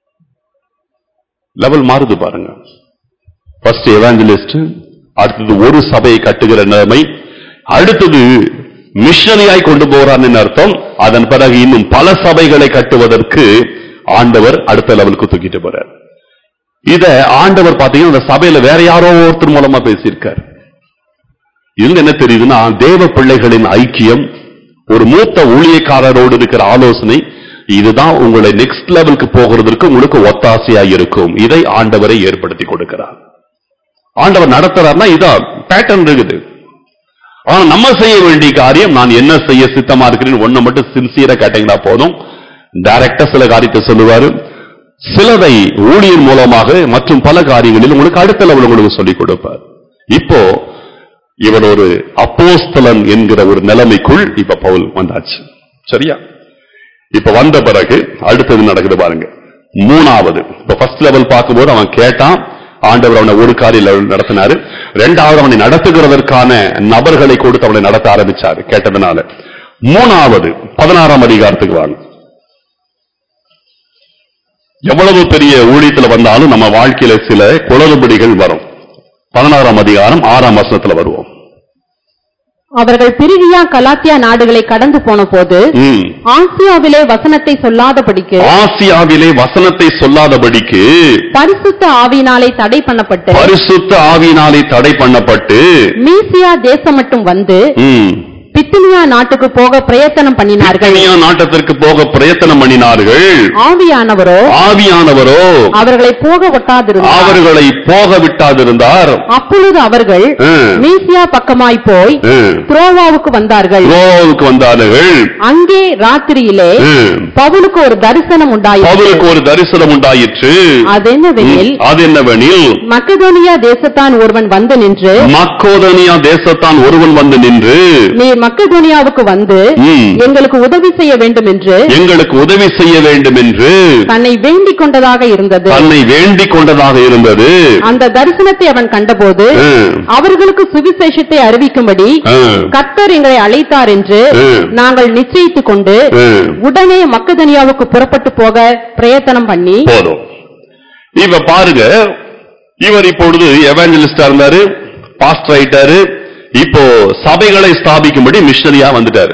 லெவல் மாறுது பாருங்க ஃபர்ஸ்ட் எவாஞ்சலிஸ்ட் அடுத்தது ஒரு சபையை கட்டுகிற நிலைமை அடுத்தது மிஷனரியாய் கொண்டு போறான்னு அர்த்தம் அதன் பிறகு இன்னும் பல சபைகளை கட்டுவதற்கு ஆண்டவர் அடுத்த லெவலுக்கு தூக்கிட்டு போறார் இத ஆண்டவர் பாத்தீங்கன்னா அந்த சபையில வேற யாரோ ஒருத்தர் மூலமா பேசியிருக்கார் இதுல என்ன தெரியுதுன்னா தேவ பிள்ளைகளின் ஐக்கியம் ஒரு மூத்த ஊழியக்காரரோடு இருக்கிற ஆலோசனை இதுதான் உங்களை நெக்ஸ்ட் லெவலுக்கு போகிறதற்கு உங்களுக்கு ஒத்தாசையா இருக்கும் இதை ஆண்டவரை ஏற்படுத்தி கொடுக்கிறார் ஆண்டவர் நடத்துறாருன்னா இதான் பேட்டர்ன் இருக்குது ஆனா நம்ம செய்ய வேண்டிய காரியம் நான் என்ன செய்ய சித்தமா இருக்கிறேன்னு ஒண்ணு மட்டும் சின்சியரா கேட்டீங்கன்னா போதும் டைரக்டா சில காரியத்தை சொல்லுவாரு சிலதை ஊழியர் மூலமாக மற்றும் பல காரியங்களில் உங்களுக்கு அடுத்த லெவல் உங்களுக்கு சொல்லிக் கொடுப்பார் இப்போ இவன் ஒரு அப்போஸ்தலன் என்கிற ஒரு நிலைமைக்குள் இப்ப பவுல் வந்தாச்சு சரியா இப்ப வந்த பிறகு அடுத்தது நடக்குது பாருங்க மூணாவது இப்ப ஃபர்ஸ்ட் லெவல் பார்க்கும்போது அவன் கேட்டான் ஆண்டவர் அவனை ஒரு காரிய லெவல் நடத்தினாரு ரெண்டாவது அவனை நடத்துகிறதற்கான நபர்களை கொடுத்து அவனை நடத்த ஆரம்பிச்சாரு கேட்டதுனால மூணாவது பதினாறாம் அதிகாரத்துக்கு வாங்க எவ்வளவு பெரிய ஊழியத்துல வந்தாலும் நம்ம வாழ்க்கையில சில குளறுபடிகள் வரும் பதினாறாம் அதிகாரம் ஆறாம் வசனத்துல வருவோம் அவர்கள் பிரிவியா கலாத்தியா நாடுகளை கடந்து போன போது ம். ஆசியாவிலே வசனத்தை சொல்லாதபடிக்கு ஆசியாவிலே வசனத்தை சொல்லாதபடிக்கு பரிசுத்த ஆவியினாலே தடை பண்ணப்பட்டு பரிசுத்த ஆவியினாலே தடை பண்ணப்பட்டு மீசியா தேசம் மட்டும் வந்து ம், பித்தினியா நாட்டுக்கு போக பிரயத்தனம் பண்ணினார்கள் பித்தினியா நாட்டத்திற்கு போக பிரயத்தனம் பண்ணினார்கள் ஆவியானவரோ ஆவியானவரோ அவர்களை போக ஒட்டாதிருந்தார் அவர்களை போக விட்டாதிருந்தார் அப்பொழுது அவர்கள் ம், மீசியா பக்கமாய் போய் ம். துரோவாவுக்கு வந்தார்கள் ரோவுக்கு வந்தார்கள் அங்கே ராத்திரியிலே ம். பவுலுக்கு ஒரு தரிசனம் உண்டாயிற்று பவுலுக்கு ஒரு தரிசனம் உண்டாயிற்று அதென்னவெனில் அது என்னவெனில் மக்கதோனியா தேசத்தான் ஒருவன் வந்து நின்று மக்கோதனியா தேசத்தான் ஒருவன் வந்து நின்று நீர் மக்கதோனியாவுக்கு வந்து ம், எங்களுக்கு உதவி செய்ய வேண்டும் என்று எங்களுக்கு உதவி செய்ய வேண்டும் என்று தன்னை வேண்டிக் கொண்டதாக இருந்தது தன்னை வேண்டிக் கொண்டதாக இருந்தது அந்த தரிசனத்தை அவன் கண்டபோது ம், அவர்களுக்கு சுவிசேஷத்தை அறிவிக்கும்படி ம், கர்த்தர் எங்களை அழைத்தார் என்று ம். நாங்கள் நிச்சயித்துக் கொண்டு ம். உடனே மக்கதனியாவுக்கு புறப்பட்டு போக பிரயத்தனம் பண்ணி போதும் இப்ப பாருங்க இவர் இப்பொழுது எவாஞ்சலிஸ்டா இருந்தாரு பாஸ்டர் ஆயிட்டாரு இப்போ சபைகளை ஸ்தாபிக்கும்படி மிஷனரியா வந்துட்டாரு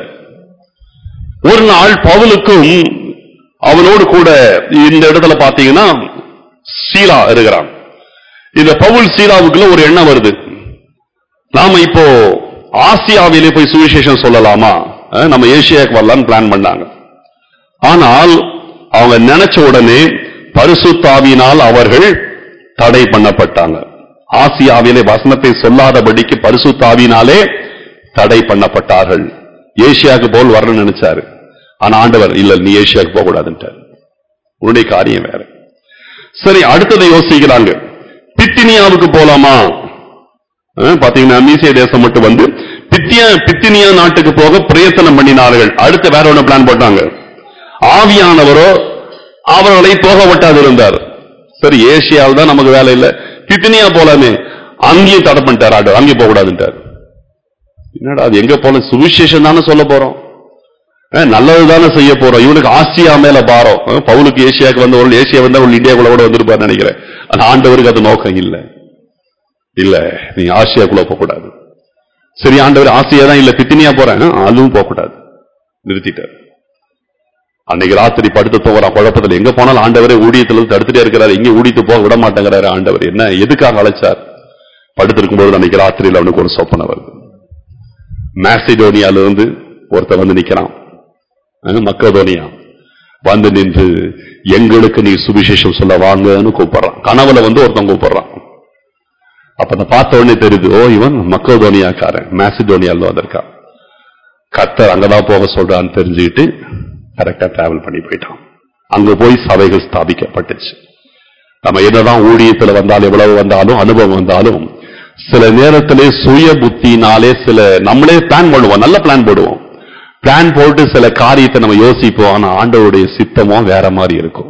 ஒரு நாள் பவுலுக்கும் அவனோடு கூட இந்த இடத்துல பாத்தீங்கன்னா சீலா இருக்கிறான் இந்த பவுல் சீலாவுக்குள்ள ஒரு எண்ணம் வருது நாம இப்போ ஆசியாவிலே போய் சுவிசேஷம் சொல்லலாமா அஹ், நம்ம ஏசியாவுக்கு வரலாம்னு பிளான் பண்ணாங்க ஆனால் அவங்க நினைச்ச உடனே பரிசுத்தாவினால் அவர்கள் தடை பண்ணப்பட்டாங்க ஆசியாவிலே வசனத்தை சொல்லாதபடிக்கு பரிசுத்தாவினாலே தடை பண்ணப்பட்டார்கள் ஏசியாவுக்கு போல் வரணும்னு நினைச்சாரு ஆனா ஆண்டவர் இல்ல நீ ஏசியாவுக்கு போக கூடாதுன்ட்டார் உன்னுடைய காரியம் வேற சரி அடுத்ததை யோசிக்கிறாங்க பித்தினியாவுக்கு போலாமா அஹ், பாத்தீங்கன்னா மீசிய தேசம் மட்டும் வந்து பித்தியா பித்தினியா நாட்டுக்கு போக பிரயத்தனம் பண்ணினார்கள் அடுத்து வேற ஒண்ணு பிளான் போட்டாங்க ஆவியானவரோ அவர்களை போக விட்டாது இருந்தார் சரி ஏசியாவில் தான் நமக்கு வேலை இல்லை பித்தினியா போலாமே அங்கேயும் தடை பண்ணிட்டார் ஆண்டவர் அங்கேயும் போக கூடாதுன்ட்டார் என்னடா அது எங்க போல சுவிசேஷம் தானே சொல்ல போறோம் அஹ், நல்லது தானே செய்ய போறோம் இவனுக்கு ஆசியா மேல பாரம் அஹ், பவுலுக்கு ஏசியாவுக்கு வந்தவர்கள் ஏசியா வந்தவர்கள் இந்தியாவுக்குள்ள கூட வந்திருப்பார் நினைக்கிறேன் ஆனா ஆண்டவருக்கு அது நோக்கம் இல்லை இல்ல நீ ஆசியாக்குள்ள போக கூடாது சரி ஆண்டவர் ஆசியா தான் இல்ல பித்தினியா போறேன் அஹ், அதுவும் போக கூடாது நிறுத்திட்டார் அன்னைக்கு ராத்திரி படுத்து போகிறான் குழப்பத்தில் எங்க போனாலும் ஆண்டவரே ஊழியத்துல இருந்து தடுத்துட்டே இருக்கிறாரு இங்க ஊழித்து போக விட மாட்டேங்கிறாரு ஆண்டவர் என்ன எதுக்காக அழைச்சார் படுத்திருக்கும் போது அன்னைக்கு ராத்திரியில் அவனுக்கு ஒரு சொப்பனை வருது மேசிடோனியால இருந்து ஒருத்தன் வந்து நிக்கிறான் அஹ், மக்கதோனியா வந்து நின்று எங்களுக்கு நீ சுவிசேஷம் சொல்ல வாங்கன்னு கூப்பிடுறான் கனவுல வந்து ஒருத்தன் கூப்பிடுறான் அப்ப அதை பார்த்த உடனே தெரியுது ஓ இவன் மக்கதோனியாக்காரன் மேசிடோனியால வந்திருக்கான் கர்த்தர் அங்கதான் போக சொல்றான்னு தெரிஞ்சுக்கிட்டு கரெக்டா டிராவல் பண்ணி போயிட்டான் அங்க போய் சபைகள் ஸ்தாபிக்கப்பட்டுச்சு நம்ம என்னதான் ஊழியத்துல வந்தாலும் எவ்வளவு வந்தாலும் அனுபவம் வந்தாலும் சில நேரத்திலே சுய புத்தினாலே சில நம்மளே பிளான் பண்ணுவோம் நல்ல பிளான் போடுவோம் பிளான் போட்டு சில காரியத்தை நம்ம யோசிப்போம் ஆனா ஆண்டவருடைய சித்தமோ வேற மாதிரி இருக்கும்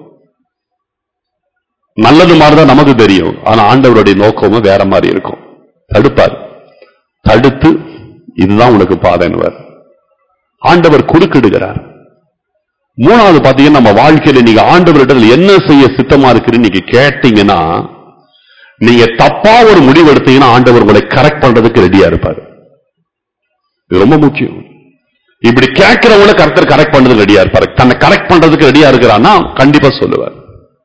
நல்லது மாதிரிதான் நமக்கு தெரியும் ஆனா ஆண்டவருடைய நோக்கமும் வேற மாதிரி இருக்கும் தடுப்பார் தடுத்து இதுதான் உனக்கு பாதைன்னுவார் ஆண்டவர் குறுக்கிடுகிறார் மூணாவது பாத்தீங்கன்னா நம்ம வாழ்க்கையில நீங்க ஆண்டவரிடத்தில் என்ன செய்ய சித்தமா இருக்குன்னு நீங்க கேட்டீங்கன்னா நீங்க தப்பா ஒரு முடிவு எடுத்தீங்கன்னா ஆண்டவர் உங்களை கரெக்ட் பண்றதுக்கு ரெடியா இருப்பாரு இது ரொம்ப முக்கியம் இப்படி கேட்கிறவங்கள கரெக்டர் கரெக்ட் பண்றதுக்கு ரெடியா இருப்பாரு தன்னை கரெக்ட் பண்றதுக்கு ரெடியா இருக்கிறான்னா கண்டிப்பா சொல்லுவார்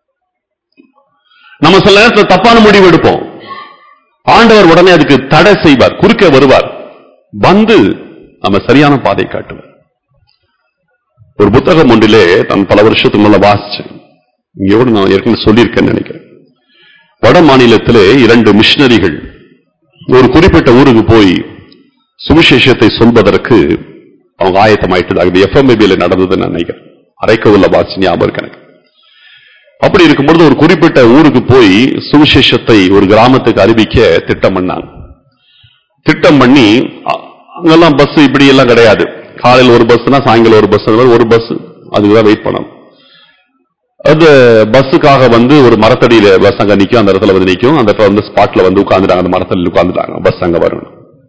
நம்ம சில நேரத்துல தப்பான முடிவு எடுப்போம் ஆண்டவர் உடனே அதுக்கு தடை செய்வார் குறுக்க வருவார் வந்து நம்ம சரியான பாதை காட்டுவார் ஒரு புத்தகம் ஒன்றிலே நான் பல வருஷத்துக்கு முன்ன வாசிச்சேன் இங்கோடு நான் ஏற்கனவே சொல்லியிருக்கேன்னு நினைக்கிறேன் வட மாநிலத்திலே இரண்டு மிஷனரிகள் ஒரு குறிப்பிட்ட ஊருக்கு போய் சுவிசேஷத்தை சொல்வதற்கு அவங்க ஆயத்தமாயிட்டு அது எஃப்எம்ஏபியில நடந்ததுன்னு நான் நினைக்கிறேன் அரைக்கவுள்ள வாசி ஞாபகம் இருக்கு எனக்கு அப்படி இருக்கும்பொழுது ஒரு குறிப்பிட்ட ஊருக்கு போய் சுவிசேஷத்தை ஒரு கிராமத்துக்கு அறிவிக்க திட்டம் பண்ணாங்க திட்டம் பண்ணி அ- அங்கெல்லாம் பஸ் இப்படி எல்லாம் கிடையாது காலையில் ஒரு பஸ்னா சாயங்காலம் ஒரு பஸ் ஒரு பஸ் அதுக்கு தான் வெயிட் பண்ணணும் அந்த பஸ்ஸுக்காக வந்து ஒரு மரத்தடியில பஸ் அங்க நிக்கும் அந்த இடத்துல வந்து நிக்கும் அந்த இடத்துல வந்து ஸ்பாட்ல வந்து உட்கார்ந்துட்டாங்க அந்த மரத்தடியில் உட்கார்ந்துட்டாங்க பஸ் அங்க வரும்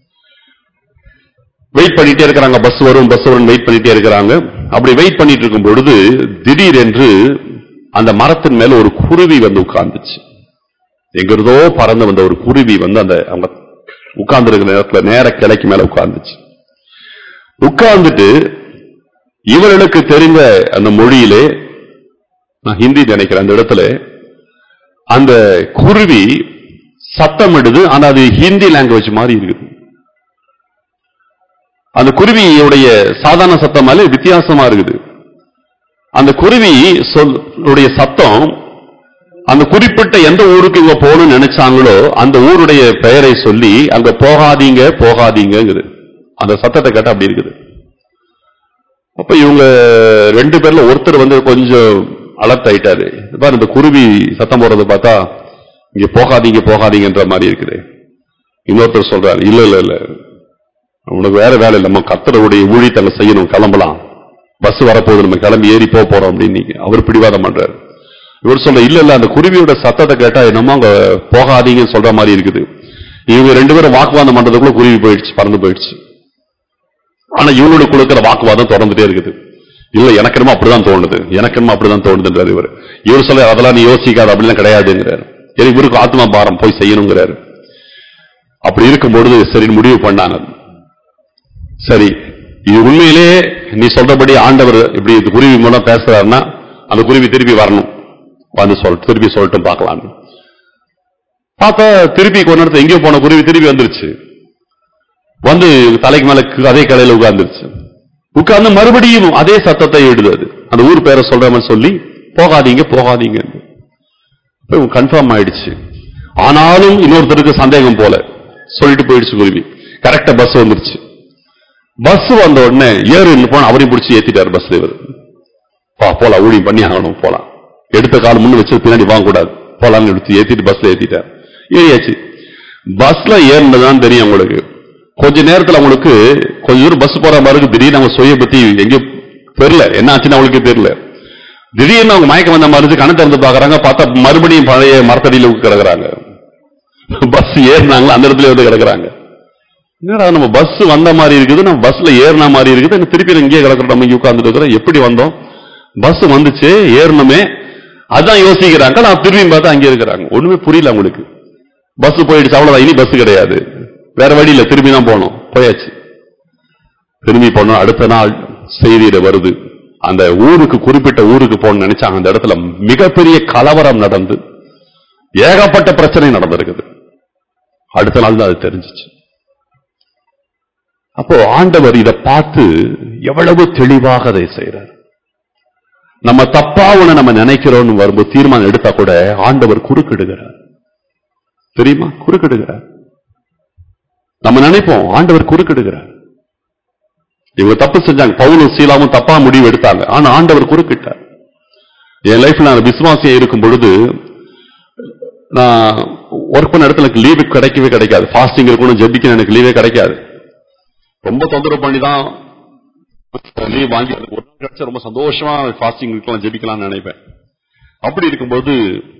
வெயிட் பண்ணிட்டே இருக்கிறாங்க பஸ் வரும் பஸ் வரும் வெயிட் பண்ணிட்டே இருக்கிறாங்க அப்படி வெயிட் பண்ணிட்டு இருக்கும் பொழுது திடீரென்று அந்த மரத்தின் மேல ஒரு குருவி வந்து உட்கார்ந்துச்சு எங்கிருந்தோ பறந்து வந்த ஒரு குருவி வந்து அந்த அவங்க உட்கார்ந்து இருக்கிற நேரத்துல நேர கிளைக்கு மேல உட்கார்ந்துச்சு உட்கார்ந்துட்டு இவர்களுக்கு தெரிந்த அந்த மொழியிலே நான் ஹிந்தி நினைக்கிறேன் அந்த இடத்துல அந்த குருவி சத்தமிடுது ஆனா அது ஹிந்தி லாங்குவேஜ் மாதிரி இருக்குது அந்த குருவியுடைய சாதாரண சத்தமாலே வித்தியாசமா இருக்குது அந்த குருவி சொல் உடைய சத்தம் அந்த குறிப்பிட்ட எந்த ஊருக்கு இவங்க போகணும்னு நினைச்சாங்களோ அந்த ஊருடைய பெயரை சொல்லி அங்க போகாதீங்க போகாதீங்கங்குது அந்த சத்தத்தை கேட்டா அப்படி இருக்குது அப்ப இவங்க ரெண்டு பேர்ல ஒருத்தர் வந்து கொஞ்சம் அலர்ட் ஆயிட்டாரு இது பாரு இந்த குருவி சத்தம் போடுறத பார்த்தா இங்க போகாதீங்க போகாதீங்கன்ற மாதிரி இருக்குது இன்னொருத்தர் சொல்றாரு இல்ல இல்ல இல்ல உனக்கு வேற வேலை இல்லை நம்ம கத்தருடைய ஊழியத்தை செய்யணும் கிளம்பலாம் பஸ் வரப்போகுது நம்ம கிளம்பி ஏறி போக போறோம் அப்படின்னு அவர் பிடிவாதம் பண்றாரு இவர் சொல்ற இல்ல இல்ல அந்த குருவியோட சத்தத்தை கேட்டா என்னமோ அங்க போகாதீங்கன்னு சொல்ற மாதிரி இருக்குது இவங்க ரெண்டு பேரும் வாக்குவாதம் பண்றதுக்குள்ள குருவி போயிடுச்சு பறந்து போயிடுச்சு ஆனா இவங்களோட கொடுக்கிற வாக்குவாதம் தொடர்ந்துட்டே இருக்குது இல்ல எனக்கு என்னமோ அப்படிதான் தோணுது எனக்கு என்னமோ அப்படிதான் தோணுதுன்றாரு இவர் இவர் சொல்ல அதெல்லாம் நீ யோசிக்காத அப்படிலாம் கிடையாதுங்கிறாரு ஏன்னா இவருக்கு ஆத்மா பாரம் போய் செய்யணுங்கிறாரு அப்படி இருக்கும் பொழுது சரி முடிவு பண்ணாங்க சரி இது உண்மையிலே நீ சொல்றபடி ஆண்டவர் இப்படி இந்த குருவி மூலம் பேசுறாருன்னா அந்த குருவி திருப்பி வரணும் வந்து சொல் திருப்பி சொல்லட்டும் பார்க்கலாம் பார்த்தா திருப்பி கொஞ்ச நேரத்துல எங்கேயோ போன குருவி திருப்பி வந்துருச்சு வந்து தலைக்கு மேல கு- அதே கடையில உட்கார்ந்துருச்சு உட்கார்ந்து மறுபடியும் அதே சத்தத்தை இடுது அது அந்த ஊர் பேரை சொல்ற மாதிரி சொல்லி போகாதீங்க போகாதீங்க கன்ஃபார்ம் ஆயிடுச்சு ஆனாலும் இன்னொருத்தருக்கு சந்தேகம் போல சொல்லிட்டு போயிடுச்சு குருவி கரெக்டா பஸ் வந்துருச்சு பஸ் வந்த உடனே ஏறு போன அவரையும் பிடிச்சி ஏத்திட்டாரு பஸ் இவர் பா போலாம் ஊழியம் பண்ணி ஆகணும் போலாம் எடுத்த கால் முன்னு வச்சு பின்னாடி வாங்க கூடாது போலாம்னு எடுத்து ஏத்திட்டு பஸ்ல ஏத்திட்டார் ஏறியாச்சு பஸ்ல ஏறினதான் தெரியும் உங்களுக்கு கொஞ்ச நேரத்துல உங்களுக்கு கொஞ்ச தூரம் பஸ் போற மாதிரி இருக்கு திடீர்னு அவங்க சுய பத்தி எங்கேயும் தெரியல என்ன ஆச்சுன்னு அவங்களுக்கு தெரியல திடீர்னு அவங்க மயக்கம் வந்த மாதிரி இருக்கு, கண்ணை திறந்து பாக்குறாங்க பார்த்தா மறுபடியும் பழைய மரத்தடியில கிடக்குறாங்க பஸ் ஏறினாங்களா அந்த இடத்துல வந்து கிடக்குறாங்க என்னடா நம்ம பஸ் வந்த மாதிரி இருக்குது நம்ம பஸ்ல ஏறின மாதிரி இருக்குது எனக்கு திருப்பி இங்கேயே கிடக்குறோம் நம்ம இங்க உட்கார்ந்துட்டு இருக்கிறோம் எப்படி வந்தோம் பஸ் வந்துச்சு ஏறணுமே அதான் யோசிக்கிறாங்க நான் திரும்பியும் பார்த்தா அங்கே இருக்கிறாங்க ஒண்ணுமே புரியல அவங்களுக்கு பஸ் போயிடுச்சு அவ்வளவுதான் இனி பஸ் கிடையாது வேற வழியில திரும்பி தான் போனோம் போயாச்சு திரும்பி போனோம் அடுத்த நாள் செய்தியில வருது அந்த ஊருக்கு குறிப்பிட்ட ஊருக்கு போகணும்னு நினைச்சாங்க அந்த இடத்துல மிகப்பெரிய கலவரம் நடந்து ஏகப்பட்ட பிரச்சனை நடந்திருக்குது அடுத்த நாள் தான் அது தெரிஞ்சிச்சு அப்போ ஆண்டவர் இதை பார்த்து எவ்வளவு தெளிவாக அதை செய்றார் நம்ம தப்பா ஒண்ணு நம்ம நினைக்கிறோம்னு வரும்போது தீர்மானம் எடுத்தா கூட ஆண்டவர் குறுக்கிடுகிறார் தெரியுமா குறுக்கிடுகிறார் நம்ம நினைப்போம் ஆண்டவர் குறுக்கிடுகிறார் இவங்க தப்பு செஞ்சாங்க பவுலும் சீலாவும் தப்பா முடிவு எடுத்தாங்க ஆனா ஆண்டவர் குறுக்கிட்டார் என் லைஃப்ல நான் விசுவாசியா இருக்கும் பொழுது நான் ஒர்க் பண்ண இடத்துல எனக்கு லீவு கிடைக்கவே கிடைக்காது ஃபாஸ்டிங் இருக்கணும் ஜெபிக்கணும் எனக்கு லீவே கிடைக்காது ரொம்ப தொந்தரவு பண்ணி தான் லீவ் வாங்கி அதுக்கு ஒரு நாள் கிடைச்சா ரொம்ப சந்தோஷமா ஃபாஸ்டிங் இருக்கலாம் ஜெபிக்கலாம்னு நினைப்பேன் அப்படி இருக்கும்போது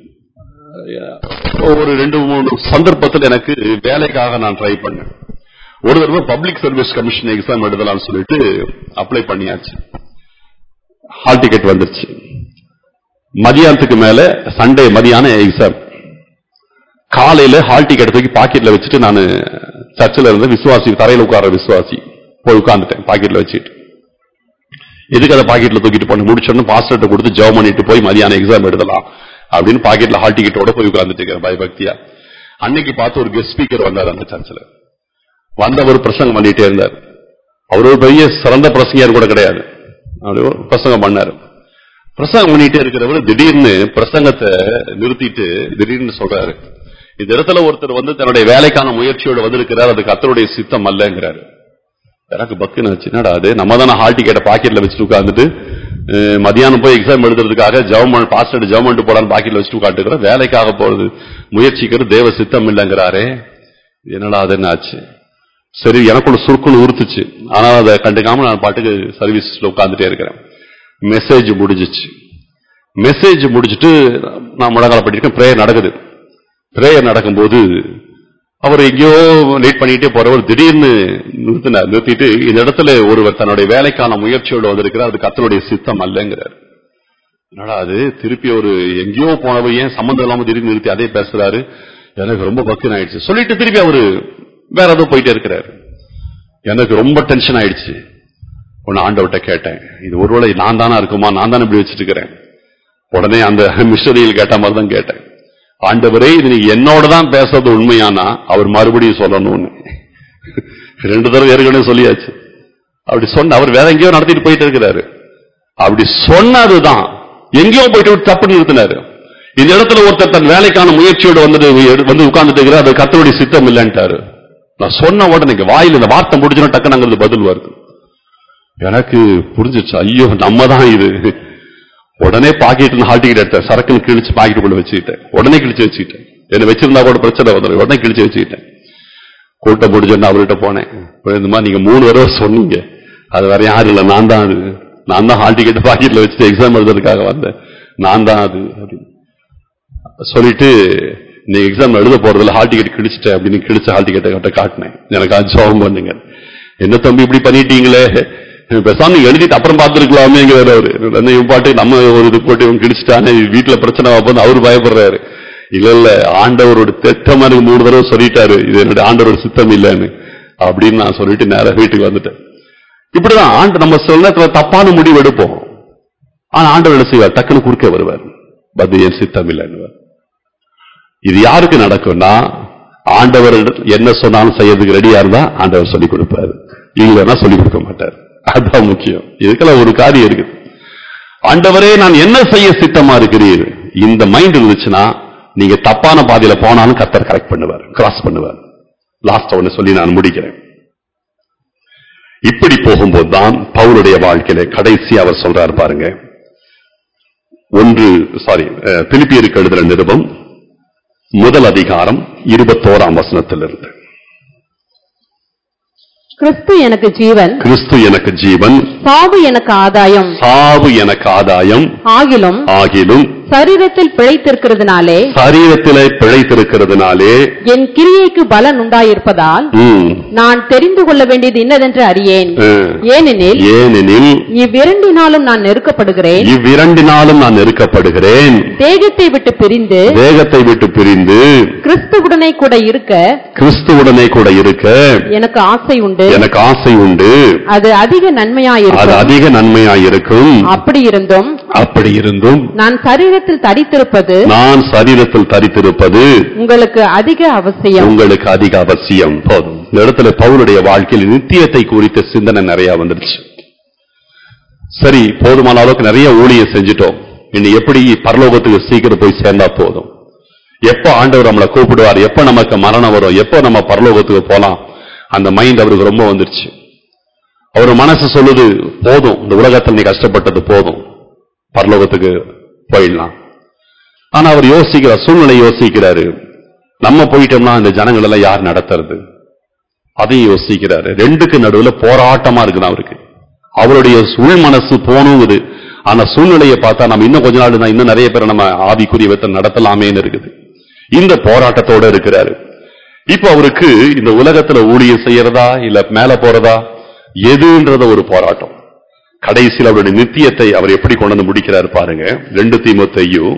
அஹ், ஒரு ரெண்டு மூணு சந்தர்ப்பத்தில் எனக்கு வேலைக்காக நான் ட்ரை பண்ணேன் ஒரு தடவை பப்ளிக் சர்வீஸ் கமிஷன் எக்ஸாம் எழுதலாம்னு சொல்லிட்டு அப்ளை பண்ணியாச்சு ஹால் டிக்கெட் வந்துருச்சு மதியானத்துக்கு மேல சண்டே மதியானம் எக்ஸாம் காலையில ஹால் டிக்கெட் தூக்கி பாக்கெட்ல வச்சுட்டு நான் சர்ச்சில் இருந்த விசுவாசி தரையில உட்கார விசுவாசி போய் உட்கார்ந்துட்டேன் பாக்கெட்ல வச்சுட்டு எதுக்கு அதை பாக்கெட்ல தூக்கிட்டு போன முடிச்சோன்னு பாஸ்டர்ட்ட கொடுத்து ஜெபம் பண்ணிட்டு போய் மதியானம் எக்ஸாம் எழுதலாம் அப்படின்னு பாக்கெட்ல ஹால் டிக்கெட்டோட போய் உட்கார்ந்துட்டு இருக்கேன் பயபக்தியா அன்னைக்கு பார்த்து ஒரு கெஸ்ட் ஸ்பீக்கர் வந்தார் அந்த சர்ச்சில் வந்தவர் பிரசங்கம் பண்ணிட்டே இருந்தார் அவர் ஒரு பெரிய சிறந்த பிரசங்கியார் கூட கிடையாது அப்படி ஒரு பிரசங்கம் பண்ணாரு பிரசங்கம் பண்ணிட்டே இருக்கிறவர் திடீர்னு பிரசங்கத்தை நிறுத்திட்டு திடீர்னு சொல்றாரு இந்த இடத்துல ஒருத்தர் வந்து தன்னுடைய வேலைக்கான முயற்சியோட வந்திருக்கிறார் அது கத்தருடைய சித்தம் அல்லங்கிறாரு எனக்கு பக்குன்னு ஆச்சு. என்னடா அது நம்ம தானே ஹால் டிக்கெட்டை பாக்கெட்ல வச்சுட்டு உட்காந்துட்டு அஹ், மதியானம் போய் எக்ஸாம் எழுதுறதுக்காக ஜவர்மெண்ட் பாஸ்டர் ஜவர்மெண்ட் போலான்னு பாக்கெட்ல வச்சுட்டு உட்காந்துக்கிறோம் வேலைக்காக போறது முயற்சிக்கிறது தேவ சித்தம் இல்லைங்கிறாரே என்னடா அது என்ன ஆச்சு சரி எனக்குள்ள சுருக்குன்னு உறுத்துச்சு ஆனா அதை கண்டுக்காம நான் பாட்டுக்கு சர்வீஸ்ல உட்கார்ந்துட்டே இருக்கிறேன் மெசேஜ் முடிஞ்சிச்சு மெசேஜ் முடிச்சிட்டு நான் முழங்கால பண்ணிருக்கேன் பிரேயர் நடக்குது பிரேயர் நடக்கும்போது அவர் எங்கேயோ லேட் பண்ணிட்டே போறவர் திடீர்னு நிறுத்தினார் நிறுத்திட்டு இந்த இடத்துல ஒருவர் தன்னுடைய வேலைக்கான முயற்சியோடு வந்திருக்கிறார் அது கத்தருடைய சித்தம் அல்லங்கிறார் என்னடா அது திருப்பி ஒரு எங்கேயோ போனவர் ஏன் சம்மந்தம் இல்லாம திடீர்னு நிறுத்தி அதே பேசுறாரு எனக்கு ரொம்ப பக்குன்னு ஆயிடுச்சு சொல்லிட்டு திருப்பி அவரு வேற ஏதோ போயிட்டே இருக்கிறாரு எனக்கு ரொம்ப டென்ஷன் ஆயிடுச்சு உன்னை ஆண்டவர்கிட்ட கேட்டேன் இது ஒருவேளை நான் தானா இருக்குமா நான் தானே இப்படி வச்சிட்டு இருக்கிறேன் உடனே அந்த மிஷனரியில் கேட்ட மாதிரி தான் கேட்டேன் ஆண்டவரே இது நீங்க என்னோட தான் பேசுறது உண்மையானா அவர் மறுபடியும் சொல்லணும்னு ரெண்டு தடவை ஏற்கனவே சொல்லியாச்சு அப்படி சொன்ன அவர் வேற எங்கேயோ நடத்திட்டு போயிட்டு இருக்கிறாரு அப்படி சொன்னதுதான் எங்கேயோ போயிட்டு விட்டு தப்பு நிறுத்தினாரு இந்த இடத்துல ஒருத்தர் தன் வேலைக்கான முயற்சியோடு வந்து வந்து உட்கார்ந்துட்டு இருக்கிறார் அது கத்தருடைய சித்தம் இல்லைன்ட்டாரு நான் சொன்ன உடனே இங்க வாயில இந்த வார்த்தை முடிச்சுன்னா டக்குனு அங்கிருந்து பதில் வருது எனக்கு புரிஞ்சிச்சு ஐயோ நம்ம தான் இது உடனே பாக்கெட்ல ஹால் டிக்கெட் எடுத்தேன் சரக்குன்னு கிழிச்சு பாக்கெட்டுக்குள்ள வச்சுக்கிட்டேன் உடனே கிழிச்சு வச்சுக்கிட்டேன் என்ன வச்சிருந்தா கூட பிரச்சனை வந்துடும் உடனே கிழிச்சு வச்சுக்கிட்டேன் கூட்டம் முடிஞ்சோன்னு அவர்கிட்ட போனேன் போய் இந்த மாதிரி நீங்க மூணு தடவை சொன்னீங்க அது வேற யாரும் இல்லை நான் தான் அது நான் தான் ஹால் டிக்கெட் பாக்கெட்ல வச்சுட்டு எக்ஸாம் எழுதுறதுக்காக வந்தேன் நான் தான் அது அப்படின்னு சொல்லிட்டு நீ எக்ஸாம் எழுத போறதுல ஹால் டிக்கெட் கிழிச்சிட்டேன் அப்படின்னு கிழிச்ச ஹால் டிக்கெட்டை கிட்ட காட்டினேன் எனக்கு அது சோகம் பண்ணுங்க என்ன தம்பி இப்படி பண்ணிட்டீங்களே பேசாம நீங்க எழுதிட்டு அப்புறம் பார்த்துருக்கலாமேங்கிறாரு அவரு என்ன இவன் பாட்டு நம்ம ஒரு இது போட்டு இவன் கிழிச்சிட்டானே வீட்டுல பிரச்சனை வைப்போம் அவரு பயப்படுறாரு இல்ல இல்ல ஆண்டவரோட திட்டமா எனக்கு மூணு தடவை சொல்லிட்டாரு இது என்னுடைய ஆண்டவரோட சித்தம் இல்லைன்னு அப்படின்னு நான் சொல்லிட்டு நேரா வீட்டுக்கு வந்துட்டேன் இப்படிதான் ஆண்டு நம்ம சில நேரத்துல தப்பான முடிவு எடுப்போம் ஆனா ஆண்டவர் என்ன செய்வார் டக்குன்னு குறுக்க வருவார் பது என் சித்தம் இல்லைன்னு இது யாருக்கு நடக்கும்னா ஆண்டவர் என்ன சொன்னாலும் செய்யறதுக்கு ரெடியா இருந்தா ஆண்டவர் சொல்லிக் கொடுப்பாரு இல்லைன்னா சொல்லிக் கொடுக்க மாட்டார் அதுதான் முக்கியம் இதுக்கெல்லாம் ஒரு காரியம் இருக்கு ஆண்டவரே நான் என்ன செய்ய சித்தமா இருக்கிறீர் இந்த மைண்ட் இருந்துச்சுன்னா நீங்க தப்பான பாதையில போனாலும் கத்தர் கரெக்ட் பண்ணுவார் கிராஸ் பண்ணுவார் லாஸ்ட் ஒன்னு சொல்லி நான் முடிக்கிறேன் இப்படி போகும்போது தான் பவுலுடைய வாழ்க்கையில கடைசி அவர் சொல்றார் பாருங்க ஒன்று சாரி பிலிப்பியருக்கு எழுதுற நிருபம் முதல் அதிகாரம் இருபத்தோராம் வசனத்திலிருந்து கிறிஸ்து எனக்கு ஜீவன் கிறிஸ்து எனக்கு ஜீவன் சாவு எனக்கு ஆதாயம் சாவு எனக்கு ஆதாயம் ஆகிலும் ஆகிலும் சரீரத்தில் பிழைத்திருக்கிறதுனாலே சரீரத்திலே பிழைத்திருக்கிறதுனாலே என் கிரியைக்கு பலன் உண்டாயிருப்பதால் ம், நான் தெரிந்து கொள்ள வேண்டியது இன்னதென்று அறியேன் ம், ஏனெனில் ஏனெனில் இவ்விரண்டினாலும் நான் நெருக்கப்படுகிறேன் இவ்விரண்டினாலும் நான் நெருக்கப்படுகிறேன் தேகத்தை விட்டு பிரிந்து தேகத்தை விட்டு பிரிந்து கிறிஸ்துவுடனே கூட இருக்க கிறிஸ்துவுடனே கூட இருக்க எனக்கு ஆசை உண்டு எனக்கு ஆசை உண்டு அது அதிக அது நன்மையாயிருக்கும் அதிக நன்மையாயிருக்கும் அப்படி இருந்தும் அப்படி இருந்தும் நான் சரீரத்தில் தரித்திருப்பது நான் சரீரத்தில் தரித்திருப்பது உங்களுக்கு அதிக அவசியம் உங்களுக்கு அதிக அவசியம் போதும் இந்த இடத்துல பவுலுடைய வாழ்க்கையில் நித்தியத்தை குறித்த சிந்தனை நிறைய வந்துருச்சு சரி போதுமான அளவுக்கு நிறைய ஊழியம் செஞ்சுட்டோம் இனி எப்படி பரலோகத்துக்கு சீக்கிரம் போய் சேர்ந்தா போதும் எப்ப ஆண்டவர் நம்மளை கூப்பிடுவார் எப்ப நமக்கு மரணம் வரும் எப்ப நம்ம பரலோகத்துக்கு போலாம் அந்த மைண்ட் அவருக்கு ரொம்ப வந்துருச்சு அவர் மனசு சொல்லுது போதும் இந்த உலகத்தில் நீ கஷ்டப்பட்டது போதும் பரலோகத்துக்கு போயிடலாம் ஆனா அவர் யோசிக்கிறார் சூழ்நிலை யோசிக்கிறாரு நம்ம போயிட்டோம்னா இந்த ஜனங்கள் எல்லாம் யார் நடத்துறது அதையும் யோசிக்கிறாரு ரெண்டுக்கு நடுவுல போராட்டமா இருக்குது அவருக்கு அவருடைய உள் மனசு போனுங்குது ஆனா சூழ்நிலையை பார்த்தா நம்ம இன்னும் கொஞ்ச நாள் தான் இன்னும் நிறைய பேரை நம்ம ஆவிக்குரிய விதத்தில் நடத்தலாமேன்னு இருக்குது இந்த போராட்டத்தோட இருக்கிறாரு இப்ப அவருக்கு இந்த உலகத்துல ஊழியம் செய்யறதா இல்ல மேல போறதா எதுன்றத ஒரு போராட்டம் கடைசியில் அவருடைய நித்தியத்தை அவர் எப்படி கொண்டு வந்து முடிக்கிறார் பாருங்க ரெண்டு தீமத்தையும்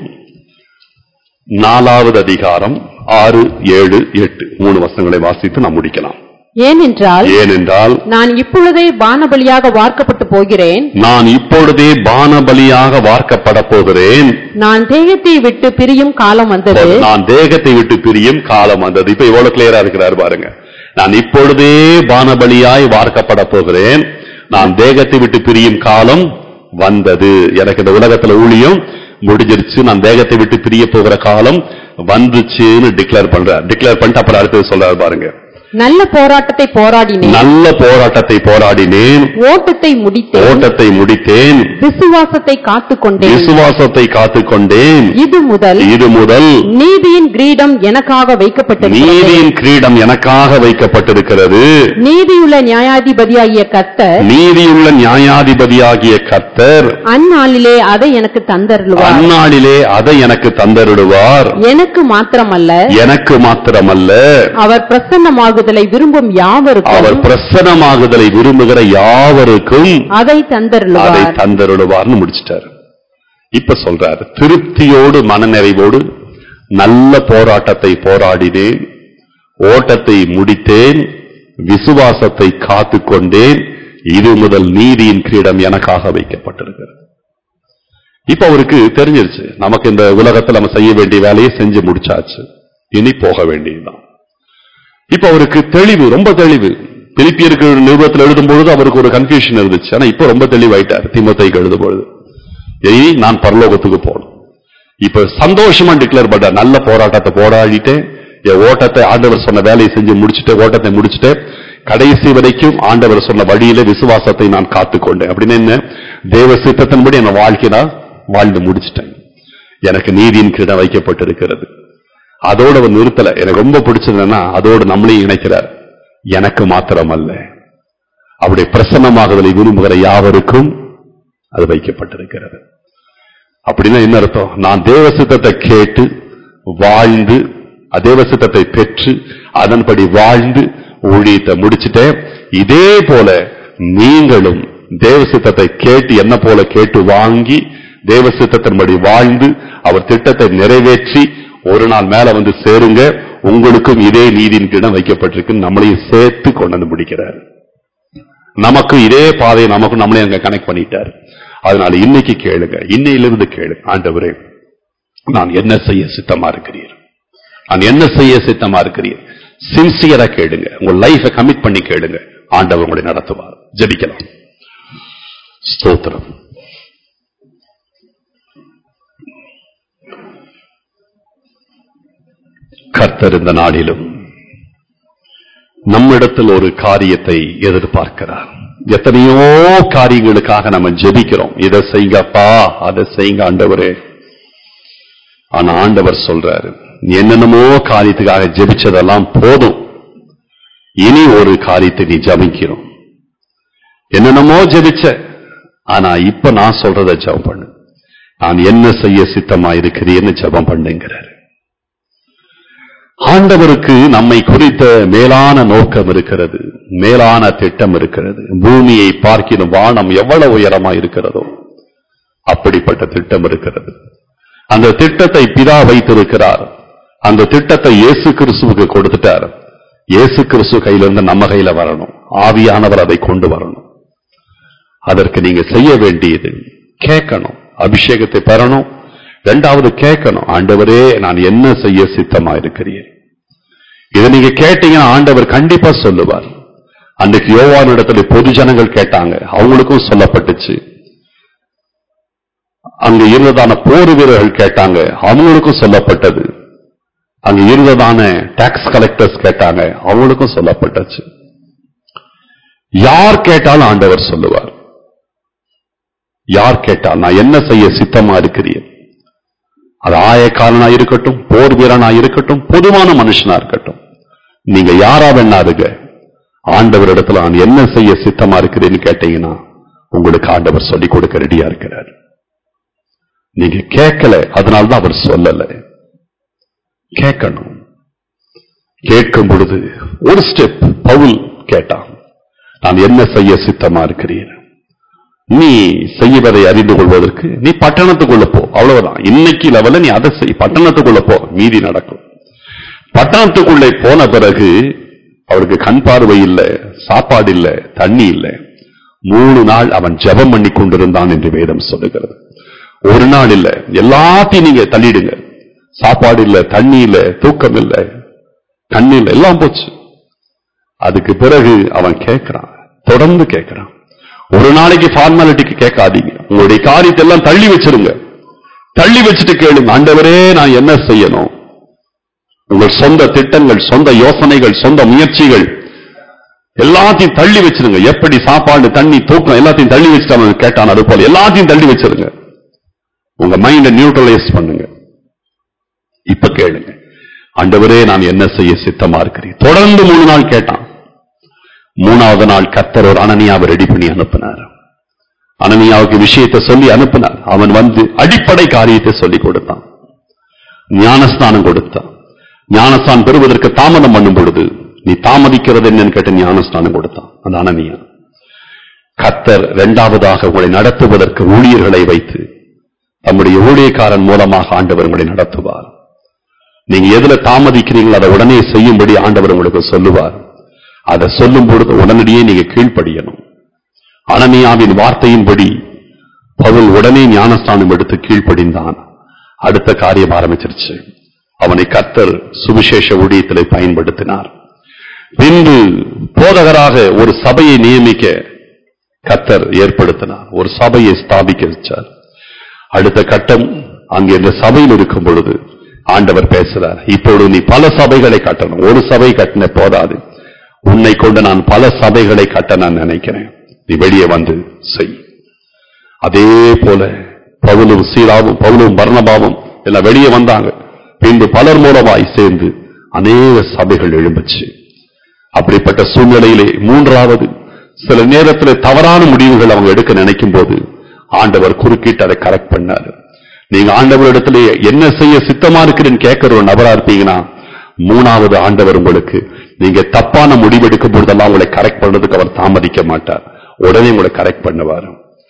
நாலாவது அதிகாரம் ஆறு ஏழு எட்டு மூணு வசனங்களை வாசித்து நாம் முடிக்கலாம் ஏனென்றால் ஏனென்றால் நான் இப்பொழுதே பானபலியாக வார்க்கப்பட்டு போகிறேன் நான் இப்பொழுதே பானபலியாக வார்க்கப்பட போகிறேன் நான் தேகத்தை விட்டு பிரியும் காலம் வந்தது நான் தேகத்தை விட்டு பிரியும் காலம் வந்தது இப்ப எவ்வளவு கிளியரா இருக்கிறார் பாருங்க நான் இப்பொழுதே பானபலியாய் வார்க்கப்பட போகிறேன் நான் தேகத்தை விட்டு பிரியும் காலம் வந்தது எனக்கு இந்த உலகத்துல ஊழியம் முடிஞ்சிருச்சு நான் தேகத்தை விட்டு பிரிய போகிற காலம் வந்துச்சுன்னு டிக்ளேர் பண்றார் டிக்ளேர் பண்ணிட்டு அப்புறம் அடுத்தது சொல்றாரு பாருங்க நல்ல போராட்டத்தை போராடினேன் நல்ல போராட்டத்தை போராடினேன் ஓட்டத்தை முடித்தேன் ஓட்டத்தை முடித்தேன் விசுவாசத்தை காத்துக்கொண்டேன் விசுவாசத்தை காத்துக்கொண்டேன் இது முதல் இது முதல் நீதியின் கிரீடம் எனக்காக வைக்கப்பட்டிருக்கிறது நீதியின் கிரீடம் எனக்காக வைக்கப்பட்டிருக்கிறது நீதியுள்ள நியாயாதிபதியாகிய கர்த்தர் நீதியுள்ள நியாயாதிபதியாகிய கர்த்தர் அந்நாளிலே அதை எனக்கு தந்தருளுவார் அந்நாளிலே அதை எனக்கு தந்தருடுவார் எனக்கு மாத்திரமல்ல எனக்கு மாத்திரமல்ல அவர் பிரசன்னமாகுதலை விரும்பும் யாவருக்கும் அவர் பிரசனமாகுதலை விரும்புகிற யாவருக்கும் அதை அதை தந்தருளுவார் தந்தருடுவார்னு முடிச்சிட்டார் இப்ப சொல்றார் திருப்தியோடு மனநிறைவோடு நல்ல போராட்டத்தை போராடினேன் ஓட்டத்தை முடித்தேன் விசுவாசத்தை காத்துக்கொண்டேன் இது முதல் நீதியின் கிரீடம் எனக்காக வைக்கப்பட்டிருக்கிறது இப்ப அவருக்கு தெரிஞ்சிருச்சு நமக்கு இந்த உலகத்துல நம்ம செய்ய வேண்டிய வேலையை செஞ்சு முடிச்சாச்சு இனி போக வேண்டியதுதான் இப்ப அவருக்கு தெளிவு ரொம்ப தெளிவு பிலிப்பியருக்கு நிருபத்தில் எழுதும் பொழுது அவருக்கு ஒரு கன்ஃபியூஷன் இருந்துச்சு ஆனா இப்போ ரொம்ப தெளிவாயிட்டார் திமுத்தைக்கு எழுதும் பொழுது ஏய் நான் பரலோகத்துக்கு போகணும் இப்ப சந்தோஷமா டிக்ளேர் பண்றார் நல்ல போராட்டத்தை போராடிட்டு என் ஓட்டத்தை ஆண்டவர் சொன்ன வேலையை செஞ்சு முடிச்சுட்டு ஓட்டத்தை முடிச்சுட்டு கடைசி வரைக்கும் ஆண்டவர் சொன்ன வழியில விசுவாசத்தை நான் காத்துக்கொண்டேன் அப்படின்னு என்ன தேவ சித்தத்தின்படி என் வாழ்க்கை நான் வாழ்ந்து முடிச்சிட்டேன் எனக்கு நீதியின் கீழே வைக்கப்பட்டிருக்கிறது அதோட அவர் நிறுத்தல எனக்கு ரொம்ப பிடிச்சதுன்னா அதோடு நம்மளையும் இணைக்கிறார் எனக்கு மாத்திரமல்ல அவருடைய பிரசன்னமாகுதலை விரும்புகிற யாவருக்கும் அது வைக்கப்பட்டிருக்கிறது அப்படின்னா என்ன அர்த்தம் நான் தேவ சித்தத்தை கேட்டு வாழ்ந்து அதேவ சித்தத்தை பெற்று அதன்படி வாழ்ந்து ஊழியத்தை முடிச்சிட்டேன் இதே போல நீங்களும் தேவ சித்தத்தை கேட்டு என்ன போல கேட்டு வாங்கி தேவ சித்தத்தின்படி வாழ்ந்து அவர் திட்டத்தை நிறைவேற்றி ஒரு நாள் மேல வந்து சேருங்க உங்களுக்கும் இதே நீதியின் கீழம் வைக்கப்பட்டிருக்கு நம்மளையும் சேர்த்து கொண்டு வந்து முடிக்கிறார் நமக்கு இதே பாதையை நமக்கு நம்மளே அங்க கனெக்ட் பண்ணிட்டார் அதனால இன்னைக்கு கேளுங்க இன்னையிலிருந்து கேளு ஆண்டவரே நான் என்ன செய்ய சித்தமா இருக்கிறீர் நான் என்ன செய்ய சித்தமா இருக்கிறீர் சின்சியரா கேளுங்க உங்க லைஃபை கமிட் பண்ணி கேளுங்க ஆண்டவர் உங்களை நடத்துவார் ஜெபிக்கலாம் ஸ்தோத்திரம் கர்த்தர் இந்த நாளிலும் நம்மிடத்தில் ஒரு காரியத்தை எதிர்பார்க்கிறார் எத்தனையோ காரியங்களுக்காக நம்ம ஜெபிக்கிறோம் இதை செய்யுங்கப்பா அதை செய்யுங்க ஆண்டவரே ஆனா ஆண்டவர் சொல்றாரு நீ என்னென்னமோ காரியத்துக்காக ஜெபிச்சதெல்லாம் போதும் இனி ஒரு காரியத்தை நீ ஜபிக்கிறோம் என்னென்னமோ ஜெபிச்ச ஆனா இப்ப நான் சொல்றத ஜெபம் பண்ணு நான் என்ன செய்ய சித்தமா இருக்கிறேன்னு ஜெபம் பண்ணுங்கிறாரு ஆண்டவருக்கு நம்மை குறித்த மேலான நோக்கம் இருக்கிறது மேலான திட்டம் இருக்கிறது பூமியை பார்க்கிற வானம் எவ்வளவு உயரமா இருக்கிறதோ அப்படிப்பட்ட திட்டம் இருக்கிறது அந்த திட்டத்தை பிதா வைத்திருக்கிறார் அந்த திட்டத்தை இயேசு கிறிஸ்துவுக்கு கொடுத்துட்டார் இயேசு கிறிஸ்து கையிலிருந்து நம்ம கையில வரணும் ஆவியானவர் அதை கொண்டு வரணும் அதற்கு நீங்க செய்ய வேண்டியது கேட்கணும் அபிஷேகத்தை பெறணும் ரெண்டாவது கேட்கணும் ஆண்டவரே நான் என்ன செய்ய சித்தமா இருக்கிறேன் இதை நீங்க கேட்டீங்கன்னா ஆண்டவர் கண்டிப்பா சொல்லுவார் அன்றைக்கு யோவான் இடத்துல பொது ஜனங்கள் கேட்டாங்க அவங்களுக்கும் சொல்லப்பட்டுச்சு அங்க இருந்ததான போர் வீரர்கள் கேட்டாங்க அவங்களுக்கும் சொல்லப்பட்டது அங்க இருந்ததான டாக்ஸ் கலெக்டர்ஸ் கேட்டாங்க அவங்களுக்கும் சொல்லப்பட்டுச்சு யார் கேட்டாலும் ஆண்டவர் சொல்லுவார் யார் கேட்டால் நான் என்ன செய்ய சித்தமா இருக்கிறேன் அது ஆயக்காரனா இருக்கட்டும் போர் வீரனா இருக்கட்டும் பொதுவான மனுஷனா இருக்கட்டும் நீங்க யாரா வேணா இருங்க ஆண்டவர் இடத்துல நான் என்ன செய்ய சித்தமா இருக்கிறேன்னு கேட்டீங்கன்னா உங்களுக்கு ஆண்டவர் சொல்லிக் கொடுக்க ரெடியா இருக்கிறார் நீங்க கேட்கல அதனால்தான் அவர் சொல்லல கேட்கணும் கேட்கும் பொழுது ஒரு ஸ்டெப் பவுல் கேட்டான் நான் என்ன செய்ய சித்தமா இருக்கிறேன் நீ செய்வதை அறிந்து கொள்வதற்கு நீ பட்டணத்துக்குள்ள போ அவ்வளவுதான் இன்னைக்கு லெவல்ல நீ அதை செய் பட்டணத்துக்குள்ள போ மீதி நடக்கும் பட்டணத்துக்குள்ளே போன பிறகு அவருக்கு கண் பார்வை இல்ல சாப்பாடு இல்ல தண்ணி இல்ல மூணு நாள் அவன் ஜெபம் பண்ணி கொண்டிருந்தான் என்று வேதம் சொல்லுகிறது ஒரு நாள் இல்ல எல்லாத்தையும் நீங்க தள்ளிடுங்க சாப்பாடு இல்ல தண்ணி இல்ல தூக்கம் இல்ல தண்ணி இல்ல எல்லாம் போச்சு அதுக்கு பிறகு அவன் கேட்கிறான் தொடர்ந்து கேட்கிறான் ஒரு நாளைக்கு ஃபார்மாலிட்டிக்கு கேட்காதீங்க உங்களுடைய காரியத்தை எல்லாம் தள்ளி வச்சிருங்க தள்ளி வச்சுட்டு கேளுங்க ஆண்டவரே நான் என்ன செய்யணும் உங்கள் சொந்த திட்டங்கள் சொந்த யோசனைகள் சொந்த முயற்சிகள் எல்லாத்தையும் தள்ளி வச்சிருங்க எப்படி சாப்பாடு தண்ணி தூக்கம் எல்லாத்தையும் தள்ளி வச்சுட்டு அவன் கேட்டான் அது போல எல்லாத்தையும் தள்ளி வச்சிருங்க உங்க மைண்ட நியூட்ரலைஸ் பண்ணுங்க இப்ப கேளுங்க ஆண்டவரே நான் என்ன செய்ய சித்தமா இருக்கிறேன் தொடர்ந்து மூணு நாள் கேட்டான் மூணாவது நாள் கத்தர் ஒரு அனனியாவை ரெடி பண்ணி அனுப்பினார் அனனியாவுக்கு விஷயத்தை சொல்லி அனுப்பினார் அவன் வந்து அடிப்படை காரியத்தை சொல்லி கொடுத்தான் ஞானஸ்தானம் கொடுத்தான் ஞானஸ்தானம் பெறுவதற்கு தாமதம் பண்ணும் பொழுது நீ தாமதிக்கிறது என்னன்னு கேட்டு ஞானஸ்தானம் கொடுத்தான் அந்த அனனியா கத்தர் இரண்டாவதாக உங்களை நடத்துவதற்கு ஊழியர்களை வைத்து தம்முடைய ஊழியக்காரன் மூலமாக ஆண்டவர் உங்களை நடத்துவார் நீங்க எதுல தாமதிக்கிறீங்களோ அதை உடனே செய்யும்படி ஆண்டவர் உங்களுக்கு சொல்லுவார் அதை சொல்லும் பொழுது உடனடியே நீங்க கீழ்ப்படியணும் அனனியாவின் வார்த்தையின்படி பவுல் உடனே ஞானஸ்தானம் எடுத்து கீழ்ப்படிந்தான் அடுத்த காரியம் ஆரம்பிச்சிருச்சு அவனை கத்தர் சுவிசேஷ ஊழியத்திலே பயன்படுத்தினார் பின்பு போதகராக ஒரு சபையை நியமிக்க கத்தர் ஏற்படுத்தினார் ஒரு சபையை ஸ்தாபிக்க வச்சார் அடுத்த கட்டம் அங்கே இந்த சபையில் இருக்கும் பொழுது ஆண்டவர் பேசுறார் இப்பொழுது நீ பல சபைகளை கட்டணும் ஒரு சபை கட்டின போதாது உன்னை கொண்டு நான் பல சபைகளை கட்ட நான் நினைக்கிறேன் நீ வெளியே வந்து செய் அதே போல பவுலும் சீலாவும் பவுலும் பர்ணபாவும் எல்லாம் வெளியே வந்தாங்க பின்பு பலர் மூலமாய் சேர்ந்து அநேக சபைகள் எழும்புச்சு அப்படிப்பட்ட சூழ்நிலையிலே மூன்றாவது சில நேரத்தில் தவறான முடிவுகள் அவங்க எடுக்க நினைக்கும் போது ஆண்டவர் குறுக்கிட்டு அதை கரெக்ட் பண்ணாரு நீங்க ஆண்டவரிடத்துல என்ன செய்ய சித்தமா இருக்கிறேன்னு கேட்கிற ஒரு நபரா இருப்பீங்கன்னா மூணாவது ஆண்டவர் உங்களுக்கு நீங்க தப்பான முடிவெடுக்கும் பொழுதெல்லாம் உங்களை கரெக்ட் பண்றதுக்கு அவர் தாமதிக்க மாட்டார் உடனே உங்களை கரெக்ட் பண்ணுவார்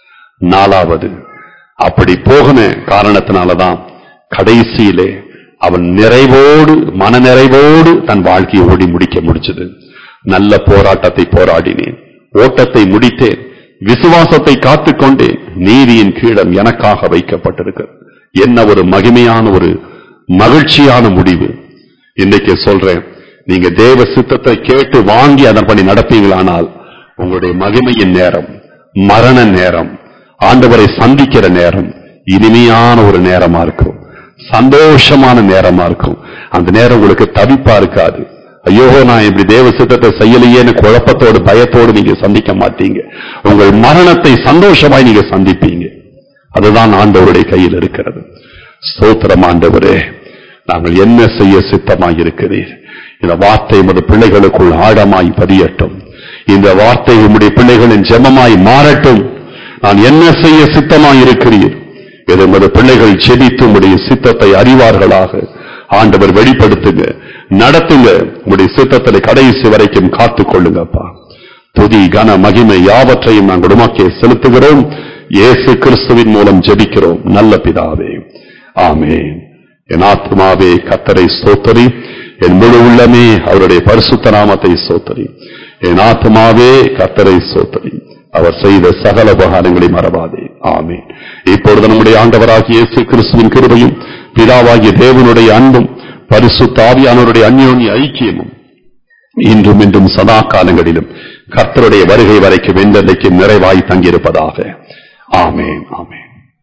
நாலாவது அப்படி போகின காரணத்தினாலதான் கடைசியிலே அவன் நிறைவோடு மன நிறைவோடு தன் வாழ்க்கையை ஓடி முடிக்க முடிச்சது நல்ல போராட்டத்தை போராடினேன் ஓட்டத்தை முடித்தேன் விசுவாசத்தை காத்துக்கொண்டேன் நீதியின் கீழம் எனக்காக வைக்கப்பட்டிருக்கிறது என்ன ஒரு மகிமையான ஒரு மகிழ்ச்சியான முடிவு இன்னைக்கு சொல்றேன் நீங்க தேவ சித்தத்தை கேட்டு வாங்கி அதன்படி நடப்பீங்களானால் உங்களுடைய மகிமையின் நேரம் மரண நேரம் ஆண்டவரை சந்திக்கிற நேரம் இனிமையான ஒரு நேரமா இருக்கும் சந்தோஷமான நேரமா இருக்கும் அந்த நேரம் உங்களுக்கு தவிப்பா இருக்காது ஐயோ நான் இப்படி தேவ சித்தத்தை செய்யலையேன்னு குழப்பத்தோடு பயத்தோடு நீங்க சந்திக்க மாட்டீங்க உங்கள் மரணத்தை சந்தோஷமாய் நீங்க சந்திப்பீங்க அதுதான் ஆண்டவருடைய கையில் இருக்கிறது ஸ்தோத்திரம் ஆண்டவரே நாங்கள் என்ன செய்ய சித்தமாய் இருக்கிறீர் இந்த வார்த்தை உமது பிள்ளைகளுக்குள் ஆழமாய் பதியட்டும் இந்த வார்த்தை உம்முடைய பிள்ளைகளின் ஜெபமாய் மாறட்டும் நான் என்ன செய்ய சித்தமாய் இருக்கிறீர் இது உமது பிள்ளைகள் செபித்து உம்முடைய சித்தத்தை அறிவார்களாக ஆண்டவர் வெளிப்படுத்துங்க நடத்துங்க உம்முடைய சித்தத்தை கடைசி வரைக்கும் காத்துக் கொள்ளுங்கப்பா துதி கன மகிமை யாவற்றையும் நாங்கள் உமக்கே செலுத்துகிறோம் இயேசு கிறிஸ்துவின் மூலம் ஜெபிக்கிறோம் நல்ல பிதாவே ஆமென் என் ஆத்மாவே கத்தரை ஸ்தோத்தரி என் முழு உள்ளமே அவருடைய பரிசுத்த நாமத்தை ஸ்தோத்தரி என் ஆத்மாவே கத்தரை ஸ்தோத்தரி அவர் செய்த சகல உபகாரங்களை மறவாதே ஆமென் இப்பொழுது நம்முடைய ஆண்டவராகிய இயேசு கிறிஸ்துவின் கிருபையும் பிதாவாகிய தேவனுடைய அன்பும் பரிசுத்த ஆவியானவருடைய அந்யோன்ய ஐக்கியமும் இன்றும் இன்றும் சதா காலங்களிலும் கர்த்தருடைய வருகை வரைக்கும் எந்தெந்தைக்கும் நிறைவாய் தங்கியிருப்பதாக ஆமென் ஆமென்